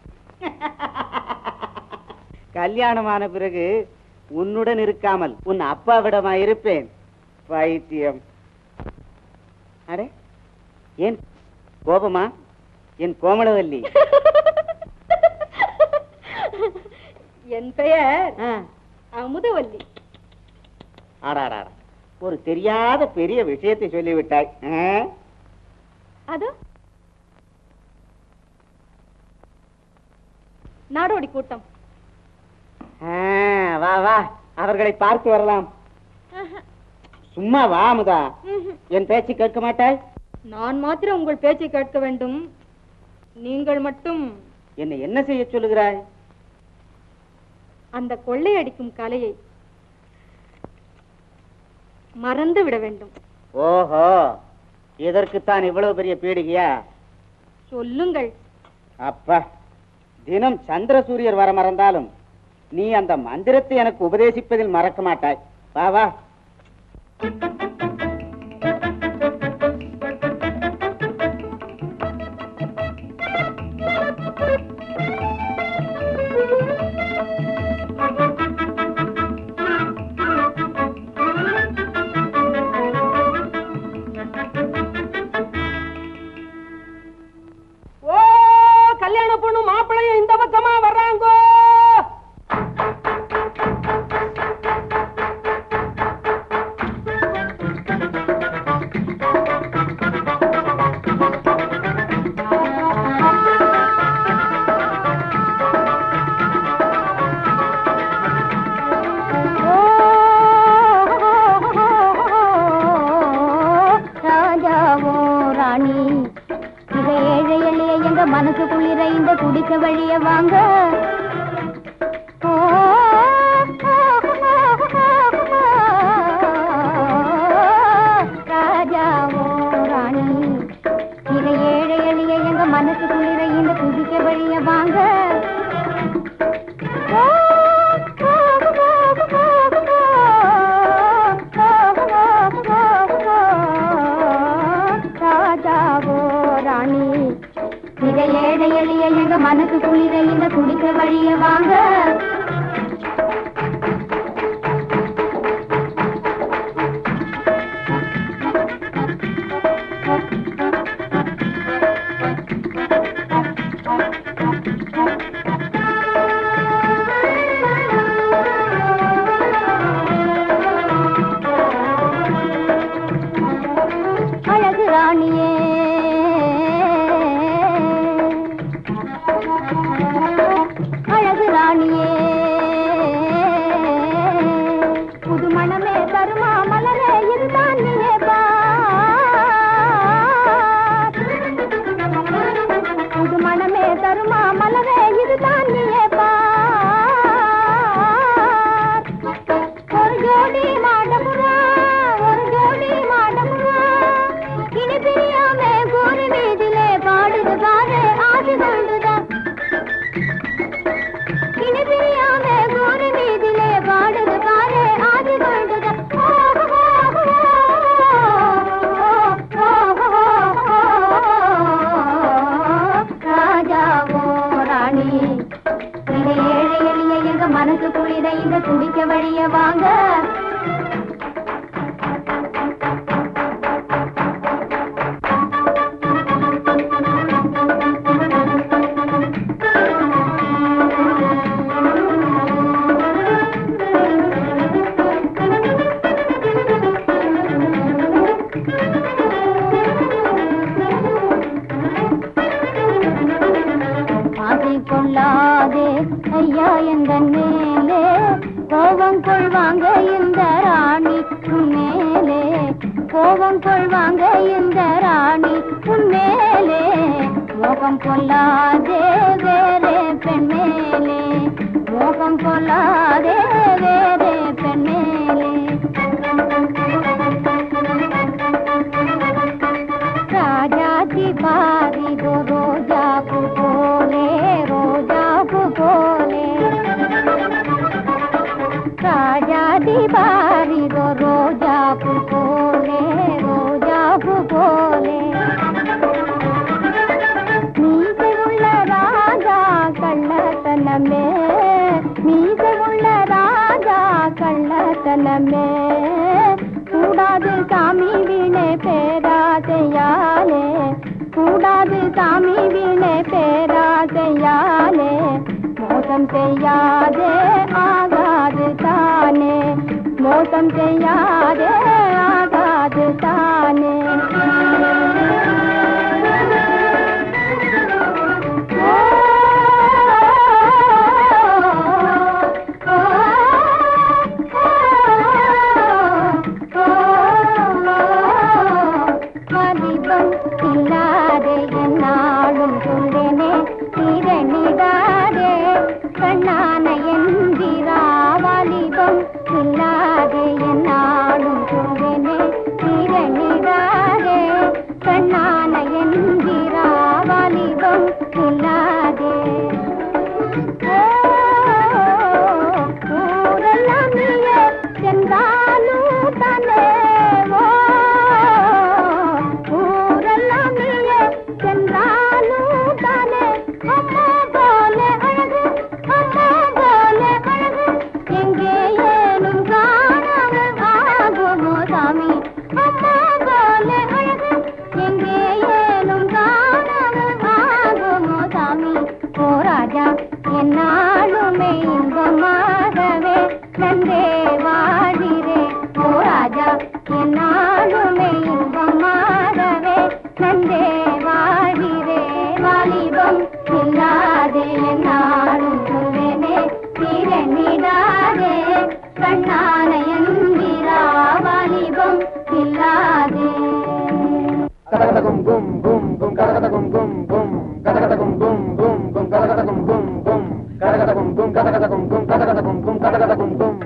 கல்யாணமான பிறகு உன்னுடன் இருக்காமல் உன் அப்பாவிடமா இருப்பேன் பைத்தியம் அடே ஏன் கோபமா என் கோமளவல்லி என் பெயர் அமுதவல்லி ஆடாடா ஒரு தெரியாத பெரிய விஷயத்தை சொல்லிவிட்டாய் ஆ? அதோ நாடோடி கூட்டம் ஆ, வா வா அவர்களை பார்த்து வரலாம் சும்மா வா அமுதா என் பேச்சு கேட்க மாட்டாய் நான் மாத்திரம் உங்கள் பேச்சை கேட்க வேண்டும் நீங்கள் மட்டும் என்னை என்ன செய்ய சொல்லுகிறாய் அந்த கொள்ளையடிக்கும் கலையை மறந்து விட வேண்டும் ஓஹோ இதற்குத்தான் இவ்வளவு பெரிய பீடிகையா சொல்லுங்கள் அப்பா தினம் சந்திர சூரியர் வர மறந்தாலும் நீ அந்த மந்திரத்தை எனக்கு உபதேசிப்பதில் மறக்க மாட்டாய் வா வா மனசு குளிர இந்த குடிக்க வழிய வாங்க ஓ, ராஜாவோ ராணி இதை ஏழை எளிய எங்க மனசு குளிர இந்த குடிக்க வழிய வாங்க ஓ, ராஜாவோ ராணி இதை ஏழை எளிய எங்க மனசு குளிர இந்த குடிக்க வழிய வாங்க அழகு ராணியே அழகு ராணியே புது மணமே தருமா மலரே இதுதான் நீயே பார் புது மணமே தருமா மலரே இதுதான் நீயே பார் ஒரு ஜோடி மாடமுறா ஒரு ஜோடி மாடமுறா இனி பிரியாமே கூறி வீதிலே பாடுது பாரு ஆசை கொண்டுதான் இனி பிரியாமே கூறி வீதிலே பாடுது பாரு ஆசை கொண்டுதான் ராஜாவோ ராணி இதை ஏழை எளிய எங்க மனசு குளிர இங்க குடிக்க வழிய வாங்க ஆசை கொள்ளாதே ஐயா எந்த மேலே கோபம் கொள்வாங்க இந்த ராணி உன் மேலே கோபம் கொள்வாங்க இந்த ராணி உன் மேலே மோகம் கொள்ளாதே வேறே பெண் மேலே மோகம் கொள்ளாதே வேறே பெண் மேலே ராஜாதி பாரிதோ ரோஜா பூ போலே ரோஜா பூ போலே ராஜாதி பாரிதோ ரோஜா பூ போலே ரோஜா பூ போலே மீசை உள்ள ராஜா கள்ளத்தனமே மீசை உள்ள ராஜா கள்ளத்தனமே கூடாது சாமி வீணே பேராதையாலே கூடாது சாமி வீணே பேராதையாலே மோசம் செய்யாதே ஆகாது தானே மோசம் செய்யாதே ஆகாது தானே மதிபம் இல்லாதே என்னாலும் சொல்லேனே திரணிடாதே கண்ணான எந்திரா வாலிபம் இல்லாதே என்னாலும் சொல்லேனே திரணிடாதே கண்ணான எந்திரா வாலிபம் இல்லாதே ஊரெல்லாம் நீயே சென்றாலும் தானே ஓ ஊரெல்லாம் நீயே சென்றாலும் தானே அம்மா போல அழகு அம்மா போல அழகு எங்கே ஏனும் காணாமல் ஆகுமோ சாமி அம்மா போல அழகு எங்கே ஏனும் காணாமல் ஆகுமோ சாமி ஓ ராஜா என்னாலுமே இன்பமாகவே நன்றே வாழிரே ஓ ராஜா என்னாலுமே இன்பமாகவே நன்றே வாழிரே வாலிபம் இல்லாதே என்னாலும் சொல்வேனே திறனிடாதே கண்ணான எந்திரா வாலிபம் இல்லாதே கதகதகும் கும் கும் கும் கதகதகும் கும் கும் கதகதகும் கதகதகும் கும் கதகதகும் கும் கதகதகும் கும்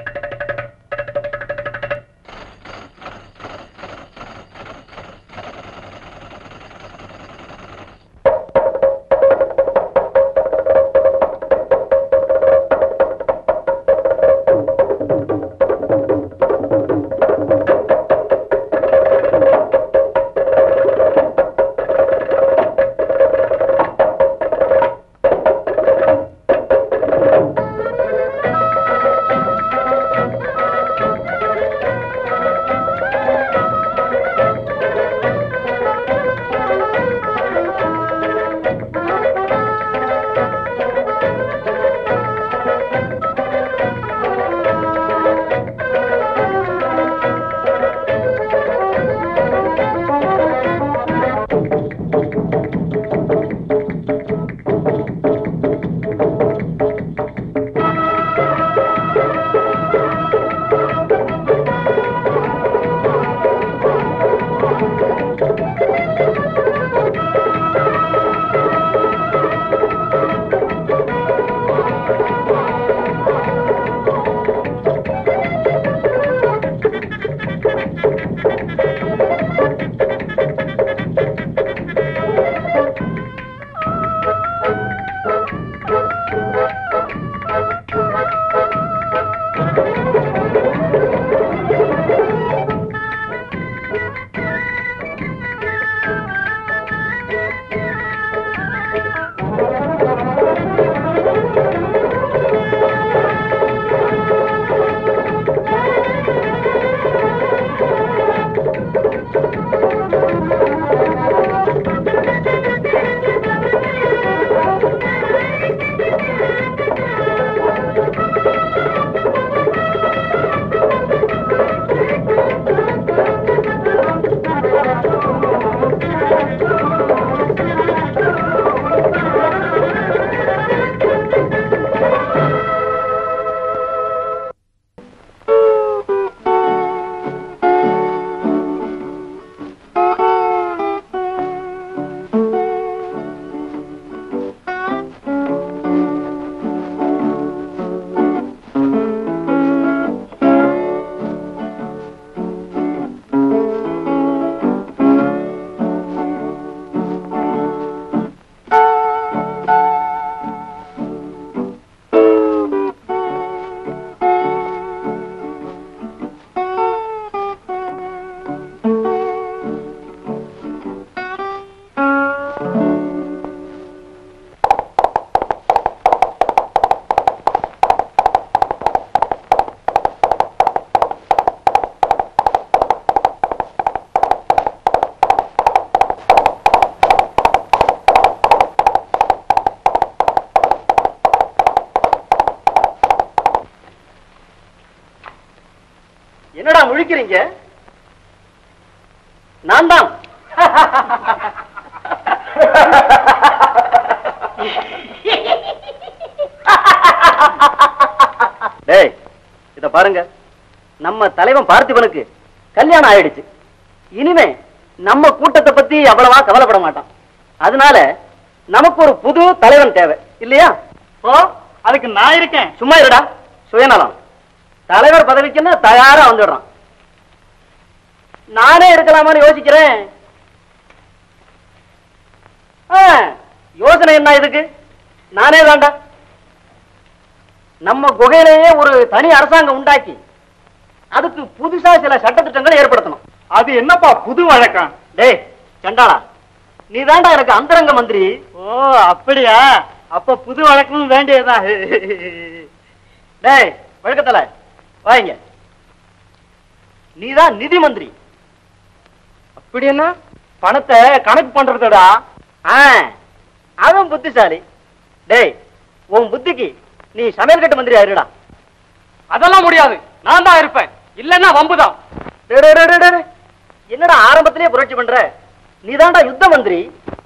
என்னடா முழிக்கிறீங்க நான் தான் டேய் இத பாருங்க நம்ம தலைவன் பார்த்திபனுக்கு கல்யாணம் ஆயிடுச்சு இனிமே நம்ம கூட்டத்தை பத்தி அவ்வளவா கவலைப்பட மாட்டான் அதனால நமக்கு ஒரு புது தலைவன் தேவை இல்லையா ஓ அதுக்கு நான் இருக்கேன் சும்மா இருடா சுயநலம் தலைவர் பதவிக்குன்னு தயாரா வந்துடுறான் நானே இருக்கலாமான்னு யோசிக்கிறேன் ஆ, யோசனை என்ன இதுக்கு நானே தாண்டா நம்ம குகையிலேயே ஒரு தனி அரசாங்கம் உண்டாக்கி அதுக்கு புதுசா சில சட்டத்திட்டங்களை ஏற்படுத்தணும் அது என்னப்பா புது வழக்கம் டேய் சண்டாளா நீ தாண்டா எனக்கு அந்தரங்க மந்திரி ஓ அப்படியா அப்ப புது வழக்கம் வேண்டியதுதான் டேய் வழக்கத்தல வாங்க நீதான் நிதி மந்திரி அப்படி என்ன பணத்தை கணக்கு பண்றதுடா ஆ அவன் புத்திசாலி டேய் உன் புத்திக்கு நீ சமையல் கட்டு மந்திரி ஆயிருடா அதெல்லாம் முடியாது நான் தான் இருப்பேன் இல்லன்னா வம்புதான் என்னடா ஆரம்பத்திலேயே புரட்சி பண்ற நீதான்டா யுத்த மந்திரி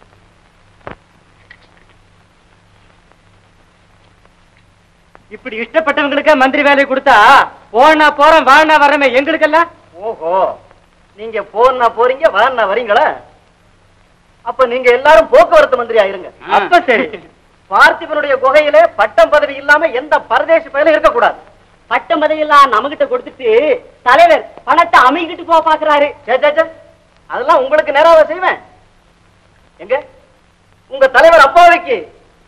இப்படி இஷ்டப்பட்டவங்களுக்கு மந்திரி வேலை கொடுத்தா போனா போறோம் வானா வரமே எங்களுக்கெல்லாம் ஓஹோ நீங்க போனா போறீங்க வானா வரீங்களா அப்ப நீங்க எல்லாரும் போக்குவரத்து மந்திரி ஆயிருங்க அப்ப சரி பார்த்திபனுடைய குகையிலே பட்டம் பதவி இல்லாம எந்த பரதேச பயலும் இருக்கக்கூடாது பட்டம் பதவியெல்லாம் நம்மகிட்ட கொடுத்துட்டு தலைவர் பணத்தை அமைக்கிட்டு போக பாக்குறாரு சே, சே, சே. அதெல்லாம் உங்களுக்கு நேராக செய்வேன் எங்க உங்க தலைவர் அப்பாவைக்கு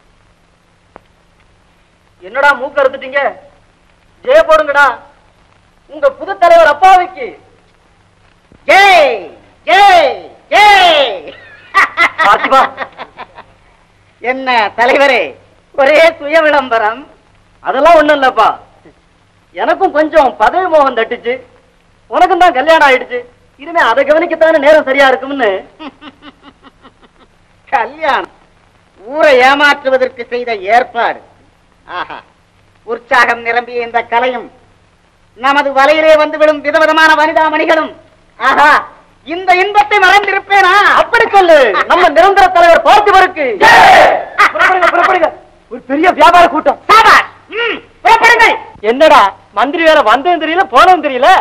என்னடா மூக்க அறுத்துட்டீங்க ஜெய போடுங்கடா உங்க புது தலைவர் அப்பாவைக்கு ஜெய் ஜெய் ஜெய் பார்த்திபா. என்ன தலைவரே ஒரே சுய விளம்பரம் அதெல்லாம் ஒண்ணும் இல்லப்பா எனக்கும் கொஞ்சம் பதவி மோகம் தட்டுச்சு உனக்கும் தான் கல்யாணம் ஆயிடுச்சு இனிமே அதை கவனிக்கத்தானே நேரம் சரியா இருக்கும்னு கல்யாணம் ஊரை ஏமாற்றுவதற்கு செய்த ஏற்பாடு ஆஹா உற்சாகம் நிரம்பிய இந்த கலையும் நமது வலையிலே வந்து விழும் விதவிதமான வனிதாமணிகளும் ஆஹா இந்த இன்பத்தை மறந்திருப்பேனா அப்படி சொல்லு நம்ம நிரந்தர தலைவர் பார்த்திபருக்கு புறப்படுங்க புறப்படுங்க ஒரு பெரிய வியாபார கூட்டம் சாபாஷ் ம், புறப்படுங்கள் என்னடா மந்திரி வேற வந்ததும் தெரியல போனதும் தெரியல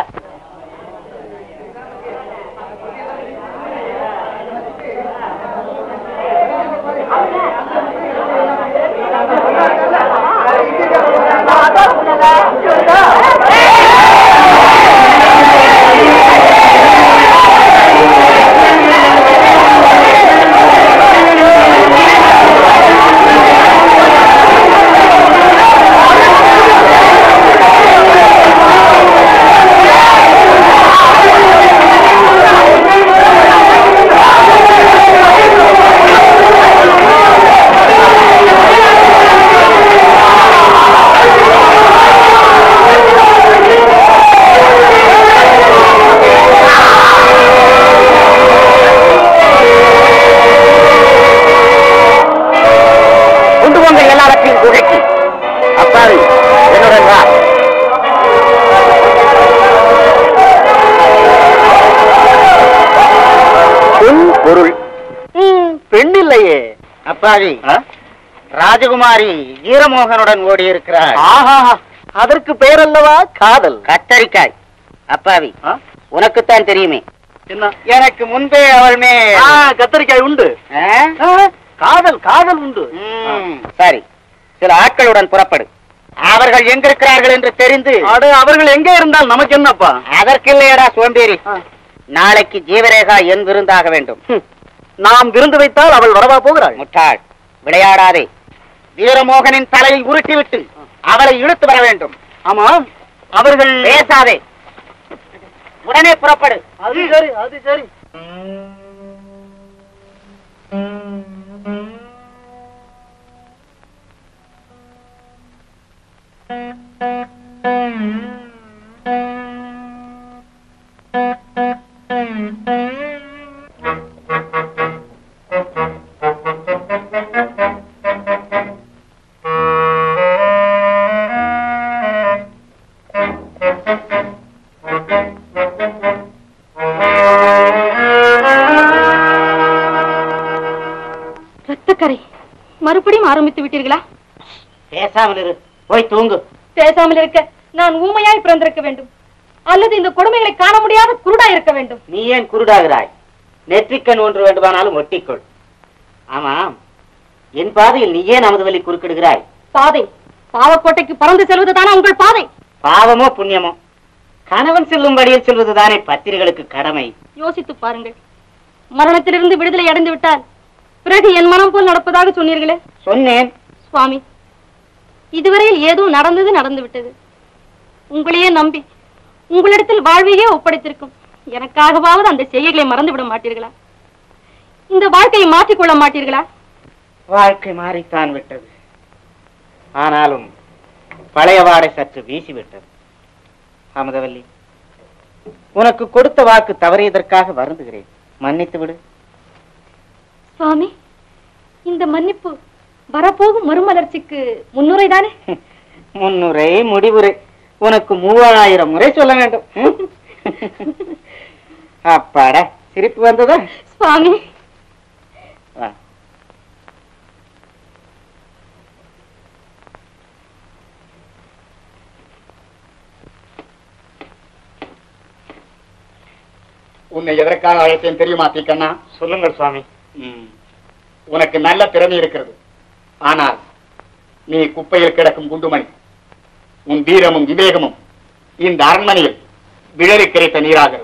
கொண்டு போங்க எல்லாவற்றையும் குகைக்கு அப்பாவி என்னுடன் வா பொன் பொருள் பெண் இல்லையே அப்பாவி ராஜகுமாரி வீரமோகனுடன் ஓடி இருக்கிறார் ஆஹா அதற்கு பெயர் அல்லவா காதல் கத்தரிக்காய் அப்பாவி ஆ? உனக்குத்தான் தெரியுமே என்ன எனக்கு முன்பே அவள் மே ஆ, கத்தரிக்காய் உண்டு ஆ, காதல் காதல் உண்டு சரி சில ஆட்களுடன் புறப்படு அவர்கள் எங்கிருக்கிறார்கள் என்று தெரிந்து அட அவர்கள் எங்கே இருந்தால் நமக்கு என்னப்பா அதற்கில்லையடா சோம்பேறி ஆ. நாளைக்கு ஜீவரேகா என் விருந்தாக வேண்டும் ஹம். நாம் விருந்து வைத்தால் அவள் வரவா போகிறாள் முட்டாள் விளையாடாதே வீரமோகனின் தலையை உருட்டிவிட்டு அவளை இழுத்து வர வேண்டும் ஆமா அவர்கள் பேசாதே உடனே புறப்படு அது சரி அது சரி ரத்தக்கரை மறுபடியும் ஆரம்பித்து விட்டீர்களா பேசாமல் இரு போய் தூங்கு பேசாமல் இருக்க நான் ஊமையாய் பிறந்திருக்க வேண்டும் அல்லது இந்த கொடுமைகளை காண முடியாத குருடா இருக்க வேண்டும் நீ ஏன் குருடாகிறாய் நெற்றிக்கண் ஒன்று வேண்டுமானாலும் ஒட்டிக்கொள் ஆமாம் என் பாதையில் நீ ஏன் நமது வழி குறுக்கிடுகிறாய் பாதை பாவக்கோட்டைக்கு பறந்து செல்வதுதானா உங்கள் பாதை பாவமோ புண்ணியமோ கணவன் செல்லும் வழியில் செல்வதுதானே பத்திரிகளுக்கு கடமை யோசித்து பாருங்கள் மரணத்திலிருந்து விடுதலை அடைந்து விட்டால் பிறகு என் மனம் போல் நடப்பதாக சொன்னீர்களே சொன்னேன் சுவாமி இதுவரையில் ஏதோ நடந்தது நடந்து விட்டது உங்களையே நம்பி உங்களிடத்தில் வாழ்வையே ஒப்படைத்திருக்கும் எனக்காகவாவது அந்த செய்கைகளை மறந்து விட மாட்டீர்களா இந்த வாழ்க்கையை மாற்றிக்கொள்ள மாட்டீர்களா வாழ்க்கை மாறித்தான் விட்டது ஆனாலும் பழைய வாடை சற்று வீசிவிட்டது அமுதவல்லி உனக்கு கொடுத்த வாக்கு தவறியதற்காக வருந்துகிறேன் மன்னித்து விடு சுவாமி இந்த மன்னிப்பு வரப்போகும் மறுமலர்ச்சிக்கு முன்னுரைதானே முன்னுரை முடிவுரை உனக்கு மூவாயிரம் முறை சொல்ல வேண்டும் ம்? அப்பாடா சிரிப்பு வந்ததா சுவாமி வா. உன்னை எதற்காக அழைத்தேன் தெரியுமா தீக்கண்ணா சொல்லுங்கள் சுவாமி ம். உனக்கு நல்ல திறமை இருக்கிறது ஆனால் நீ குப்பையில் கிடக்கும் குண்டுமணி உன் வீரமும் விவேகமும் இந்த அரண்மனையில் விழறி கிடைத்த நீராகிறது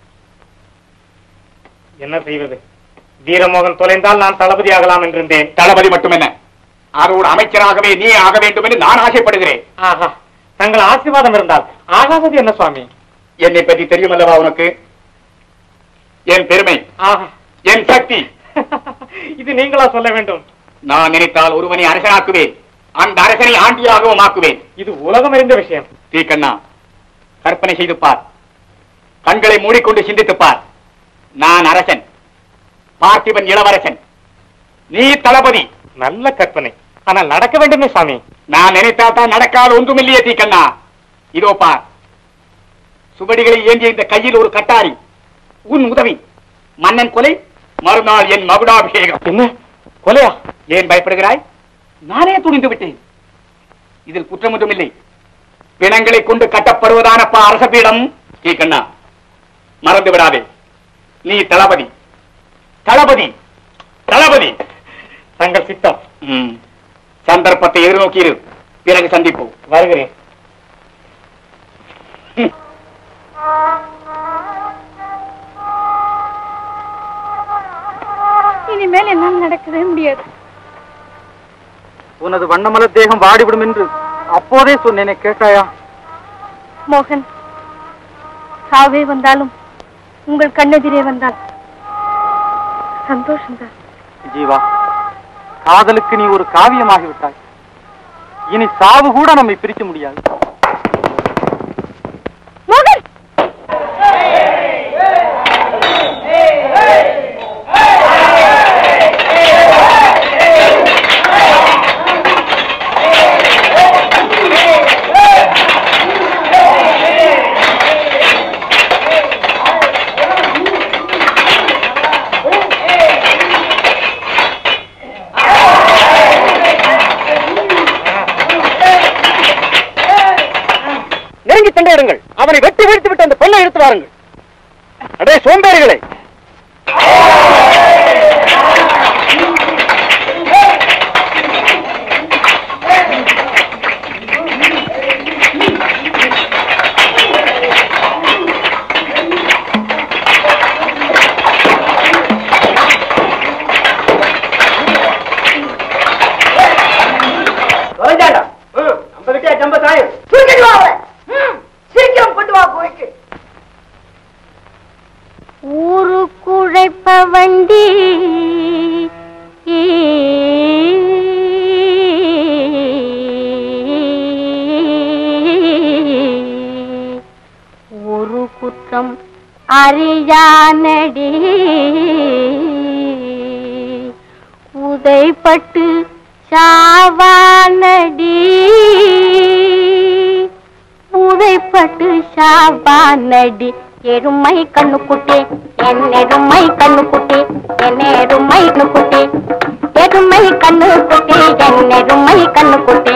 என்ன செய்வது வீரமோகன் தொலைந்தால் நான் தளபதி ஆகலாம் என்றிருந்தேன் தளபதி மட்டுமென்ன அதோடு அமைச்சராகவே நீ ஆக வேண்டும் என்று நான் ஆசைப்படுகிறேன் ஆஹா தங்கள் ஆசீர்வாதம் இருந்தால் ஆகாதது என்ன சுவாமி என்னை பற்றி தெரியுமல்லவா உனக்கு என் பெருமை ஆஹா என் சக்தி இது நீங்களா சொல்ல வேண்டும் நான் நினைத்தால் ஒருவனை அரசனாக்குவேன் அந்த அரசனை ஆண்டியாகவும் ஆக்குவேன் இது உலகம் அறிந்த விஷயம் தீக்கண்ணா கற்பனை செய்து பார் கண்களை மூடிக்கொண்டு சிந்தித்துப் பார் நான் அரசன் பார்த்திபன் இளவரசன் நீ தளபதி நல்ல கற்பனை ஆனால் நடக்க வேண்டுமே சுவாமி நான் நினைத்தால் தான் நடக்காத ஒன்றுமில்லையே தீக்கண்ணா இதோ பார் சுவடிகளை ஏந்திய இந்த கையில் ஒரு கட்டாரி உன் உதவி மன்னன் கொலை மறுநாள் என் மகுடாபிஷேகம் என்ன கொலையா ஏன் பயப்படுகிறாய் நானே துணிந்து விட்டேன் இதில் குற்றம் ஒன்றும் இல்லை பிணங்களை கொண்டு கட்டப்படுவதானப்பா அரச பீடம் தீக்கண்ணா மறந்து விடாதே நீ தளபதி தளபதி தளபதி தங்கள் சித்தம் ம். சந்தர்ப்பத்தை எதிர்நோக்கி இரு பிறகு சந்திப்போம் வருகிறேன் இனிமேல் என்னால் நடக்கவே முடியாது உனது வண்ணமலர் தேகம் வாடிவிடும் என்று அப்போதே சொன்னேனே கேட்டாயா மோகன் சாவே வந்தாலும் உங்கள் கண்ணெதிரே வந்தால் சந்தோஷம்தான் ஜீவா காதலுக்கு நீ ஒரு காவியமாகிவிட்டாய் இனி சாவு கூட நம்மை பிரிக்க முடியாது மோகன் நெருங்கி திண்டாடுங்கள் அவனை வெட்டி வீழ்த்து விட்டு அந்த பொண்ணை எடுத்து வாருங்கள் அடே சோம்பேறிகளை ஊரு குழைப்ப வண்டி ஒரு குற்றம் அறியானடி உதைப்பட்டு சாவானடி உதைப்பட்டு சாவானடி எருமை கண்ணுக்குட்டி என் எருமை கண்ணுக்குட்டி என் எருமை கண்ணுக்குட்டி எருமை கண்ணுக்குட்டி என் எருமை கண்ணுக்குட்டி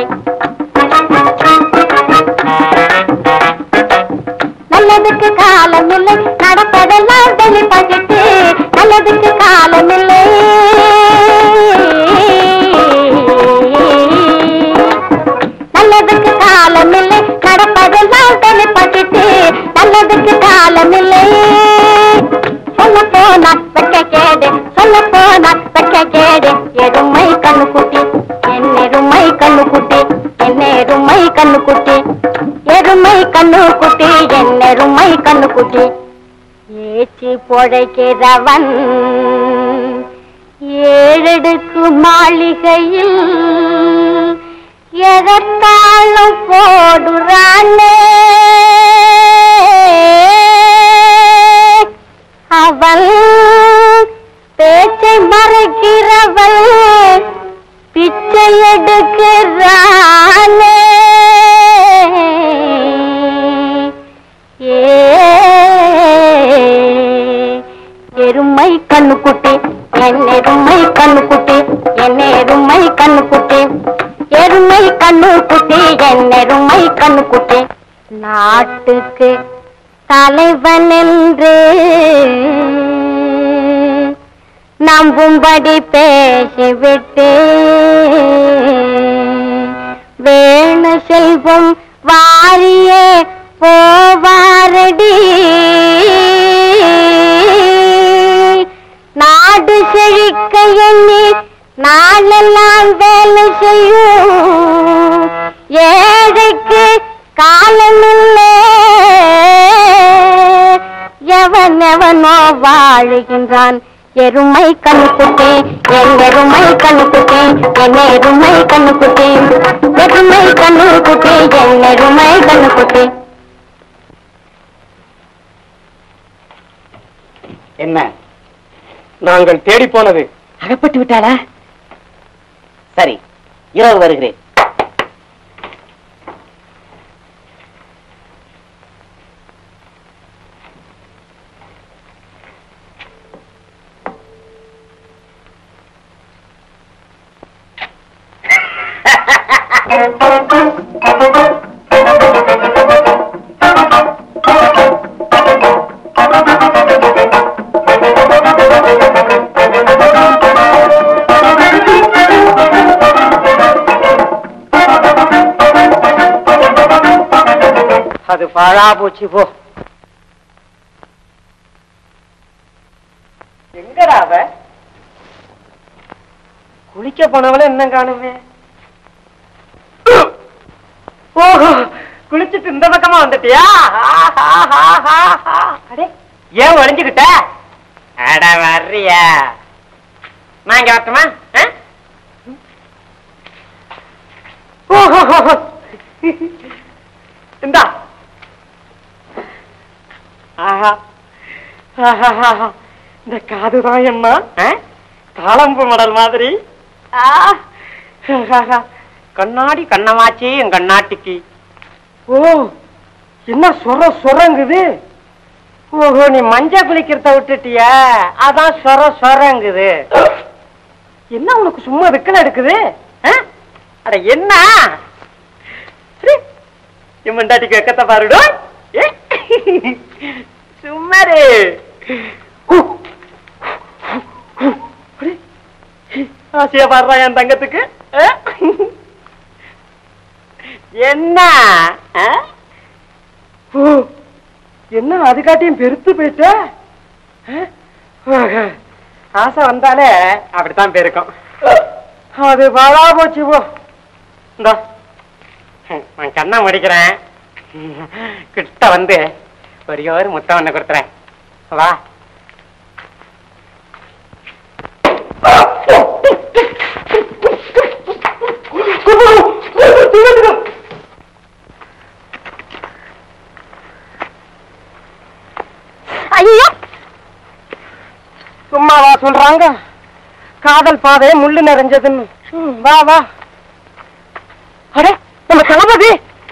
நல்லதுக்கு காலமில்லை நடப்பதெல்லாம் வெளிப்பட்டு நல்லதுக்கு காலமில்லை நல்லதுக்கு காலமில்லை நடப்பதெல்லாம் வெளிப்பட்டு நல்லதுக்கு காலமில்லை சொல்ல போனா வெக்க கேடு சொல்ல போனா வெக்க கேடு எருமை கண்ணுக்குட்டி என் எருமை கண்ணுக்குட்டி என் எருமை கண்ணுக்குட்டி எருமை கண்ணுக்குட்டி என் எருமை கண்ணுக்குட்டி ஏச்சு பொழைக்கிறவன் ஏழடுக்கு மாளிகையில் எதத்தாலும் போடுறானே அவள் பேச்சை மறைக்கிறவள் பிச்சை எடுக்கிறானே ஏ எருமை கண்ணுக்குட்டி என் எருமை கண்ணுக்குட்டி என் எருமை கண்ணுக்குட்டி எருமை கண்ணுக்குட்டி என் எருமை கண்ணுக்குட்டி நாட்டுக்கு தலைவன் என்று நம்பும்படி பேசிவிட்டு வேண செல்வம் வாரியே போவாரடி நாடு செழிக்க எண்ணி நாளெல்லாம் வேலை செய்யும் ஏழைக்கு காலமில்லை எவன் எவனோ வாழுகின்றான் எருமை கண்ணுக்குட்டி என் எருமை கண்ணுக்குட்டி என் எருமை கண்ணுக்குட்டி எருமை கண்ணுக்குட்டி என் எருமை கண்ணுக்குட்டி என்ன நாங்கள் தேடி போனது அகப்பட்டு விட்டாளா சரி இரவு வருகிறேன் அது பாழா போச்சு போ எங்கடா அவ குளிக்க போனவள என்ன காணுமே ஓஹோ குளிச்சிட்டு இந்த பக்கமா வந்துட்டியா அடே ஏன் ஒளிஞ்சுக்கிட்ட அட வர்றியா நான் இங்க வரட்டுமா ஆ? ஓஹோ இந்தா ஆஹா ஆஹாஹாஹா. இந்த காதுதான் என்ன ஆ? தாளம்பு மடல் மாதிரி ஆ. ஆஹாஹா. கண்ணாடி கண்ணமாச்சி என் கண்ணாட்டிக்கு ஓ என்ன சொர சொரங்குது ஓஹோ நீ மஞ்ச குளிக்கிறத விட்டுட்டியா அதான் சொர சொரங்குது என்ன உனக்கு சும்மா விக்கல எடுக்குது ஆ? அட என்ன சரி என் மண்டாட்டிக்கு வெக்கத்தை பாருடோ ஏ? சும்மாரு ஆசையா பாடுறா என் தங்கத்துக்கு ஆ? என்ன ஆ? ஓ, என்ன அதுக்காட்டியும் பெருத்து போயிட்ட ஆ? ஆஹா. ஆசை வந்தாலே அப்படித்தான் பெருக்கும் அது பாழா போச்சு போ இந்தா நான் கண்ணை முடிக்கிறேன் கிட்ட வந்து ஒரே ஒரு முத்தம் ஒண்ணு கொடுத்துறேன் வா ஐயோ சும்மாவா சொல்றாங்க காதல் பாதை முள்ளு நிறைஞ்சதுன்னு ம், வா வா அடே நம்ம தளபதி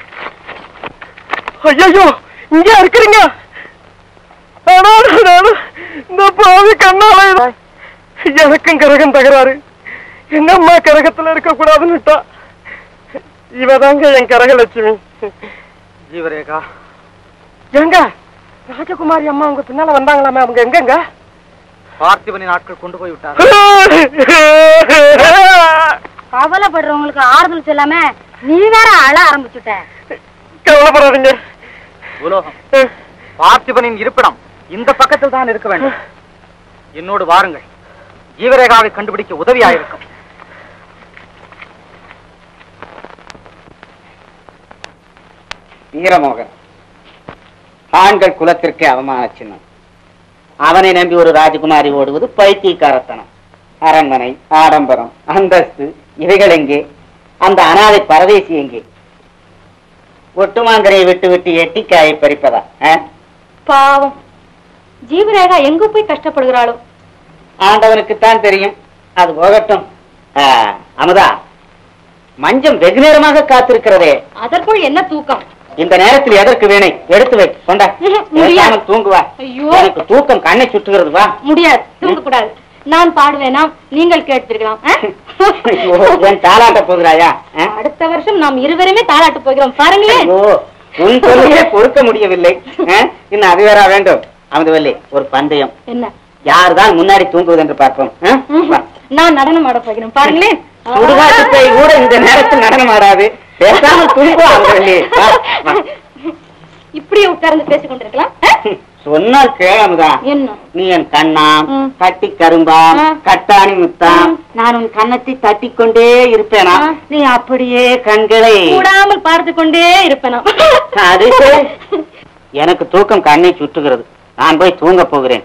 ஐயோ இங்க இருக்கிறீங்க ஆனாலும் நானும் இந்த பாவி கண்ணால எனக்கும் கரகம் தகராறு எங்க அம்மா கரகத்துல இருக்க கூடாதுன்னுட்டா இவதாங்க என் கரகலட்சுமி ஜீவரேகா எங்க ராஜகுமாரி அம்மா உங்க பின்னால வந்தாங்களாமே அவங்க எங்கங்க பார்த்திபனின் ஆட்கள் கொண்டு போய் விட்டார் கவலைப்படுறவங்களுக்கு ஆறுதல் சொல்லாம நீ வேற அழ ஆரம்பிச்சுட்ட கவலைப்படாதீங்க உலோகம் பார்த்திபனின் இருப்பிடம் இந்த பக்கத்தில் தான் இருக்க வேண்டும் என்னோடு வாருங்கள் ஜீவரேகாவை கண்டுபிடிக்க உதவியாயிருக்கும் வீரமோகன் ஆண்கள் குலத்திற்கு அவமான சின்னம் அவனை நம்பி ஒரு ராஜகுமாரி ஓடுவது பைத்தியக்காரத்தனம் அரண்மனை ஆடம்பரம் அந்தஸ்து இவைகள் எங்கே அந்த அனாதை பரதேசி எங்கே ஒட்டுமாங்கரையை விட்டு விட்டு எட்டிக்காயை பறிப்பதா ஆ? பாவம் ஜீவரேகா எங்க போய் கஷ்டப்படுகிறாளோ ஆண்டவனுக்குத்தான் தெரியும் அது போகட்டும் ஆ, அமுதா மஞ்சம் வெகு நேரமாக காத்திருக்கிறதே அதற்குள் என்ன தூக்கம் இந்த நேரத்தில் எதற்கு வேணை எடுத்து வை கொண்டா முடியாது. பேசாமல் தூங்குவா ஐயோ. எனக்கு தூக்கம் கண்ணை சுற்றுகிறது வா முடியாது தூங்கக்கூடாது நான் பாடுவேனாம் நீங்கள் கேட்பீர்களாம் ஆ? ஐயோ, ஏன் தாளாட்ட போகிறாயா ஆ? அடுத்த வருஷம் நாம் இருவருமே தாளாட்டு போகிறோம் பாருங்களேன் ஐயோ, உன் தொல்லையே பொறுக்க முடியவில்லை ஆ? இன்னும் அது வேற வேண்டும் அமுதவல்லி ஒரு பந்தயம் என்ன யார்தான் முன்னாடி தூங்குவது என்று பார்ப்போம் ஆ? ம்ஹும். வா. நான் நடனம் ஆட போகிறேன் பாருங்களேன் சுடுகாட்டு பேய் கூட இந்த நேரத்தில் நடனம் ஆடாது பேசாமல் தூங்கு அமுதவல்லி வா, வா. இப்படியே உட்கார்ந்து பேசிக் கொண்டிருக்கலாம் ஆ? சொன்னால் கேளமுதா என்ன நீ என் கண்ணாம் ம். கட்டி கரும்பா ஆ. கட்டாணி முத்தாம் ம். நான் உன் கன்னத்தை தட்டி கொண்டே இருப்பேனா ஆ. நீ அப்படியே கண்களை கூடாமல் பார்த்து கொண்டே இருப்பேன் நான். அது சரி. எனக்கு தூக்கம் கண்ணை சுற்றுகிறது நான் போய் தூங்க போகிறேன்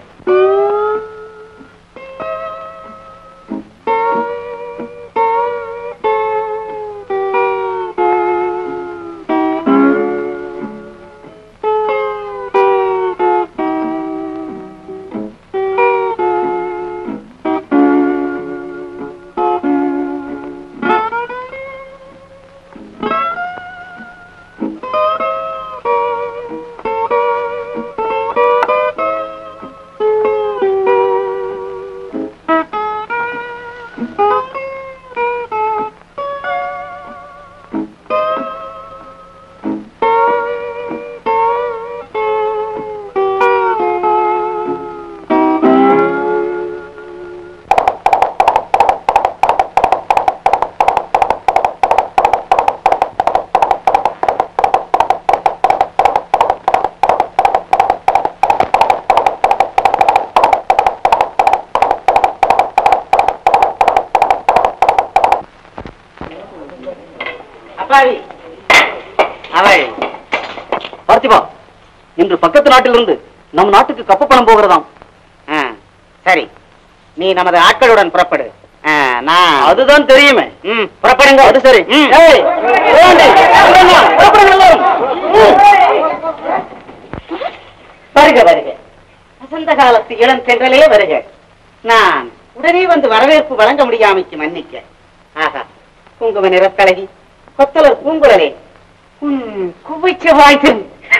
அப்பாவி அவள் பார்த்திபா இன்று பக்கத்து நாட்டிலிருந்து நம் நாட்டுக்கு கப்ப பணம் போகிறதாம் ஆ, சரி நீ நமது ஆட்களுடன் புறப்படு ஆ, நான் அதுதான் தெரியுமே ம், புறப்படுங்க அது சரி ம். ஏய், போகாண்டே. புறப்படுங்க, புறப்படுங்க எல்லாரும். ம். வருக வருக வசந்த காலத்து இளம் தென்றலே வருக நான் உடனே வந்து வரவேற்பு வழங்க முடியாமைக்கு மன்னிக்க ஆஹா குங்கும நிறக்கழகி கொத்தலர் பூங்குழலே உன் குவைச்ச வாழ்த்து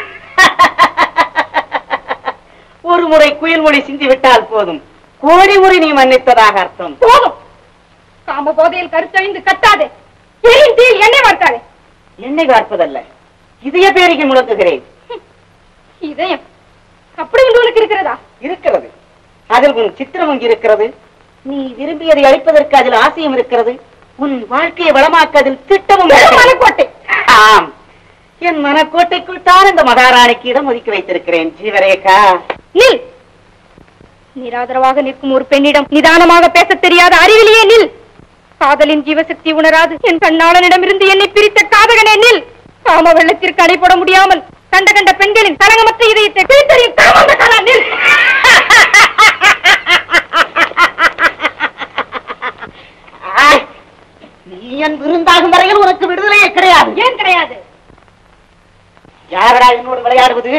ஒரு முறை குயில்மொழி சிந்தி விட்டால் போதும் கோடி முறை நீ மன்னித்ததாக அர்த்தம் போதும் காம போதையில் கருத்தழிந்து கத்தாதே எரியும் தீயில் எண்ணெய் வார்த்தாதே எண்ணெய் பார்ப்பதல்ல இதய பேரிகை முழங்குகிறேன் இதயம் அப்படி ஒன்று உனக்கு இருக்கிறதா இருக்கிறது அதில் உன் சித்திரம் அங்கு இருக்கிறது நீ விரும்பியதை அளிப்பதற்கு அதில் ஆசையும் இருக்கிறது உன் வாழ்க்கையை வளமாக்க அதில் திட்டமும் இருக்கிறது. மலைக்கோட்டை ஆம் என் மனக்கோட்டைக்குள் தான் இந்த மகாராணிக்கு இடம் ஒதுக்கி வைத்திருக்கிறேன் ஜீவரேகா நில் நிராதரவாக நிற்கும் ஒரு பெண்ணிடம் நிதானமாக பேசத் தெரியாத அறிவிலேயே நில் காதலின் ஜீவசக்தி உணராது என் கண்ணாளனிடமிருந்து என்னை பிரித்த காதகனே நில் காம வெள்ளத்திற்கு அடைபட முடியாமல் கண்ட கண்ட பெண்களின் தரங்கமற்ற இதயத்தை பிரித்தறியும் காமந்தகாலா நில் ஆய், நீ என் விருந்தாகும் வரையில் உனக்கு விடுதலையே கிடையாது ஏன் கிடையாது யாரடா என்னோடு விளையாடுவது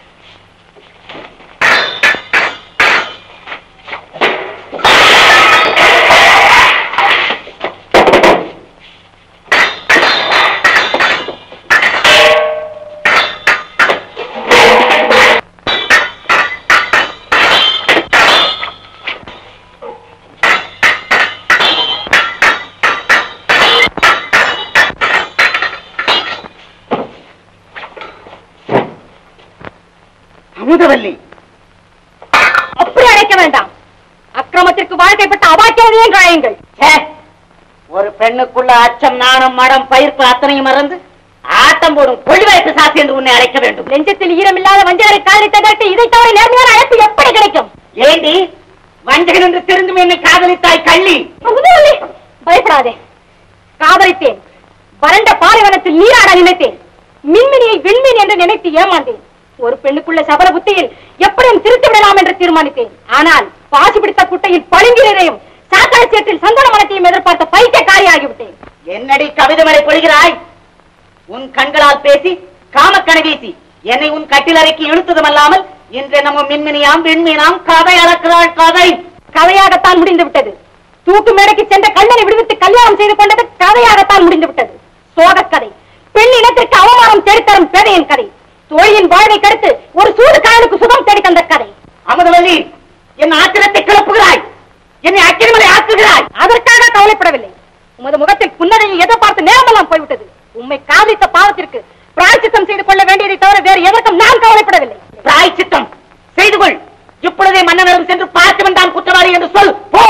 அமுதவல்லி அப்படி அழைக்க வேண்டாம் அக்கிரமத்திற்கு வாழ்க்கைப்பட்ட அவாக்கியதையும் காயுங்கள் ச்சே, ஒரு பெண்ணுக்குள்ள அச்சம் நாணம் மடம் பயிர்ப்பு அத்தனையும் மறந்து ஆட்டம் போடும் கொள்வாய்ப்பு சாத்தி என்று உன்னை அழைக்க வேண்டும் நெஞ்சத்தில் ஈரமில்லாத வஞ்சகரை காதலித்ததற்கு இதை தவிர நேர்மையான அழைப்பு எப்படி கிடைக்கும் ஏண்டி வஞ்சகன் என்று தெரிந்தும் என்னை காதலித்தாய் கள்ளி அமுதவல்லி, பயப்படாதே காதலித்தேன் வறண்ட பாலைவனத்தில் நீராட நினைத்தேன் மின்மினியை விண்மீன் என்று நினைத்து ஏமாந்தேன் ஒரு பெண்ணுக்குள்ள சபல புத்தியில் எப்படியும் திருத்தி விடலாம் என்று தீர்மானித்தேன் ஆனால் பாசி பிடித்த குட்டையில் பளிங்கிறதையும் சாத்தாய் சேற்றில் சந்தன மலத்தையும் எதிர்பார்த்த பைத்தியக்காரி ஆகிவிட்டேன் என்னடி கவிதை மலை பொழிகிறாய் உன் கண்களால் பேசி காமக்கணை வீசி என்னை உன் கட்டிலறைக்கு இழுத்ததும் அல்லாமல் இன்று நம்ம மின்மினியாம் விண்மீனாம் கதை அளக்கிறாள் கதை கதையாகத்தான் முடிந்து விட்டது தூக்கு மேடைக்கு சென்ற கண்ணனை விடுவித்து கல்யாணம் செய்து கொண்டது கதையாகத்தான் முடிந்து விட்டது சோகக் கதை பெண் இனத்திற்கு அவமானம் தேடித்தரும் பேதையின் கதை தோழியின் வாழ்வை கடுத்து ஒரு சூது காயனுக்கு சுகம் தேடி தந்த கதை அமுதவல்லி என் ஆத்திரத்தை கிளப்புகிறாய் என்னை அக்கிரமலை ஆக்குகிறாய் அதற்காக கவலைப்படவில்லை உமது முகத்தில் புன்னகையை எதிர்பார்த்து நேரமெல்லாம் போய்விட்டது உம்மை காதலித்த பாவத்திற்கு பிராய்ச்சித்தம் செய்து கொள்ள வேண்டியதை தவிர வேறு எதற்கும் நான் கவலைப்படவில்லை பிராய்ச்சித்தம் செய்து கொள் இப்பொழுதே மன்னனிடம் சென்று பார்த்து தான் குற்றவாளி என்று சொல் போ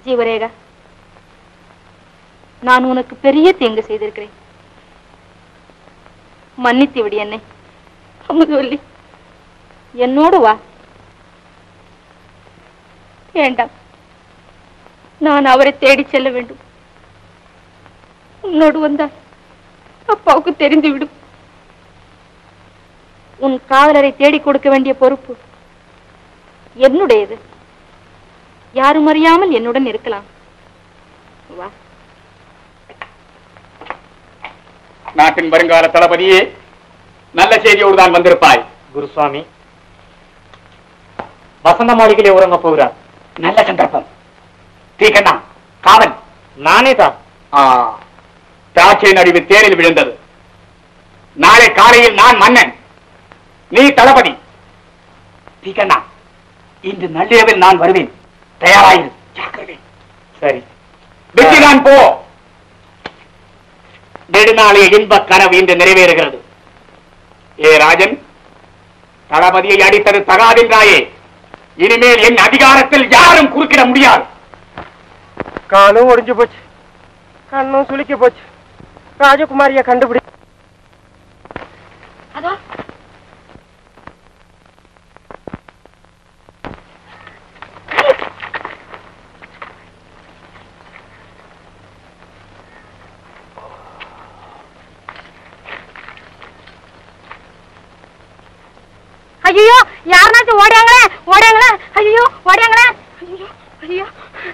ஜீவரேகா நான் உனக்கு பெரிய தீங்கு செய்திருக்கிறேன் மன்னித்து விடு என்னை அமுதவல்லி என்னோடு வா வேண்டாம் நான் அவரை தேடி செல்ல வேண்டும் உன்னோடு வந்தால் அப்பாவுக்கு தெரிந்துவிடும் உன் காதலரை தேடி கொடுக்க வேண்டிய பொறுப்பு என்னுடையது யாரும் அறியாமல் என்னுடன் இருக்கலாம் வா நாட்டின் வருங்கால தளபதியே நல்ல செய்தியோடு தான் வந்திருப்பாய் குருசுவாமி வசந்த மாளிகையிலே உறங்க போகிறார் நல்ல சந்தர்ப்பம் தீக்கண்ணா காவல் நானே தான் ஆ, திராட்சை நடுவு தேரில் விழுந்தது நாளை காலையில் நான் மன்னன் நீ தளபதி தீக்கண்ணா இன்று நள்ளிரவில் நான் வருவேன் தயாராயிரு ஜாக்கிரதை சரி வெற்றி நான் போ நெடுநாளைய இன்ப கனவு இன்று நிறைவேறுகிறது ஏ ராஜன் தளபதியை அடித்தது தகாதென்றாயே இனிமேல் என் அதிகாரத்தில் யாரும் குறுக்கிட முடியாது காலும் ஒடிஞ்சு போச்சு கண்ணும் சுளுக்கி போச்சு ராஜகுமாரிய கண்டுபிடி ஐயோ யாருனாச்சும் ஓடியாங்களே ஓடியாங்களே ஐயோ ஓடியாங்களே ஐயோ ஐயோ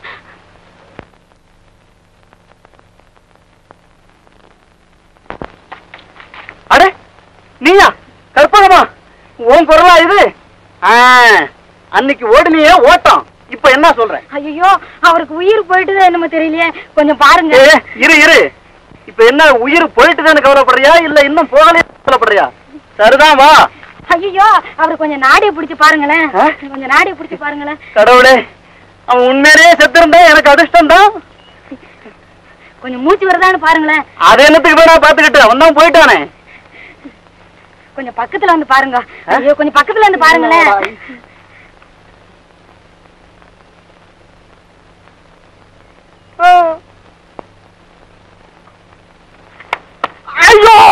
அட நீயா கற்பகமா உன் குரலா இது ஆ, அன்னைக்கு ஓடுனியே ஓட்டம் இப்ப என்ன சொல்ற ஐயோ அவருக்கு உயிர் போயிட்டுதான் என்னமோ தெரியலையே கொஞ்சம் பாருங்க ஏ, இரு இரு இப்ப என்ன உயிர் போயிட்டுதான்னு கவலைப்படுறியா இல்ல இன்னும் போகலையே கவலைப்படுறியா சரிதான் வா ஐயோ அவர் கொஞ்சம் நாடிய பிடிச்சு பாருங்களேன் ஆ? கொஞ்சம் நாடிய பிடிச்சு பாருங்களேன் கடவுளே அவன் உண்மையிலேயே செத்திருந்தா எனக்கு அதிர்ஷ்டம் தான் கொஞ்சம் மூச்சு வருதான்னு பாருங்களேன் அது என்னத்துக்கு போய் நான் பாத்துக்கிட்டு அவன் தான் போயிட்டானே கொஞ்சம் பக்கத்துல வந்து பாருங்க ஐயோ கொஞ்சம் பக்கத்துல வந்து பாருங்களேன் ஐயோ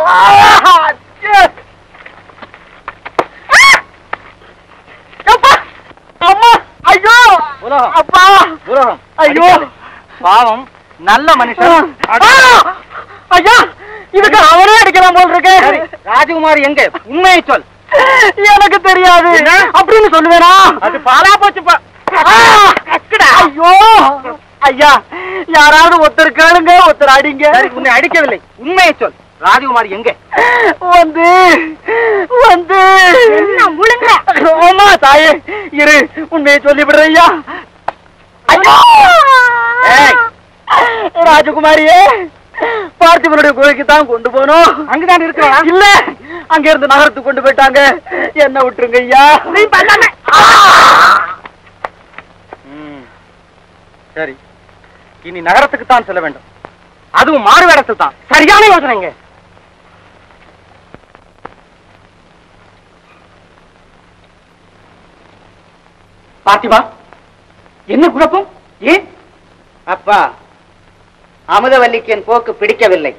அப்பா அம்மா ஐயோ அப்பா ஐயோ பாவம் நல்ல மனுஷன் ஐயா இதுக்கு அவனே அடிக்கலாம் போல் இருக்கு ராஜகுமார் எங்க உண்மையை சொல் எனக்கு தெரியாது அப்படின்னு சொல்லுவேனா அது பாலா போச்சுப்பா ஐயோ ஐயா யாராவது ஒருத்தர் கேளுங்க ஒருத்தர் அடிங்க உன்னை அடிக்கவில்லை உண்மையை சொல் ராஜகுமார் எங்க வந்து வந்து என்ன முழுங்க ஆமா தாயே இரு உண்மையை சொல்லி விடுறையா ஐயோ ஏய், ராஜகுமாரியே பார்த்திபனுடைய கோயிலுக்கு தான் கொண்டு போனோம் அங்கதான் இருக்கிறா இல்ல அங்க இருந்து நகரத்துக்கு கொண்டு போயிட்டாங்க என்ன விட்டுருங்க ஐயா நீ பண்ணாம சரி இனி நகரத்துக்கு தான் செல்ல வேண்டும் அதுவும் மாறு வேடத்தில் தான் சரியான யோசனைங்க பார்த்திபா என்ன குழப்பம் ஏன் அப்பா அமுதவல்லிக்கு என் போக்கு பிடிக்கவில்லை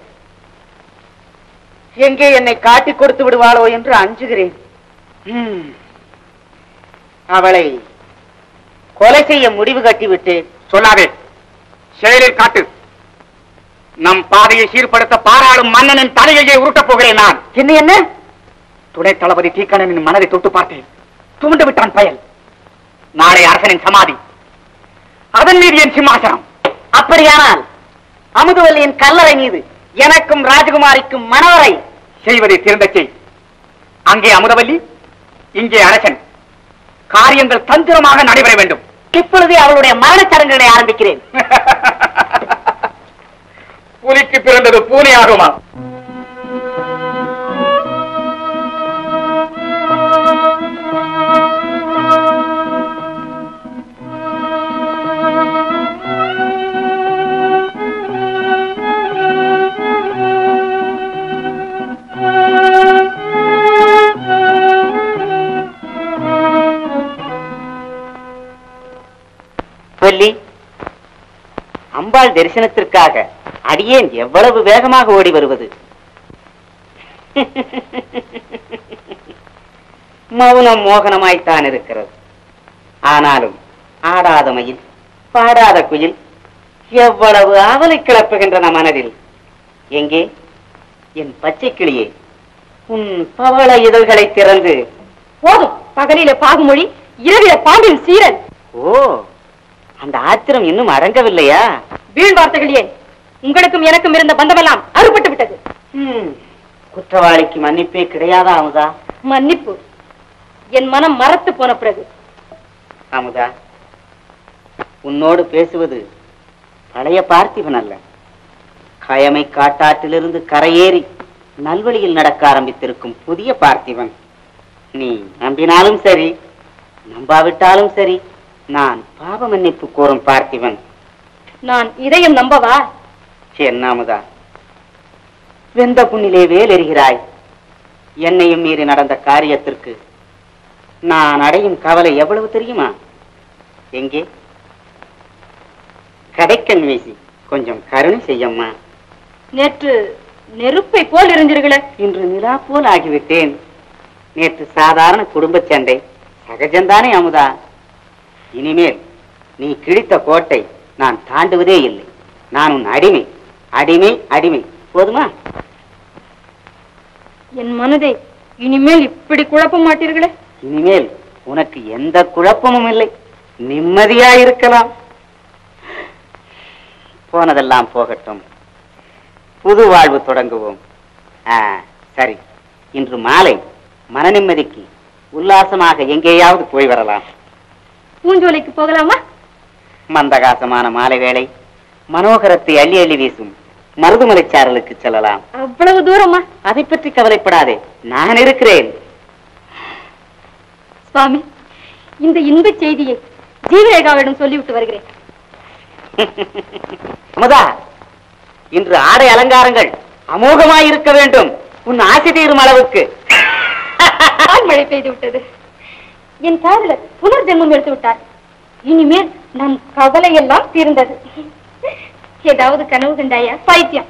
எங்கே என்னை காட்டிக் கொடுத்து விடுவாளோ என்று அஞ்சுகிறேன் ம். அவளை கொலை செய்ய முடிவு கட்டிவிட்டு சொல்லாதே செயலில் காட்டு நம் பாதையை சீர்படுத்த பாராளும் மன்னனின் தலையையே உருட்டப் போகிறேன் நான் என்ன என்ன துணை தளபதி தீக்கணனின் மனதை தொட்டு பார்த்தேன் துவண்டு விட்டான் பயல் நாளை அரசனின் சமாதி அதன் மீது என் சிம்மாசனம் அப்படியானால் அமுதவல்லியின் கல்லறை மீது எனக்கும் ராஜகுமாரிக்கும் மணவரை செய்வதை திறந்த செய் அங்கே அமுதவல்லி இங்கே அரசன் காரியங்கள் தந்திரமாக நடைபெற வேண்டும் இப்பொழுதே அவளுடைய மரணச் சடங்குகளை ஆரம்பிக்கிறேன் புலிக்கு பிறந்தது பூனை ஆகுமா வள்ளி அம்பாள் தரிசனத்திற்காக அடியேன் எவ்வளவு வேகமாக ஓடி வருவது மௌனம் மோகனமாய்த்தான் இருக்கிறது ஆனாலும் ஆடாத மயில் பாடாத குயில் எவ்வளவு ஆவலை கிளப்புகின்றன மனதில் எங்கே என் பச்சை கிளியே உன் பவள இதழ்களை திறந்து போதும் பகலில பாகுமொழி இரவில பாம்பின் சீரன் ஓ அந்த ஆத்திரம் இன்னும் அடங்கவில்லையா வீண் வார்த்தைகளே உங்களுக்கும் எனக்கும் இருந்த பந்தமெல்லாம் அறுபட்டு விட்டது ம், குற்றவாளிக்கு மன்னிப்பே கிடையாதா அமுதா மன்னிப்பு என் மனம் மறத்து போன பிறகு அமுதா உன்னோடு பேசுவது பழைய பார்த்திபன் அல்ல கயமை காட்டாற்றிலிருந்து கரையேறி நல்வழியில் நடக்க ஆரம்பித்திருக்கும் புதிய பார்த்திபன் நீ நம்பினாலும் சரி நம்பாவிட்டாலும் சரி நான் பாவ மன்னிப்பு கோரும் பார்த்திபன் நான் இதையும் நம்பவா என்ன அமுதா வெந்த புண்ணிலே வேலெறிகிறாய் என்னையும் மீறி நடந்த காரியத்திற்கு நான் அடையும் கவலை எவ்வளவு தெரியுமா எங்கே கடைக்கண் வீசி கொஞ்சம் கருணை செய்யம்மா நேற்று நெருப்பை போல் இருந்தீர்களே இன்று நிலா போல் ஆகிவிட்டேன் நேற்று சாதாரண குடும்ப சண்டை சகஜம்தானே அமுதா இனிமேல் நீ கிழித்த கோட்டை நான் தாண்டுவதே இல்லை நான் உன் அடிமை அடிமை அடிமை போதுமா என் மனதை இனிமேல் இப்படி குழப்ப மாட்டீர்களே இனிமேல் உனக்கு எந்த குழப்பமும் இல்லை நிம்மதியா இருக்கலாம் போனதெல்லாம் போகட்டும் புது வாழ்வு தொடங்குவோம் ஆ, சரி இன்று மாலை மன நிம்மதிக்கு உல்லாசமாக எங்கேயாவது போய் வரலாம் பூஞ்சோலைக்கு போகலாமா மந்தகாசமான மாலை வேளை மனோகரத்தை அள்ளி அள்ளி வீசும் மருதுமலை சாரலுக்கு செல்லலாம் அவ்வளவு தூரமா அதை பற்றி கவலைப்படாதே நான் இருக்கிறேன் சுவாமி இந்த இன்ப செய்தியை ஜீவரேகாவிடம் சொல்லிவிட்டு வருகிறேன் அமுதா இன்று ஆடை அலங்காரங்கள் அமோகமாய் இருக்க வேண்டும் உன் ஆசை தீரும் அளவுக்கு ஆண் மழை பெய்து விட்டது என் காதலர் புனர்ஜென்மம் எடுத்து விட்டார் இனிமேல் நம் கவலை எல்லாம் தீர்ந்தது ஏதாவது கனவு கண்டாயா பைத்தியம்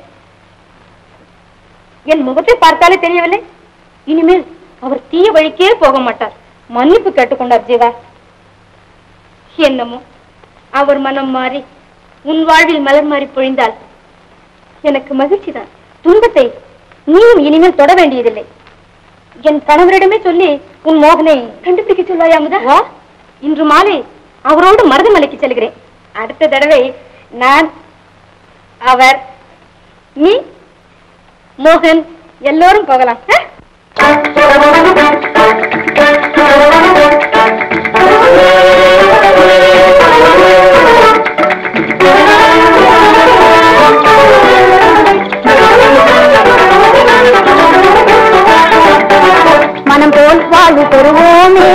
என் முகத்தை பார்த்தாலே தெரியவில்லை இனிமேல் அவர் தீய வழிக்கே போக மாட்டார் மன்னிப்பு கேட்டுக்கொண்டார் ஜீவா என்னமோ அவர் மனம் மாறி உன் வாழ்வில் மலர் மாறி பொழிந்தால் எனக்கு மகிழ்ச்சிதான் துன்பத்தை நீயும் இனிமேல் தொட வேண்டியதில்லை என் கணவரிடமே சொல்லி உன் மோகனை கண்டுபிடிக்க சொல்வாயா அமுதா வா இன்று மாலை அவரோடு மருதமலைக்கு செல்கிறேன் அடுத்த தடவை நான் அவர் நீ மோகன் எல்லோரும் போகலாம் ஆ? மனம் போல் வாழ்வு பெறுவோமே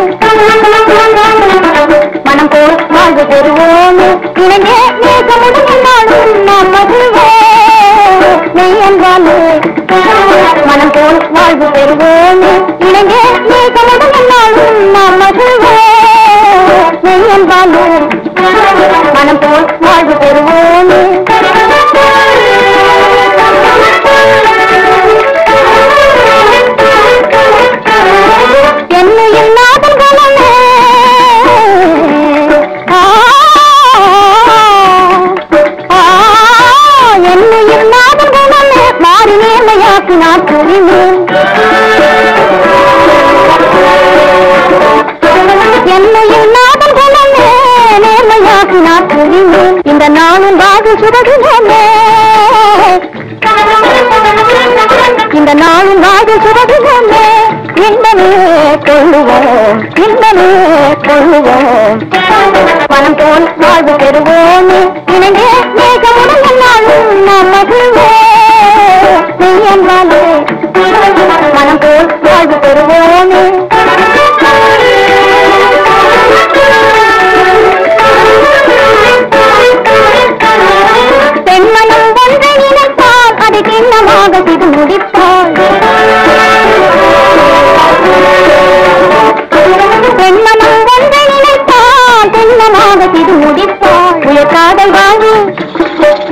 மனம் போல் வாழ்வு பெறுவோமே இணைந்தே நேசமுடன் என்னாலும் நாம் மகிழ்வோம் மெய் என்றாலே மனம் போல் வாழ்வு பெறுவோமே இணைந்தே நேசமுடன் என்னாலும் நாம் மகிழ்வோம் மெய் என்றாலே மனம் போல் வாழ்வு பெறுவோமே என்னுயிர் நாதன் கலமே ஆ, ஆ, என்னுயிர் நாதன் கலமே மாறி நேர்மையாக்கினார் புரிமேல் என்னுயிர் நாதன் கலமே நேர்மையாக்கினார் புரிமேல் இந்த நாளும் வாகு சுரகுமே இந்த நாளும் வாது சுரகுமே இன்பமே கொள்ளுவோம் இன்பமே கொள்ளுவோம் மனம் போல் வாழ்வு பெறுவோமே இணைந்தே மேகமுடன் என்னாலும் நாம் மகிழ்வோம் நீ என்றாலே மனம் போல் வாழ்வு பெறுவோமே பெண்மனம் ஒன்றை நினைத்தால் அதை திண்ணமாக செய்து முடிப்பாள் பெண்மனம் ஒன்றை நினைத்தால் திண்ணமாக செய்து முடிப்பாள் உயர் காதல் வாங்கி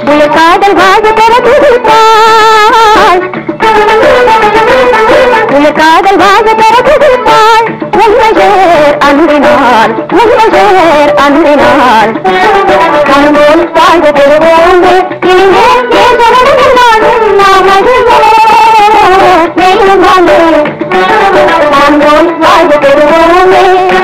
நாள் கண்போல் வாழ்ந்து பெறுவோம் இனிமே நானும் நாம் மேலும் வாழ்ந்து கண்போல் வாழ்ந்து பெறுவோமே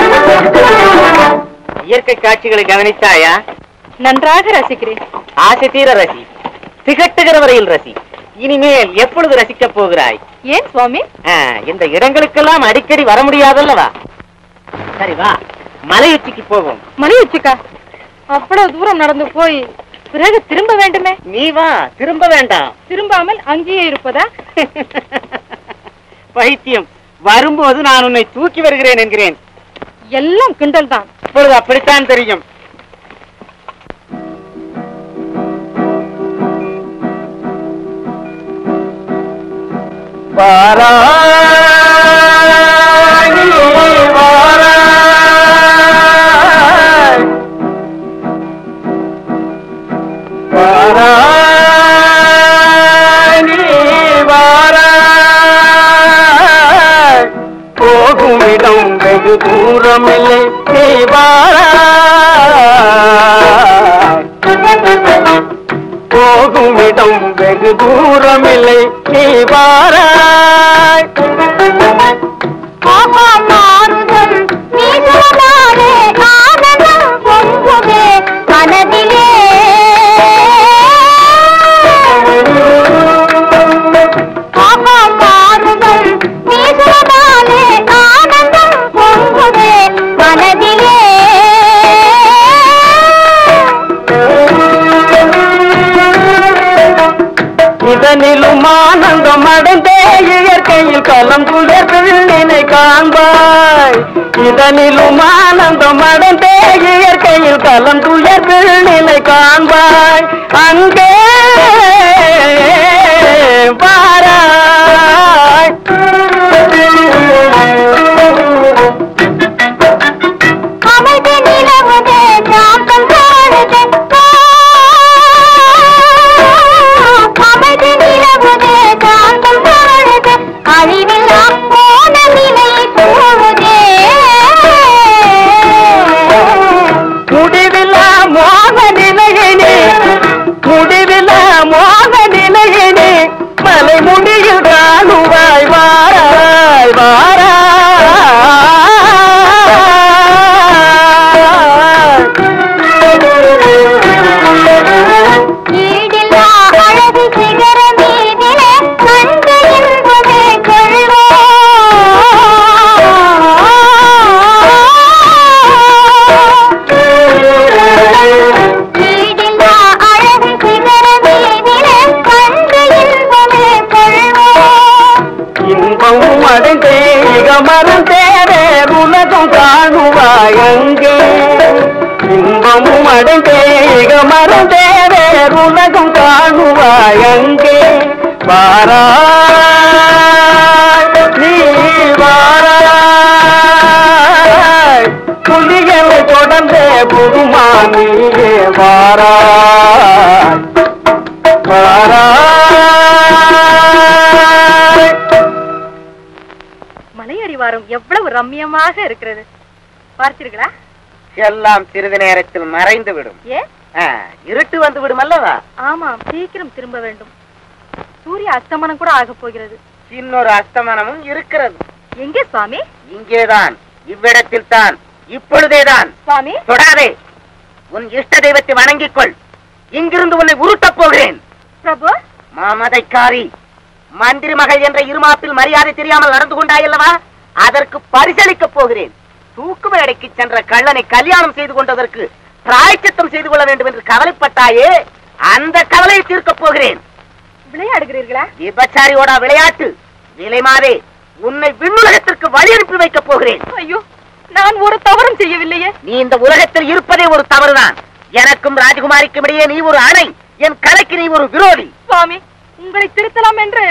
இயற்கை காட்சிகளை கவனித்தாயா நன்றாக ரசிக்கிறேன் ஆசை தீர ரசி திகட்டுகிற வரையில் ரசி இனிமேல் எப்பொழுது ரசிக்கப் போகிறாய் ஏன் சுவாமி ஆ, இந்த இடங்களுக்கெல்லாம் அடிக்கடி வர முடியாதல்லவா சரி வா மலையுச்சிக்கு போவோம் மணி வச்சுக்கா அவ்வளவு தூரம் நடந்து போய் பிறகு திரும்ப வேண்டுமே நீ வா திரும்ப வேண்டாம் திரும்பாமல் அங்கேயே இருப்பதா பைத்தியம் வரும்போது நான் உன்னை தூக்கி வருகிறேன் என்கிறேன் எல்லாம் கிண்டல் தான் இப்பொழுது அப்படித்தான் தெரியும் போகும் இடம் வெகு தூரமில்லை நீ வாராய். போகும் இடம் வெகு தூரமில்லை நீ வாராய் மாறுதல் நீசலாரே ஆனந்தம் பொங்குதே மனதிலே பாபா மாறுதல் நீசலாரே ஆனந்தம் பொங்குதே மனதிலே இதனிலும் ஆனந்தம் அடைந்தே இயற்கையில் கலம் குளிர்வில்லினை காண்பாய் இதனிலும் ஆனந்தம் அடைந்தே இயற்கையில் கலம் துயர்வில்லினை காண்பாய் அங்கே வாராய் அமைதி நிலவுதே சாந்தம் காணுதே அமைதி நிலவுதே சாந்தம் காணுதே அழிவில்லா போன நிலை சூழுதே முடிவில்லா மோக நிலையினே முடிவில்லா மோக நிலையினே மலை முடியில் காணுவாய் வாராய் வாராய் ஈடில்லா அழகு சிகர மீதிலே கண்டு இன்பமே கொள்வோம் ஈடில்லா அழகு சிகர மீதிலே கண்டு இன்பமே கொள்வோம் இன்பமும் அடைந்தே இகமரம் தேரே உலகம் காணுவாய் அங்கே இன்பமும் அடைந்தே இகமரம் தேரே உலகம் காணுவாய் அங்கே வாராய் நீ வாராய் புலிகளை தொடர்ந்தே புதுமானியே வாராய் வாராய் மலையடிவாரம் எவ்வளவு ரம்மியமாக இருக்கிறது பார்த்தீர்களா எல்லாம் சிறிது நேரத்தில் மறைந்து விடும் ஏன் ஆ, இருட்டு வந்து விடும் அல்லவா ஆமாம் சீக்கிரம் திரும்ப வேண்டும் சூரிய அஸ்தமனம் கூட ஆகப் போகிறது இன்னொரு அஸ்தமனமும் இருக்கிறது எங்கே சுவாமி இங்கேதான் இவ்விடத்தில் தான் இப்பொழுதேதான் சுவாமி தொடாதே உன் இஷ்ட தெய்வத்தை வணங்கிக் கொள் இங்கிருந்து உன்னை உருட்டப் போகிறேன் பிரபு மாமதைக்காரி மந்திரி மகள் என்ற இருமாப்பில் மரியாதை தெரியாமல் நடந்து கொண்டாயல்லவா அதற்கு பரிசளிக்கப் போகிறேன் தூக்கு மேடைக்கு சென்ற கள்ளனை கல்யாணம் செய்து கொண்டதற்கு பிராய்ச்சித்தம் செய்து கொள்ள வேண்டும் என்று கவலைப்பட்டாயே அந்த கவலையை தீர்க்கப் போகிறேன் விளையாடுகிறீர்களா விபச்சாரியோட விளையாட்டு விலைமாதே உன்னை விண்ணுலகத்திற்கு வழி அனுப்பி வைக்கப் போகிறேன் ஐயோ நான் ஒரு தவறும் செய்யவில்லையே நீ இந்த உலகத்தில் இருப்பதே ஒரு தவறுதான் எனக்கும் ராஜகுமாரிக்கும் இடையே நீ ஒரு அணை என் கலைக்கு நீ ஒரு விரோதி சுவாமி உங்களை திருத்தலாம் என்று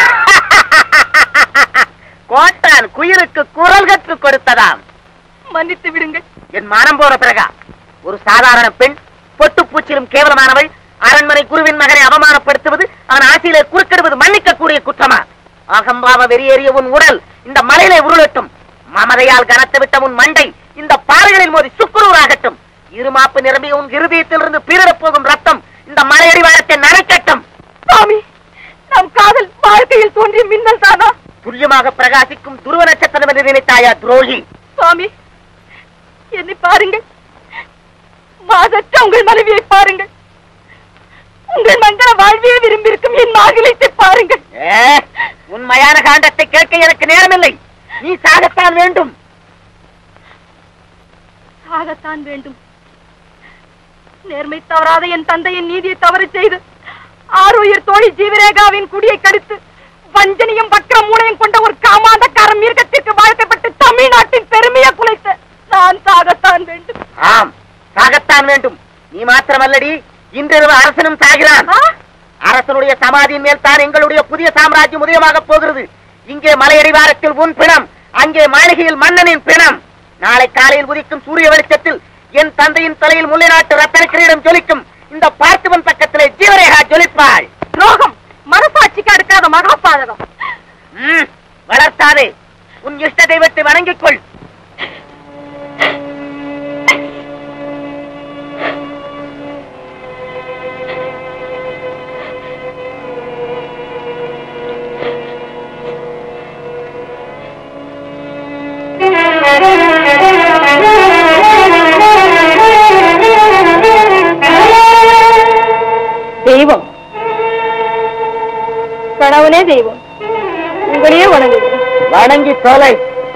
கோட்டான் குயிலுக்கு குரல் கற்றுக் கொடுத்ததாம் மன்னித்து விடுங்கள் என் மானம் போன பிறகா ஒரு சாதாரண பெண் பொட்டு பூச்சிலும் கேவலமானவள் அரண்மனை குருவின் மகனை அவமானப்படுத்துவது அவன் ஆசையிலே குறுக்கிடுவது மன்னிக்கக்கூடிய குற்றமா அகம்பாவ வெறியேறிய உன் உடல் இந்த மலையிலே உருளட்டும் மமதையால் கனத்து விட்ட உன் மண்டை இந்த பாறைகளில் மோதி சுக்குரூராகட்டும் இரு இருமாப்பு நிரம்பிய உன் இருதயத்திலிருந்து பீரிடப் போகும் ரத்தம் இந்த மலையடிவாரத்தை நனைக்கட்டும் சுவாமி நம் காதல் வாழ்க்கையில் தோன்றிய மின்னல் தானா துல்லியமாக பிரகாசிக்கும் துருவ நட்சத்திரம் என்று நினைத்தாயா துரோகி சுவாமி என்னை பாருங்கள் மாதற்ற உங்கள் மனைவியை பாருங்கள் உங்கள் மங்கள வாழ்வியை விரும்பியிருக்கும் என் மாகிலத்தை பாருங்கள் ஏ, உன் மயான காண்டத்தை கேட்க எனக்கு நேரமில்லை நீ சாகத்தான் வேண்டும் சாகத்தான் வேண்டும் நேர்மை தவறாத என் தந்தையின் நீதியை தவறு செய்து ஆறுயிர் தோழி ஜீவரேகாவின் குடியை கடித்து வஞ்சனியும் வக்கர மூளையும் கொண்ட ஒரு காமாந்தக்கார மிருகத்திற்கு வாழ்க்கைப்பட்டு தமிழ்நாட்டின் பெருமையை குலைத்த நான் சாகத்தான் வேண்டும் ஆம் சாகத்தான் வேண்டும் நீ மாத்திரமல்லடி இன்றிரவு அரசனும் சாகிறான் ஆ? அரசனுடைய சமாதியின் மேல் தான் எங்களுடைய புதிய சாம்ராஜ்யம் உதயமாக போகிறது இங்கே மலையடிவாரத்தில் உன் பிணம் அங்கே மாளிகையில் மன்னனின் பிணம் நாளை காலையில் உதிக்கும் சூரிய வெளிச்சத்தில் என் தந்தையின் தலையில் முல்லை நாட்டு ரத்தன கிரீடம் ஜொலிக்கும் இந்த பார்த்திபன் பக்கத்திலே ஜீவரேகா ஜொலிப்பாள் துரோகம் மனசாட்சிக்கு அடுக்காத மகாபாதகம் ம், வளர்த்தாதே உன் இஷ்ட தெய்வத்தை வணங்கிக் கொள் தெய்வம் கணவனே தெய்வம் உங்களையே வணங்குகிறேன் வணங்கி தொலை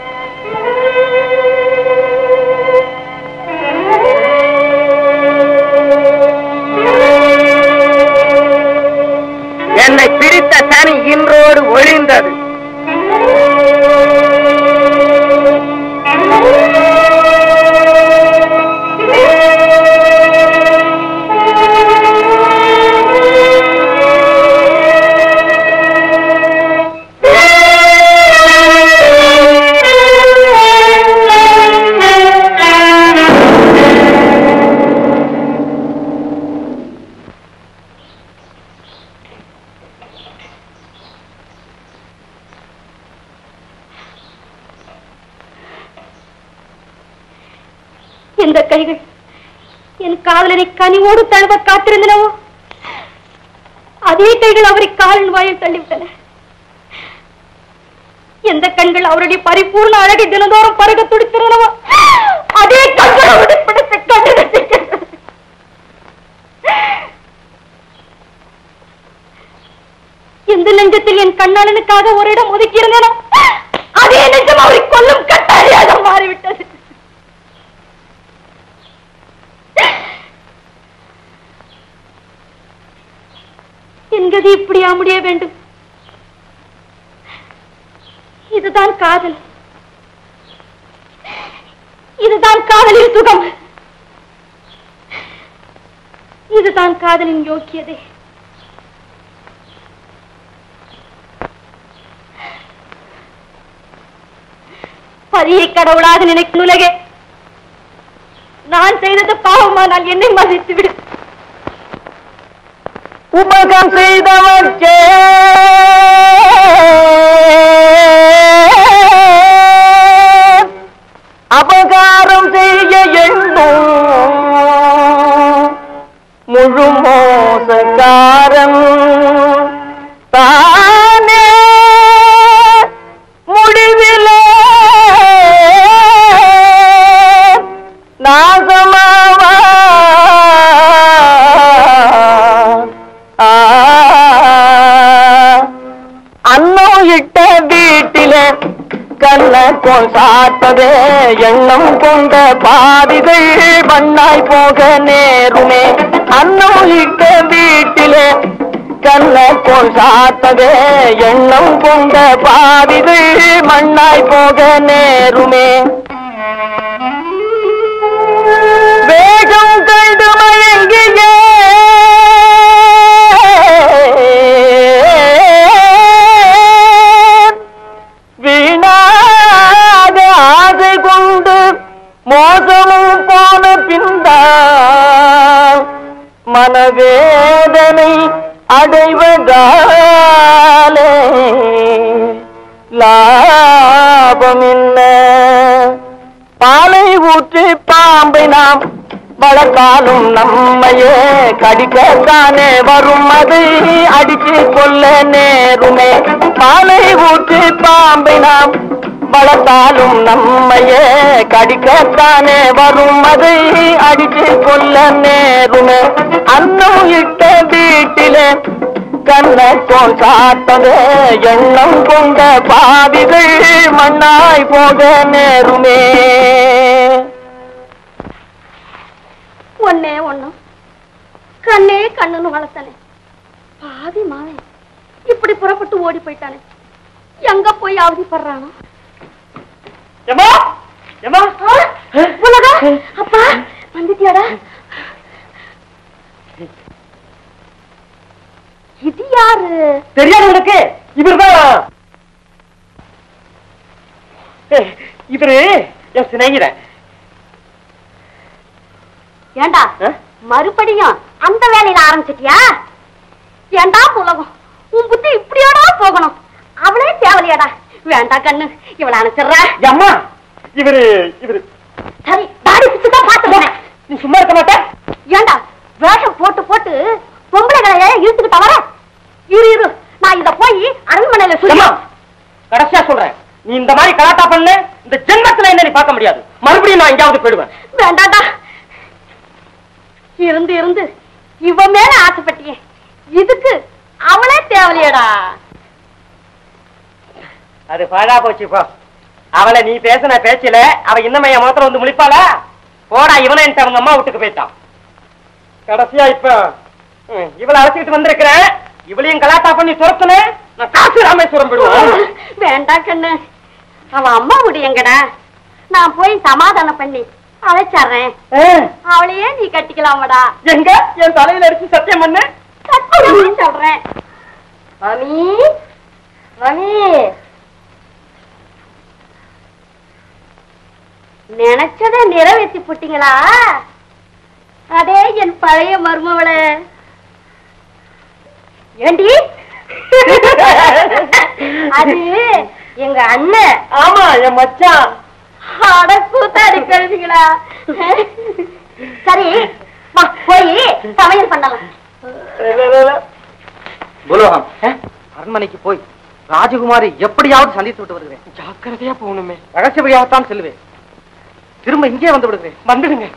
என்னை பிரித்த சனி இன்றோடு ஒழிந்தது எந்த கைகள் என் காதலனை கனிவோடு தழுவ காத்திருந்தனவோ அதே கைகள் அவரை காலின் வாயில் தள்ளிவிட்டன எந்த கண்கள் அவருடைய பரிபூர்ண அழகை தினந்தோறும் பருக துடித்திருந்தனவோ அதே கண்கள் அவருடைய பிடித்த கண்ணீரை எந்த நெஞ்சத்தில் என் கண்ணாளனுக்காக ஒரு இடம் ஒதுக்கி இருந்தனோ அதே நெஞ்சம் அவரை கொல்லும் கட்டாரியாக மாறிவிட்டது என் கதி இப்படியா முடிய வேண்டும் இதுதான் காதல் இதுதான் காதலின் சுகம் இதுதான் காதலின் யோக்கியதை பரியை கடவுளாக நினைக்கும் உலகே நான் செய்தது பாவமானால் என்னை மதித்து விடு உபகம் செய்தவர்க்கே அபகாரம் செய்ய எண்ணும் முழு மோசக்காரன் தானே முடிவிலே நாசமாவான் ஆ, அன்னம் இட்ட வீட்டிலே கண்ண கோல் சாத்ததே எண்ணம் கொண்ட பாதிகள் மண்ணாய் போக நேருமே அன்னம் இட்ட வீட்டிலே கண்ண கோல் சாத்ததே எண்ணம் கொண்ட பாதிகள் மண்ணாய் போக நேருமே வேகம் கண்டு மயங்கியே வீணாக ஆசை கொண்டு மோசமும் போன பின்தான் மனவேதனை அடைவதாலே லாபம் என்ன பாலை ஊற்றி பாம்பை நாம் வளர்த்தாலும் நம்மையே கடிக்கத்தானே வரும் அது அடிச்சு கொல்ல நேருமே பாலை ஊற்றி பாம்பை நாம் வளர்த்தாலும் நம்மையே கடிக்கத்தானே வரும் அது அடிச்சு கொல்ல நேருமே அன்னம் இட்ட வீட்டிலே கண்ணக்கோன் சாத்தது எண்ணம் கொண்ட பாவிகள் மண்ணாய் போக நேருமே ஒன்னே ஒண்ணும் கண்ணே கண்ணுன்னு வளர்த்தனே பாவி மாவன் இப்படி புறப்பட்டு ஓடி போயிட்டானே எங்க போய் அவதிப்படுறானோ ஏமா ஏமா உலகா அப்பா வந்துட்டியாடா இது யாரு தெரியாது உனக்கு இவர்தான் இவரு என் சிநேகிதன் ஏண்டா மறுபடியும் அந்த வேலையில ஆரம்பிச்சிட்டியா ஏண்டா உலகம் உன் புத்தி இப்படியாடா போகணும் அவளே தேவலையாடா வேண்டா கண்ணு இவளை அனுப்பிச்சிடுற அம்மா இவரு இவரு சரி தாடி பிச்சு தான் பாத்துக்கிறேன் நீ சும்மா இருக்க மாட்ட ஏண்டா வேஷம் போட்டு போட்டு பொம்பளைகளை இழுத்துட்டு தவற இரு இரு நான் இத போய் அரண்மனையில சொல்லி அம்மா கடைசியா சொல்றேன் நீ இந்த மாதிரி கலாட்டா பண்ணு இந்த ஜென்மத்துல என்ன நீ பார்க்க முடியாது மறுபடியும் நான் எங்கேயாவது போயிடுவேன் வேண்டாடா இருந்து இருந்து இவ மேல ஆசைப்பட்டியே இதுக்கு அவளே தேவலையடா அது பாழா போச்சு இப்போ அவளை நீ பேசின பேச்சில அவ இன்னமே என் முகத்துல வந்து முழிப்பாளா போடா இவனை என்கிட்ட அவங்க அம்மா வீட்டுக்கு போயிட்டான் கடைசியா இப்ப ம், இவளை அழைச்சிட்டு வந்திருக்கிறேன் இவளையும் கலாட்டா பண்ணி துரத்துன நான் காசு ராமேஸ்வரம் போயிடுவோம் வேண்டாம் கண்ணு அவன் அம்மா முடியங்கடா நான் போய் சமாதானம் பண்ணி அழைச்சாறேன் அவளையே நீ கட்டிக்கலாமடா எங்க என் தலையில அடிச்சு சத்தியம் பண்ணு சத்தியம் சொல்றேன் மாமி மாமி நினைச்சதை நிறைவேற்றி போட்டீங்களா அதே என் பழைய மருமவளை ஏண்டி அது எங்க அண்ணன் ஆமா என் மச்சான் அட கூத்தாடி கழுதிங்களா சரி வா போய் சமையல் பண்ணலாம் புலோகம் அரண்மனைக்கு போய் ராஜகுமாரி எப்படியாவது சந்தித்து விட்டு வருகிறேன் ஜாக்கிரதையா போகணுமே ரகசிய வழியாகத்தான் செல்வேன் திரும்ப இங்கே வந்து விடுகிறேன் வந்துடுங்க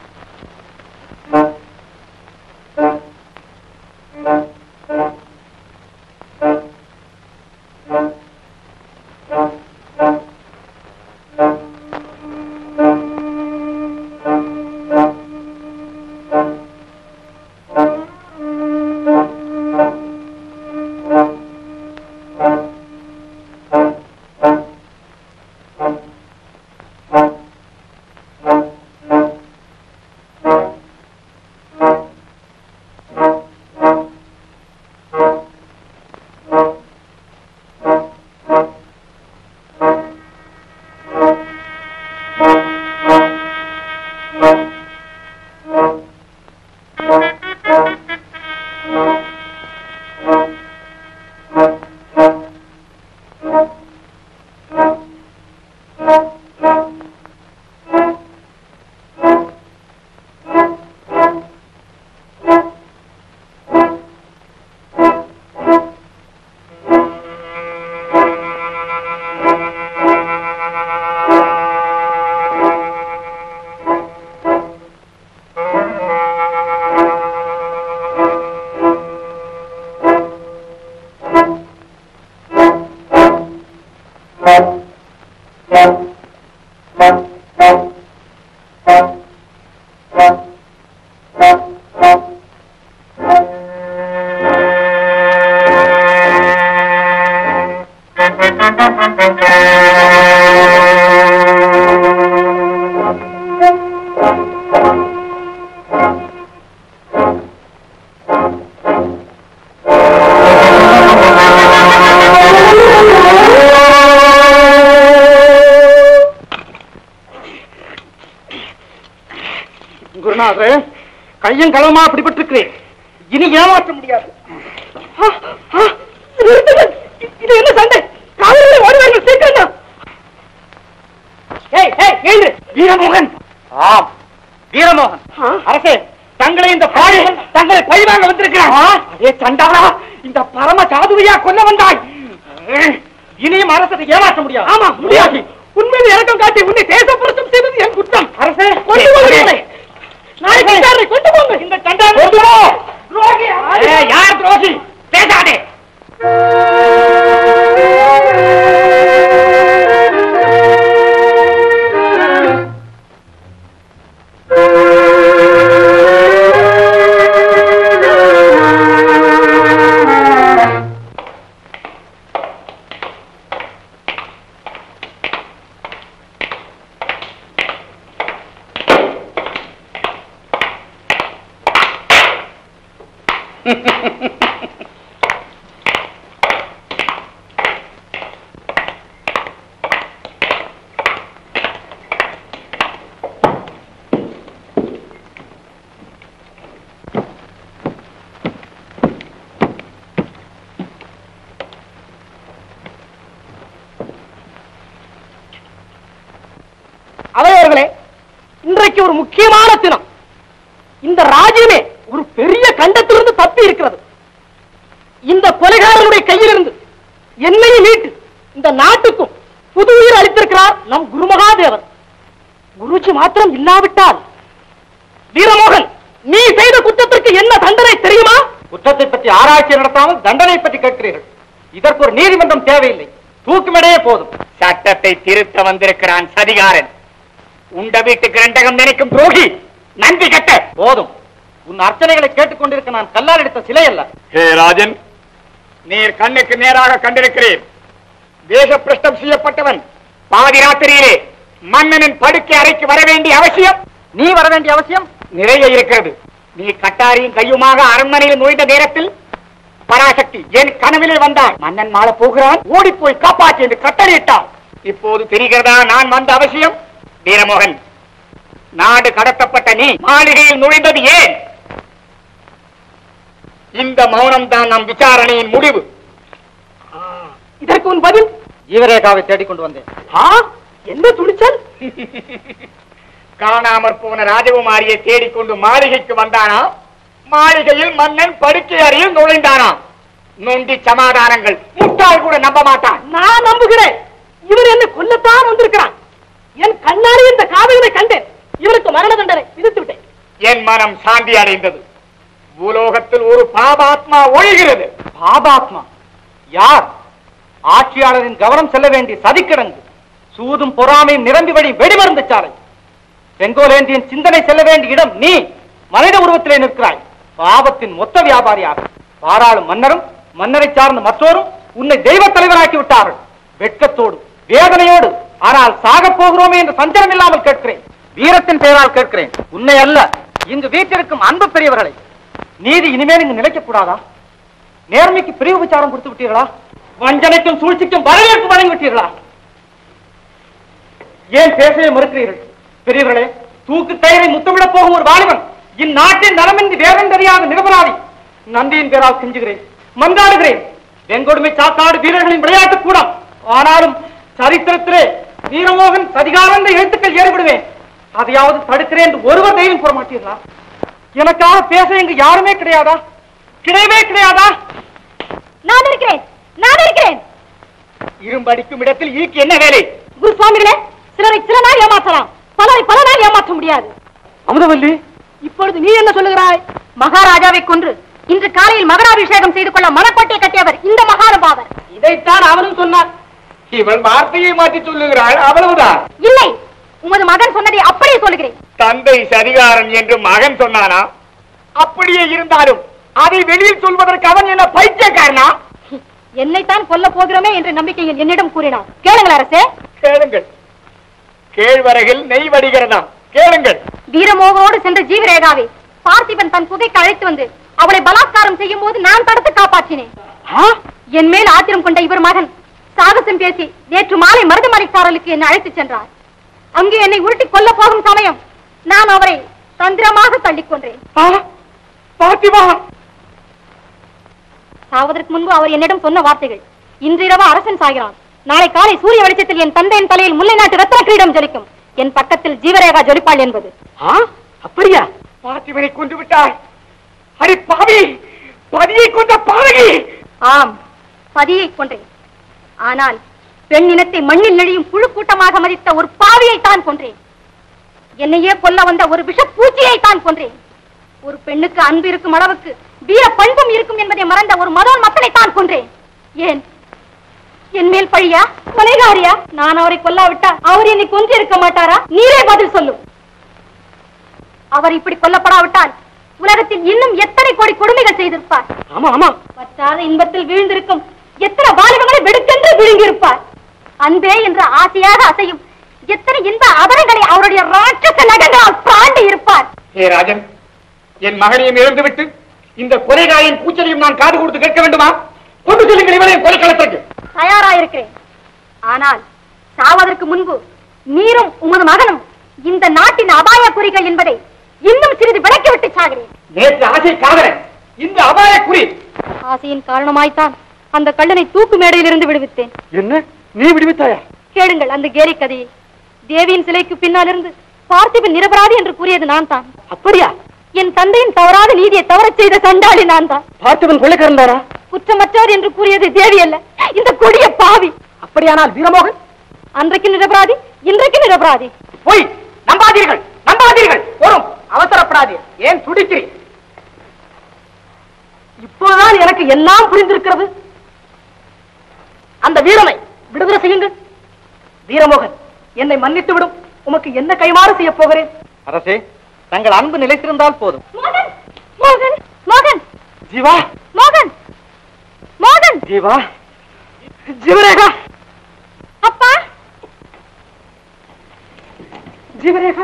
குருநாதரே கையும் களவுமா பிடிபட்டிருக்கிறேன் இனி ஏமாற்ற முடியாது இது என்ன சண்டை காவலர்கள் ஓடுவார்கள் சீக்கிரம் ஏய் ஏய் எழுந்து வீரமோகன் ஆம் வீரமோகன் அரசே தங்களை இந்த பாழிகள் தங்களை பழிவாங்க வந்திருக்கிறான் அதே சண்டாளா இந்த பரம சாதுவையா கொல்ல வந்தாய் இனியும் அரசத்தை ஏமாற்ற முடியாது ஆமா முடியாது உண்மையில் இறக்கம் காட்டி உன்னை தேசப்புரத்தம் செய்தது என் குற்றம் அரசே கொண்டு போங்க நாளைக்கு விசாரணை கொண்டு போங்க இந்த சண்டாளை துரோகி யார் துரோகி பேசாதே அவையவர்களே இன்றைக்கு ஒரு முக்கியமான தினம் இந்த ராஜ்யமே ஒரு பெரிய கண்டத்திலிருந்து தப்பி இருக்கிறது இந்த கொலைகாரனுடைய கையிலிருந்து என்னையும் மீட்டு இந்த நாட்டுக்கும் புது உயிர் அளித்திருக்கிறார் நம் குருமகாதேவர் குருஜி மாத்திரம் இல்லாவிட்டால் வீரமோகன் நீ செய்த குற்றத்திற்கு என்ன தண்டனை தெரியுமா குற்றத்தை பற்றி ஆராய்ச்சி நடத்தாமல் தண்டனை பற்றி கேட்கிறீர்கள் இதற்கு ஒரு நீதிமன்றம் தேவையில்லை தூக்குமிடையே போதும் சட்டத்தை திருத்த வந்திருக்கிறான் சதிகாரன் உண்ட வீட்டுக்கு ரெண்டகம் நினைக்கும் துரோகி நன்றி கட்ட போதும் உன் அர்ச்சனைகளை கேட்டுக்கொண்டிருக்க நான் கல்லால் எடுத்த சிலை அல்ல ஹே ராஜன் நீர் கண்ணுக்கு நேராக கண்டிருக்கிறேன் தேச பிரஷ்டம் செய்யப்பட்டவன் பாதி ராத்திரியிலே மன்னனின் படுக்கை அறைக்கு வர வேண்டிய அவசியம் நீ வர வேண்டிய அவசியம் நிறைய இருக்கிறது நீ கட்டாரியும் கையுமாக அரண்மனையில் நுழைந்த நேரத்தில் பராசக்தி என் கனவிலே வந்தார் மன்னன் மாள போகிறான் ஓடி போய் காப்பாற்று என்று கட்டளையிட்டான் இப்போது தெரிகிறதா நான் வந்த அவசியம் வீரமோகன் நாடு கடத்தப்பட்ட நீ மாளிகையில் நுழைந்தது ஏன் இந்த மௌனம் தான் நம் விசாரணையின் முடிவு இதற்கு உன் பதில் ஜீவரேகாவை தேடிக்கொண்டு வந்தேன் ஆ என்ன துணிச்சல் காணாமற் போன ராஜகுமாரியை தேடிக்கொண்டு மாளிகைக்கு வந்தானா மாளிகையில் மன்னன் படுக்கை அறையில் நுழைந்தானா நொண்டி சமாதானங்கள் முட்டாள் கூட நம்ப மாட்டான் நான் நம்புகிறேன் இவர் என்னை கொல்லத்தான் வந்திருக்கிறான் என் கண்ணாடி இந்த காதலனை கண்டேன் இவருக்கு மரண தண்டனை விதித்து விட்டேன் என் மனம் சாந்தி அடைந்தது பூலோகத்தில் ஒரு பாபாத்மா ஒழிகிறது பாபாத்மா யார் ஆட்சியாளரின் கவனம் செல்ல வேண்டிய சதிக்கிடங்கு சூதும் பொறாமையும் நிரம்பி வழி வெடிமருந்து சாலை செங்கோலேந்தியின் சிந்தனை செல்ல வேண்டிய இடம் நீ மனித உருவத்திலே நிற்கிறாய் பாவத்தின் மொத்த வியாபாரியாக பாராளும் மன்னரும் மன்னரை சார்ந்த மற்றோரும் உன்னை தெய்வ தலைவராக்கி விட்டார்கள் வெட்கத்தோடு வேதனையோடு ஆனால் சாகப் போகிறோமே என்று சஞ்சலம் இல்லாமல் கேட்கிறேன் வீரத்தின் பெயரால் கேட்கிறேன் உன்னை அல்ல இங்கு வீட்டிற்கும் அன்பு பெரியவர்களை நீதி இனிமேல் இங்கு நிலைக்க கூடாதா நேர்மைக்கு பிரிவு விசாரம் கொடுத்து விட்டீர்களா வஞ்சனைக்கும் சூழ்ச்சிக்கும் வரவேற்பு வழங்கி விட்டீர்களா ஏன் பேசவே மறுக்கிறீர்கள் பெரியவர்களே தூக்கு கயிறை முத்தமிட போகும் ஒரு வாலிபன் இந்நாட்டின் நலமின்றி வேறெந்தறியாத நிரபராதி நந்தியின் பேரால் செஞ்சுகிறேன் மன்றாடுகிறேன் வெங்கொடுமை சாத்தாடு வீரர்களின் விளையாட்டு கூடம் ஆனாலும் சரித்திரத்திலே வீரமோகன் சதிகாரந்த எழுத்துக்கள் ஏறிவிடுவேன் அதையாவது தடுக்கிறேன் என்று ஒருவர் தைரியம் போட மாட்டீர்களா எனக்காக பேச இங்கு யாருமே கிடையாதா கிடையவே கிடையாதா நான் இருக்கிறேன் நான் இருக்கிறேன் இரும்படிக்கும் இடத்தில் ஈக்கு என்ன வேலை குரு சுவாமிகளே சிலரை சில நாள் ஏமாற்றலாம் பலரை பல நாள் ஏமாற்ற முடியாது அமுதவல்லி இப்பொழுது நீ என்ன சொல்லுகிறாய் மகாராஜாவை கொன்று இன்று காலையில் மகராபிஷேகம் செய்து கொள்ள மனக்கோட்டை கட்டியவர் இந்த மகானுபாவர் இதைத்தான் அவனும் சொன்னான் இவள் வார்த்தையை மாற்றி சொல்லுகிறாள் அவ்வளவுதான் இல்லை உமது மகன் சொன்னதை அப்படியே சொல்லுகிறேன் தந்தை சதிகாரன் என்று மகன் சொன்னானா அப்படியே இருந்தாலும் அதை வெளியில் சொல்வதற்கு அவன் என்ன பைத்தியக்காரனா என்னைத்தான் கொல்ல போகிறோமே என்ற நம்பிக்கையில் என்னிடம் கூறினார் கேளுங்கள் அரசே கேளுங்கள் கேழ்வரகில் நெய் வடிகிறதாம் கேளுங்கள் வீரமோகனோடு சென்ற ஜீவரேகாவை பார்த்திபன் தன் குகைக்கு அழைத்து வந்து அவளை பலாத்காரம் செய்யும் போது நான் தடுத்து காப்பாற்றினேன் என் மேல் ஆத்திரம் கொண்ட இவர் மகன் சாகசம் பேசி நேற்று மாலை மருதமலை சாரலுக்கு என்னை அழைத்துச் சென்றார் அங்கே என்னை உருட்டி கொல்ல போகும் சமயம் நான் அவரை தந்திரமாக தள்ளிக் கொன்றேன் பார்த்திபா சாவதற்கு முன்பு அவர் என்னிடம் சொன்ன வார்த்தைகள் இன்றிரவு அரசன் சாகிறான் நாளை காலை சூரிய வெளிச்சத்தில் என் தந்தையின் தலையில் முல்லை நாட்டு ரத்ன கிரீடம் ஜொலிக்கும் என் பக்கத்தில் ஜீவரேகா ஜொலிப்பாள் என்பது அப்படியா பார்த்திபனை கொண்டு விட்டாய் அடி பாவி பதியை கொண்ட பாவகி ஆம் பதியை கொன்றேன் ஆனால் பெண் இனத்தை மண்ணில் நெழியும் புழு கூட்டமாக மதித்த ஒரு பாவியை தான் கொன்றேன் என்னையே கொல்ல வந்த ஒரு விஷப்பூச்சியை தான் கொன்றேன் ஒரு பெண்ணுக்கு அன்பு இருக்கும் அளவுக்கு வீர பண்பும் இருக்கும் என்பதை மறந்த ஒரு மதோன் மக்களை தான் கொன்றேன் ஏன் என் மேல் பழியா கொலைகாரியா நான் அவரை கொல்லாவிட்டா அவர் என்னை கொன்று இருக்க மாட்டாரா நீரே பதில் சொல்லும் அவர் இப்படி கொல்லப்படாவிட்டால் உலகத்தில் இன்னும் எத்தனை கோடி கொடுமைகள் செய்திருப்பார் ஆமா ஆமா பற்றாத இன்பத்தில் வீழ்ந்திருக்கும் எத்தனை வாலிபங்களை வெடுக்கென்று விழுங்கியிருப்பார் அன்பே என்ற ஆசையாக அசையும் எத்தனை இன்ப அதரங்களை அவருடைய ராட்சச நகங்களால் பிராண்டி இருப்பார் ஹே ராஜன் என் மகனையும் இழந்துவிட்டு இந்த கொலைகாயின் கூச்சலையும் நான் காது கொடுத்து கேட்க வேண்டுமா கொண்டு செல்லுங்கள் இவரையும் கொலைக்களத்திற்கு தயாராயிருக்கிறேன் ஆனால் சாவதற்கு முன்பு நீரும் உமது மகனும் இந்த நாட்டின் அபாய குறிகள் என்பதை இன்னும் சிறிது விளக்கிவிட்டு சாகிறேன் நேற்று ஆசை காதலன் இந்த அபாய குறி ஆசையின் காரணமாய்த்தான் அந்த கள்ளனை தூக்கு மேடையிலிருந்து விடுவித்தேன் என்ன நீ விடுவித்தாயா கேளுங்கள் அந்த கேலி கதையை தேவியின் சிலைக்கு பின்னாலிருந்து பார்த்திபன் நிரபராதி என்று கூறியது நான் தான் அப்படியா என் தந்தையின் தவறாத நீதியை தவறச் செய்த சண்டாளி நான் தான் பார்த்திபன் கொள்ளைக்காரன் தானா குற்றமற்றவர் என்று கூறியது தேவி அல்ல இந்த கொடிய பாவி அப்படியானால் வீரமோகன் அன்றைக்கு நிரபராதி இன்றைக்கு நிரபராதி போய் நம்பாதீர்கள் நம்பாதீர்கள் வரும் அவசரப்படாதீர் ஏன் துடிக்கிறீர் இப்போதுதான் எனக்கு எல்லாம் புரிந்திருக்கிறது அந்த வீரனை விடுதலை செய்யுங்கள் வீரமோகன் என்னை மன்னித்து விடும் உமக்கு என்ன கைமாறு செய்ய போகிறேன் அரசே தங்கள் அன்பு நிலைத்திருந்தால் போதும் மோகன் மோகன் மோகன் ஜீவா மோகன் மோகன் ஜீவா ஜீவரேகா அப்பா ஜீவரேகா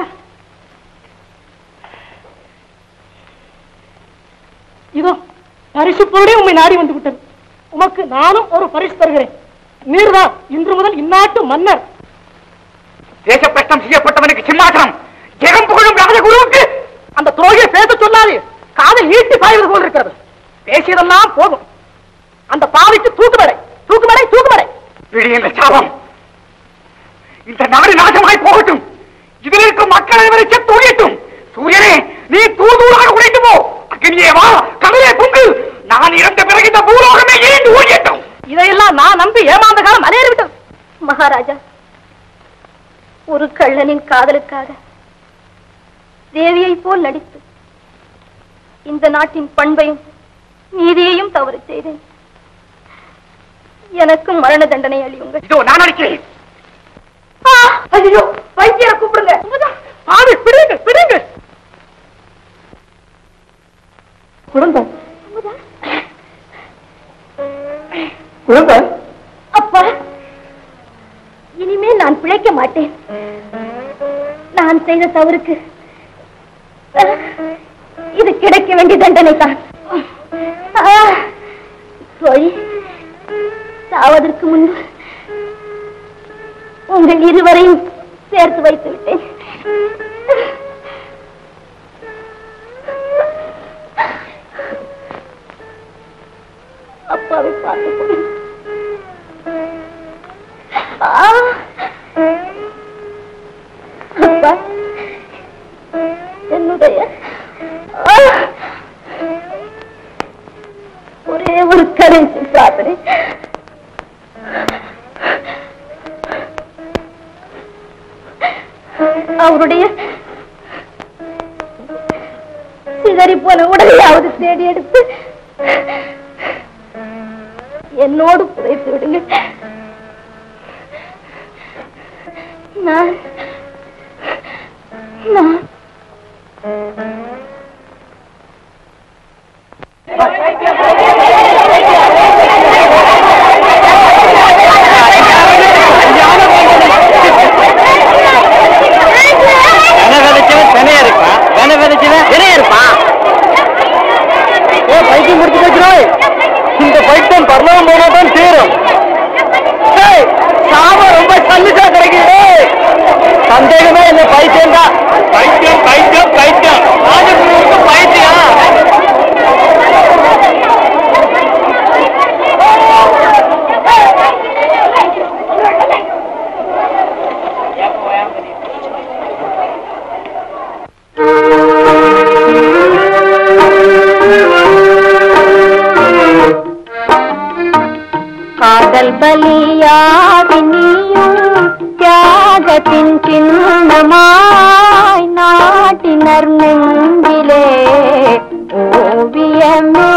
இதோ பரிசு பொருளே உண்மை நாடி வந்து விட்டது உமக்கு நானும் ஒரு பரிசு தருகிறேன் நீர்தான் இன்று முதல் இந்நாட்டு மன்னர் தேச பிரஷ்டம் செய்யப்பட்டவனுக்கு சிம்மாசனம் ஜெகம் புகழும் ராஜகுருவுக்கு அந்த துரோகியை பேச சொல்லாதே காதை ஈட்டி பாய்வது போல் இருக்கிறது பேசியதெல்லாம் போதும் அந்த பாவிக்கு தூக்குமடை தூக்குமடை தூக்குமடை விடியுங்க சாபம் இந்த நாடு நாசமாய் போகட்டும் இதில் இருக்கும் மக்கள் அனைவரை செத்து ஒழியட்டும் சூரியனே நீ தூதூராக உடைத்து போ அக்னியே வா கடலே பொங்கு நான் இறந்த பிறகு இந்த பூலோகமே ஏன் ஒழியட்டும் இதையெல்லாம் நான் நம்பி ஏமாந்த காலம் அலையறிவிட்டது மகாராஜா ஒரு கள்ளனின் காதலுக்காக தேவியை போல் நடித்து இந்த நாட்டின் பண்பையும் நீதியையும் தவறு செய்தேன் எனக்கும் மரண தண்டனை அளியுங்கள் இதோ நான் அடிக்கிறேன் ஐயோ வைத்தியரை கூப்பிடுங்க ஆவி பிடிங்க பிடிங்க குழந்தை குழந்தை அப்பா இனிமேல் நான் பிழைக்க மாட்டேன் நான் செய்த தவறுக்கு அஹ், இது கிடைக்க வேண்டிய தண்டனை தான் தோழி சாவதற்கு முன்பு உங்கள் இருவரையும் சேர்த்து வைத்து விட்டேன் அப்பாவை பார்த்து அப்பா என்னுடைய ஆ! ஒரே ஒரு கடைசி பிரார்த்தனை அவருடைய சிதறி போன உடலையாவது தேடி எடுத்து என்னோடு புதைத்து விடுங்க நான் நான் வென விதைச்சவன் தினைய இருப்பான் வென விதைச்சவன் வினைய இருப்பான் ஏ பைத்தியம் முடிச்சு போச்சுரோய் இந்த பைத்தியம் பரலவம் போனா தான் தீரும் ஏய், சாபம் ரொம்ப சல்லிசா கிடைக்குது சந்தேகமே இந்த பைத்தியம் தான் பைத்தியம் பலியாகி நீயும் தியாகத்தின் சின்னமாய் நாட்டினர் நெஞ்சிலே ஓவியமே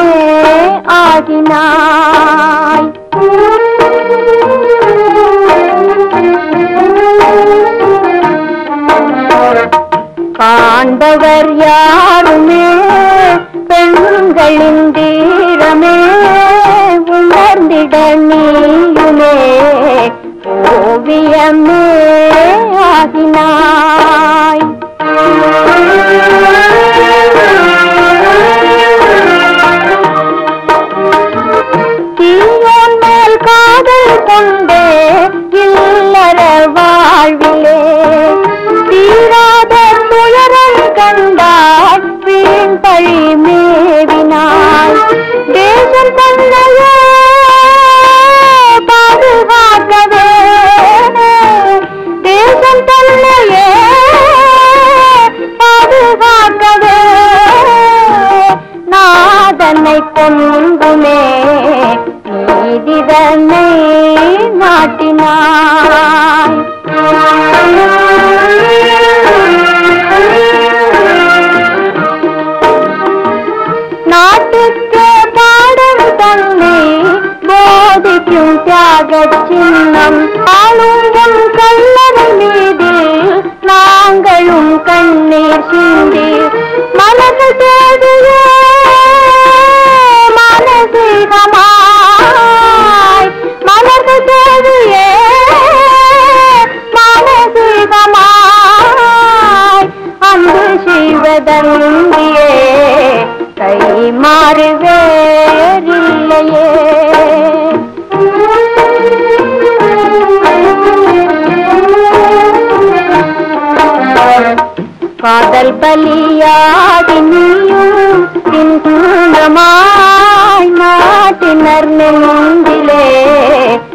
ஆகினாய் காண்பவர் யாருமே பெண்களின் தீரமே உணர்ந்திட நீயுமே ஓவியமே ஆகினாய் தீயோன் மேல் காதல் கொண்டே இல்லற வாழ்விலே தீராத துயரம் கண்டாய் வீண் பழி மேவினாய் தேசம் தன்னையே பாதுகாக்கவே தேசம் தன்னையே பாதுகாக்கவே நாதனை கொண்டுமே நீதிதனை நாட்டினாய் நாட்டுக்கு பாடம் தன்னை போதிக்கும் தியாக சின்னம் ஆளும் உன் கல்லறை மீது நாங்களும் கண்ணீர் சிந்தி மனது தேடியே மானசீகமாய் மனது தேடியே மானசீகமாய் அன்பு செய்வதன்றியே கை மாறு வேறில்லையே காதல் பலியாகி நீயும் பின்புணமாய் நாட்டினர் நெஞ்சிலே